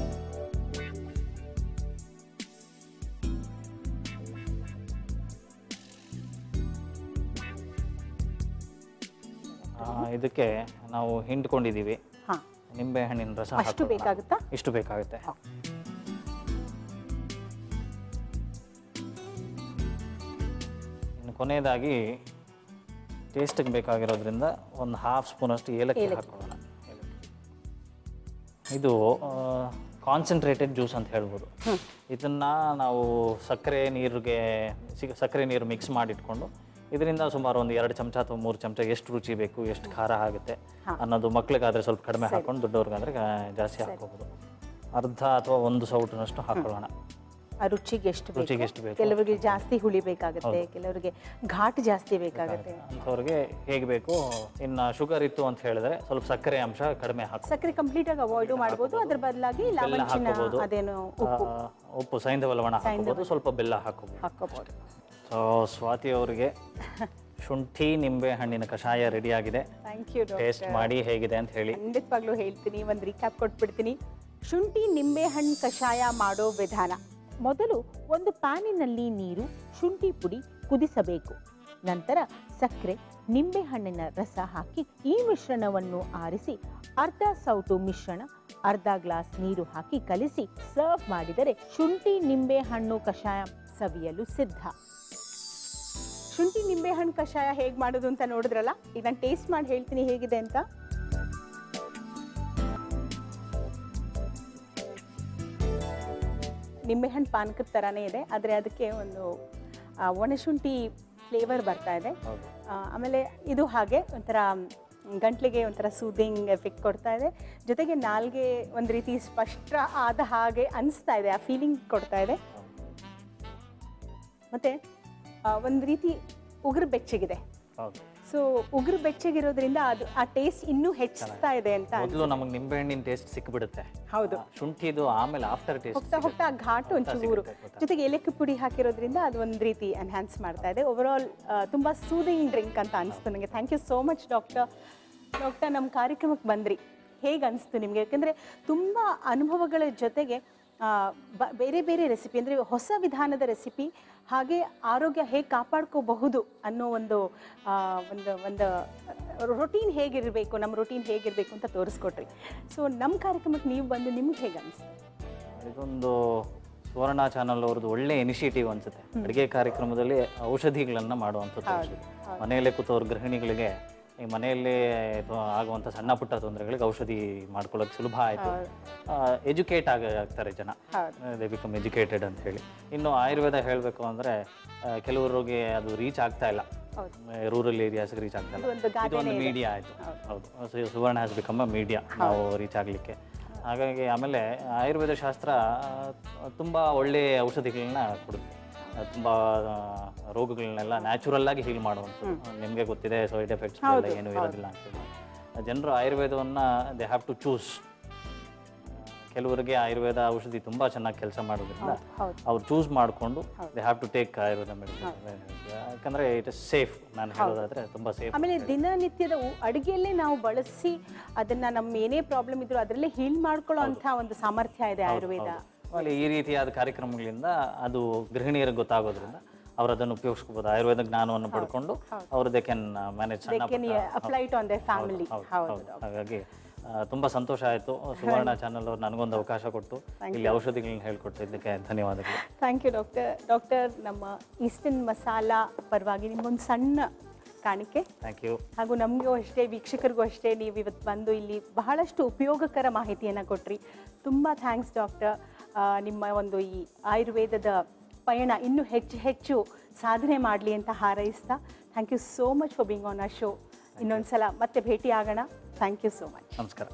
Speaker 3: ಆ, ಇದಕ್ಕೆ ನಾವು ಹಿಂಡ್ಕೊಂಡಿದ್ದೀವಿ
Speaker 2: ಹಾ
Speaker 3: ನಿಂಬೆ ಹಣ್ಣಿನ ರಸ
Speaker 2: ಅಷ್ಟು
Speaker 3: ಹಾಕೋಣ.
Speaker 2: ಬೇಕಾಗುತ್ತಾ
Speaker 3: ಇಷ್ಟು ಬೇಕಾಗುತ್ತೆ
Speaker 2: ಹಾ.
Speaker 3: ಇನ್ನು ಕೊನೆಯದಾಗಿ ಟೇಸ್ಟಿಗೆ ಬೇಕಾಗಿರೋದ್ರಿಂದ ಒಂದು ಹಾಫ್ ಸ್ಪೂನಷ್ಟು ಏಲಕ್ಕಿ
Speaker 2: ಏಲಕ್ಕಿ.
Speaker 3: ಹಾಕೊಳ್ಳೋಣ ಇದು ಕಾನ್ಸಂಟ್ರೇಟೆಡ್ ಜ್ಯೂಸ್ ಅಂತ ಹೇಳ್ಬೋದು ಇದನ್ನ ನಾವು ಸಕ್ಕರೆ ನೀರಿಗೆ ಸಿಗ ಸಕ್ಕರೆ ನೀರು ಮಿಕ್ಸ್ ಮಾಡಿಟ್ಕೊಂಡು ಇದರಿಂದ ಸುಮಾರು ಒಂದು ಎರಡು ಚಮಚ ಅಥವಾ ಮೂರು ಚಮಚ ಎಷ್ಟು ರುಚಿ ಬೇಕು ಎಷ್ಟು ಖಾರ ಆಗುತ್ತೆ ಅನ್ನೋದು ಮಕ್ಳಿಗಾದ್ರೆ ಸ್ವಲ್ಪ ಕಡಿಮೆ ಹಾಕೊಂಡು ದೊಡ್ಡವ್ರಿಗಾದ್ರೆ ಗಾ- ಜಾಸ್ತಿ ಹಾಕೋಬೋದು ಅರ್ಧ ಅಥವಾ ಒಂದು ಸೌಟಿನಷ್ಟು ಹಾಕೊಳ್ಳೋಣ
Speaker 2: ಆ ರುಚಿಗೆ ಎಷ್ಟು ಬೇಕು
Speaker 3: ರುಚಿಗೆ ಎಷ್ಟು ಬೇಕು
Speaker 2: ಕೆಲವರಿಗೆ ಜಾಸ್ತಿ ಹುಳಿ ಬೇಕಾಗುತ್ತೆ ಕೆಲವರಿಗೆ ಘಾಟ್ ಜಾಸ್ತಿ ಬೇಕಾಗುತ್ತೆ
Speaker 3: ಅಂಥವ್ರಿಗೆ ಹೇಗೆ ಬೇಕು ಇನ್ನು ಶುಗರ್ ಇತ್ತು ಅಂತ ಹೇಳಿದ್ರೆ ಸ್ವಲ್ಪ ಸಕ್ಕರೆ ಅಂಶ ಕಡಿಮೆ ಹಾಕಿ
Speaker 2: ಸಕ್ಕರೆ ಕಂಪ್ಲೀಟ್ ಆಗಿ ಅವಾಯ್ಡ್ ಮಾಡ್ಬೋದು ಅದ್ರ ಬದಲಾಗಿ
Speaker 3: ಬೆಲ್ಲ
Speaker 2: ಲವಂಚಿನ
Speaker 3: ಹಾಕೋಬೋದು
Speaker 2: ಅದೇನು
Speaker 3: ಆ, ಉಪ್ಪು ಸೈಂಧವ ಲವಣ ಹಾಕೋಬೋದು ಸ್ವಲ್ಪ ಬೆಲ್ಲ ಹಾಕೋಬೋದು
Speaker 2: ಹಾಕೋಬಹುದು
Speaker 3: ಸೊ ಸ್ವಾತಿ ಅವರಿಗೆ ಶುಂಠಿ ನಿಂಬೆ ಹಣ್ಣಿನ ಕಷಾಯ ರೆಡಿ ಆಗಿದೆ
Speaker 2: ಥ್ಯಾಂಕ್ ಯು
Speaker 3: ಟೇಸ್ಟ್ ಮಾಡಿ ಹೇಗಿದೆ ಅಂತ ಹೇಳಿ
Speaker 2: ಖಂಡಿತವಾಗ್ಲೂ ಹೇಳ್ತೀನಿ ಒಂದು ರೀಕ್ಯಾಪ್ ಕೊಟ್ಬಿಡ್ತೀನಿ ಶುಂಠಿ ನಿಂಬೆಹಣ್ಣು ಕಷಾಯ ಮಾಡೋ ವಿಧಾನ ಮೊದಲು ಒಂದು ಪ್ಯಾನಿನಲ್ಲಿ ನೀರು ಶುಂಠಿ ಪುಡಿ ಕುದಿಸಬೇಕು ನಂತರ ಸಕ್ಕರೆ ನಿಂಬೆಹಣ್ಣಿನ ರಸ ಹಾಕಿ ಈ ಮಿಶ್ರಣವನ್ನು ಆರಿಸಿ ಅರ್ಧ ಸೌಟು ಮಿಶ್ರಣ ಅರ್ಧ ಗ್ಲಾಸ್ ನೀರು ಹಾಕಿ ಕಲಿಸಿ ಸರ್ವ್ ಮಾಡಿದರೆ ಶುಂಠಿ ನಿಂಬೆಹಣ್ಣು ಕಷಾಯ ಸವಿಯಲು ಸಿದ್ಧ ಶುಂಠಿ ನಿಂಬೆಹಣ್ಣು ಕಷಾಯ ಹೇಗೆ ಮಾಡೋದು ಅಂತ ನೋಡಿದ್ರಲ್ಲ ಈಗ ನಾನು ಟೇಸ್ಟ್ ಮಾಡಿ ಹೇಳ್ತೀನಿ ಹೇಗಿದೆ ಅಂತ ನಿಂಬೆಹಣ್ಣು ಪಾನಕದ ಥರನೇ ಇದೆ ಆದರೆ ಅದಕ್ಕೆ ಒಂದು ಆ, ಒಣಶುಂಠಿ ಫ್ಲೇವರ್ ಬರ್ತಾ ಇದೆ
Speaker 3: ಹೌದು
Speaker 2: ಆ, ಆಮೇಲೆ ಇದು ಹಾಗೆ ಒಂಥರ ಮ್, ಗಂಟ್ಲಿಗೆ ಒಂಥರ ಸೂದಿಂಗ್ ಎಫೆಕ್ಟ್ ಕೊಡ್ತಾ ಇದೆ ಜೊತೆಗೆ ನಾಲ್ಗೆ ಒಂದು ರೀತಿ ಸ್ಪಷ್ಟ ಆದ ಹಾಗೆ ಅನಿಸ್ತಾ ಇದೆ ಆ ಫೀಲಿಂಗ್ ಕೊಡ್ತಾ ಇದೆ ಮತ್ತು ಒಂದು ರೀತಿ ಉಗುರು ಬೆಚ್ಚಗಿದೆ
Speaker 3: ಹೌದು
Speaker 2: ಸೊ ಉಗುರು ಬೆಚ್ಚಗಿರೋದ್ರಿಂದ ಅದು ಆ ಟೇಸ್ಟ್ ಇನ್ನೂ ಹೆಚ್ಚಿಸ್ತಾ ಇದೆ ಅಂತ
Speaker 3: ಮೊದಲು ನಮಗೆ ನಿಂಬೆ ಹಣ್ಣಿನ ಟೇಸ್ಟ್ ಸಿಕ್ಬಿಡುತ್ತೆ
Speaker 2: ಹೌದು
Speaker 3: ಆ, ಶುಂಠಿದು ಆಮೇಲೆ ಆಫ್ಟರ್ ಟೇಸ್ಟ್
Speaker 2: ಹೋಗ್ತಾ ಹೋಗ್ತಾ ಆ ಘಾಟ್ ಒಂಚೂರು ಜೊತೆಗೆ ಏಲಕ್ಕಿ ಪುಡಿ ಹಾಕಿರೋದ್ರಿಂದ ಅದು ಒಂದು ರೀತಿ ಎನ್ಹ್ಯಾನ್ಸ್ ಮಾಡ್ತಾ ಇದೆ ಓವರ್ ಆಲ್ ತುಂಬ ಸೂದಿಂಗ್ ಡ್ರಿಂಕ್ ಅಂತ ಅನಿಸ್ತು ನನಗೆ thank you so much doctor doctor ನಮ್ಮ ಕಾರ್ಯಕ್ರಮಕ್ಕೆ ಬಂದ್ರಿ ಹೇಗೆ ಅನಿಸ್ತು ನಿಮಗೆ ಯಾಕೆಂದರೆ ತುಂಬ ಅನುಭವಗಳ ಜೊತೆಗೆ ಆ, ಬ- ಬೇರೆ ಬೇರೆ ರೆಸಿಪಿ ಅಂದರೆ ಹೊಸ ವಿಧಾನದ ರೆಸಿಪಿ ಹಾಗೆ ಆರೋಗ್ಯ ಹೇಗೆ ಕಾಪಾಡ್ಕೋಬಹುದು ಅನ್ನೋ ಒಂದು ಆ, ಒಂದು ಒಂದು ರೊಟೀನ್ ಹೇಗಿರಬೇಕು ನಮ್ಮ ರೊಟೀನ್ ಹೇಗಿರಬೇಕು ಅಂತ ತೋರಿಸ್ಕೊಟ್ರಿ ಸೊ ನಮ್ಮ ಕಾರ್ಯಕ್ರಮಕ್ಕೆ ನೀವು ಬಂದು ನಿಮ್ಗೆ ಹೇಗೆ ಅನಿಸ್ತು
Speaker 3: ಇದೊಂದು ಸುವರ್ಣ ಚಾನಲ್ ಅವ್ರದ್ದು ಒಳ್ಳೆ ಇನಿಷಿಯೇಟಿವ್ ಅನ್ಸುತ್ತೆ ಅಡುಗೆ ಕಾರ್ಯಕ್ರಮದಲ್ಲಿ ಔಷಧಿಗಳನ್ನ ಮಾಡುವಂಥದ್ದು ಔಷಧಿ ಮನೆಯಲ್ಲೇ ಕೂತವ್ರ ಗೃಹಿಣಿಗಳಿಗೆ ಈ ಮನೆಯಲ್ಲೇ ಅಥವಾ ಆಗುವಂಥ ಸಣ್ಣ ಪುಟ್ಟ ತೊಂದರೆಗಳಿಗೆ ಔಷಧಿ ಮಾಡ್ಕೊಳ್ಳೋಕೆ ಸುಲಭ ಆಯಿತು ಎಜುಕೇಟ್ ಆಗ ಆಗ್ತಾರೆ ಜನ
Speaker 2: ಹೌದು.
Speaker 3: ದೇ ಬಿಕಮ್ ಎಜುಕೇಟೆಡ್ ಅಂತ ಹೇಳಿ ಇನ್ನು ಆಯುರ್ವೇದ ಹೇಳಬೇಕು ಅಂದರೆ ಕೆಲವರಿಗೆ ಅದು ರೀಚ್ ಆಗ್ತಾ ಇಲ್ಲ
Speaker 2: ಹೌದು.
Speaker 3: ರೂರಲ್ ಏರಿಯಾಸ್ಗೆ ರೀಚ್ ಆಗ್ತಾ ಇಲ್ಲ
Speaker 2: ಒಂದು
Speaker 3: ಇದು ಒಂದು ಮೀಡಿಯಾ ಆಯಿತು ಹೌದು so Suvarna has become a media ನಾವು ರೀಚ್ ಆಗಲಿಕ್ಕೆ ಹಾಗಾಗಿ ಆಮೇಲೆ ಆಯುರ್ವೇದ ಶಾಸ್ತ್ರ ತುಂಬ ಒಳ್ಳೆಯ ಔಷಧಿಗಳನ್ನ ಕೊಡುತ್ತೆ ತುಂಬ ರೋಗಗಳನ್ನೆಲ್ಲ ನ್ಯಾಚುರಲ್ ಆಗಿ ಹೀಲ್ ಮಾಡುವಂಥದ್ದು ನಿಮಗೆ ಗೊತ್ತಿದೆ ಸೈಡ್ ಎಫೆಕ್ಟ್ಸ್ ಎಲ್ಲ ಏನೂ ಇರೋದಿಲ್ಲ ಅಂತೇಳಿ ಜನರು ಆಯುರ್ವೇದವನ್ನು ದೇ ಹ್ಯಾವ್ ಟು ಚೂಸ್ ಕೆಲವರಿಗೆ ಆಯುರ್ವೇದ ಔಷಧಿ ತುಂಬ ಚೆನ್ನಾಗಿ ಕೆಲಸ ಮಾಡೋದ್ರಿಂದ
Speaker 2: ಹೌದು.
Speaker 3: ಅವ್ರು ಚೂಸ್ ಮಾಡಿಕೊಂಡು they have to take Ayurveda medicine ಯಾಕಂದರೆ ಇಟ್ ಇಸ್ ಸೇಫ್ ನಾನು ಹೇಳೋದಾದ್ರೆ ತುಂಬ ಸೇಫ್
Speaker 2: ಆಮೇಲೆ ದಿನನಿತ್ಯದ ಉ- ಅಡುಗೆಯಲ್ಲೇ ನಾವು ಬಳಸಿ ಅದನ್ನ ನಮ್ಮ ಏನೇ ಪ್ರಾಬ್ಲಮ್ ಇದ್ರು ಅದರಲ್ಲೇ ಹೀಲ್ ಮಾಡ್ಕೊಳ್ಳೋ ಅಂತ ಒಂದು ಸಾಮರ್ಥ್ಯ ಇದೆ ಆಯುರ್ವೇದ
Speaker 3: ಆಮೇಲೆ ಈ ರೀತಿಯಾದ ಕಾರ್ಯಕ್ರಮಗಳಿಂದ ಅದು ಗೃಹಿಣಿಯರಿಗೆ ಗೊತ್ತಾಗೋದ್ರಿಂದ ಅವ್ರು ಅದನ್ನು ಉಪಯೋಗಿಸ್ಕೋಬೋದು ಆಯುರ್ವೇದ ಜ್ಞಾನವನ್ನು ಪಡ್ಕೊಂಡು ಅವ್ರು ದೇ ಕ್ಯಾನ್ ಮ್ಯಾನೇಜ್ ಸಣ್ಣ
Speaker 2: can apply to on their family
Speaker 3: ಹೌದು,
Speaker 2: ಹೌದು
Speaker 3: ಹೌದು. ಹಾಗಾಗಿ ಆ, ತುಂಬಾ ಸಂತೋಷ ಆಯಿತು ಸುವರ್ಣ ಚಾನಲ್ ಅವ್ರು ನನಗೊಂದು ಅವಕಾಶ ಕೊಟ್ಟು ಇಲ್ಲಿ ಔಷಧಿಗಳನ್ನ ಹೇಳ್ಕೊಟ್ಟಿದ್ದಕ್ಕೆ ಧನ್ಯವಾದಗಳು
Speaker 2: ಥ್ಯಾಂಕ್ ಯು ಡಾಕ್ಟರ್ ಡಾಕ್ಟರ್ ನಮ್ಮ ಈಸ್ಟರ್ನ್ ಮಸಾಲಾ ಪರವಾಗಿ ನಿಮ್ಗೊಂದು ಸಣ್ಣ ಕಾಣಿಕೆ
Speaker 3: ಥ್ಯಾಂಕ್ ಯು
Speaker 2: ಹಾಗೂ ನಮಗೂ ಅಷ್ಟೇ ವೀಕ್ಷಕರಿಗೂ ಅಷ್ಟೇ ನೀವು ಇವತ್ತು ಬಂದು ಇಲ್ಲಿ ಬಹಳಷ್ಟು ಉಪಯೋಗಕರ ಮಾಹಿತಿಯನ್ನು ಕೊಟ್ರಿ ತುಂಬ ಥ್ಯಾಂಕ್ಸ್ ಡಾಕ್ಟರ್ ನಿಮ್ಮ ಒಂದು ಈ ಆಯುರ್ವೇದದ ಪಯಣ ಇನ್ನೂ ಹೆಚ್ಚು ಹೆಚ್ಚು ಸಾಧನೆ ಮಾಡಲಿ ಅಂತ ಹಾರೈಸ್ತಾ thank you so much for being on a show ಇನ್ನೊಂದು ಸಲ ಮತ್ತೆ ಭೇಟಿ ಆಗೋಣ ಥ್ಯಾಂಕ್ ಯು ಸೋ ಮಚ್
Speaker 3: ನಮಸ್ಕಾರ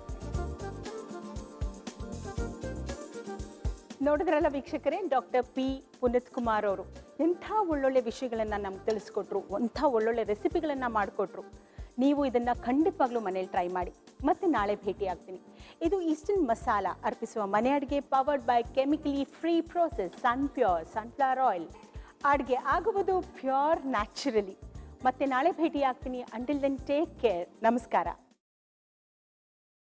Speaker 2: ನೋಡಿದ್ರಲ್ಲ ವೀಕ್ಷಕರೇ ಡಾಕ್ಟರ್ ಪಿ ಪುನೀತ್ ಕುಮಾರ್ ಅವರು ಎಂಥ ಒಳ್ಳೊಳ್ಳೆ ವಿಷಯಗಳನ್ನು ನಮ್ಗೆ ತಿಳಿಸ್ಕೊಟ್ರು ಅಂಥ ಒಳ್ಳೊಳ್ಳೆ ರೆಸಿಪಿಗಳನ್ನು ಮಾಡಿಕೊಟ್ರು ನೀವು ಇದನ್ನು ಖಂಡಿತವಾಗ್ಲೂ ಮನೇಲಿ ಟ್ರೈ ಮಾಡಿ ಮತ್ತೆ ನಾಳೆ ಭೇಟಿ ಆಗ್ತೀನಿ ಇದು ಈಸ್ಟರ್ನ್ ಮಸಾಲ ಅರ್ಪಿಸುವ ಮನೆ ಅಡುಗೆ powered by chemically free process sun pure sunflower oil ಅಡುಗೆ ಆಗುವುದು ಪ್ಯೂರ್ ನ್ಯಾಚುರಲಿ ಮತ್ತೆ ನಾಳೆ ಭೇಟಿ ಆಗ್ತೀನಿ ಅಂಟಿಲ್ ದೆನ್ ಟೇಕ್ ಕೇರ್ ನಮಸ್ಕಾರ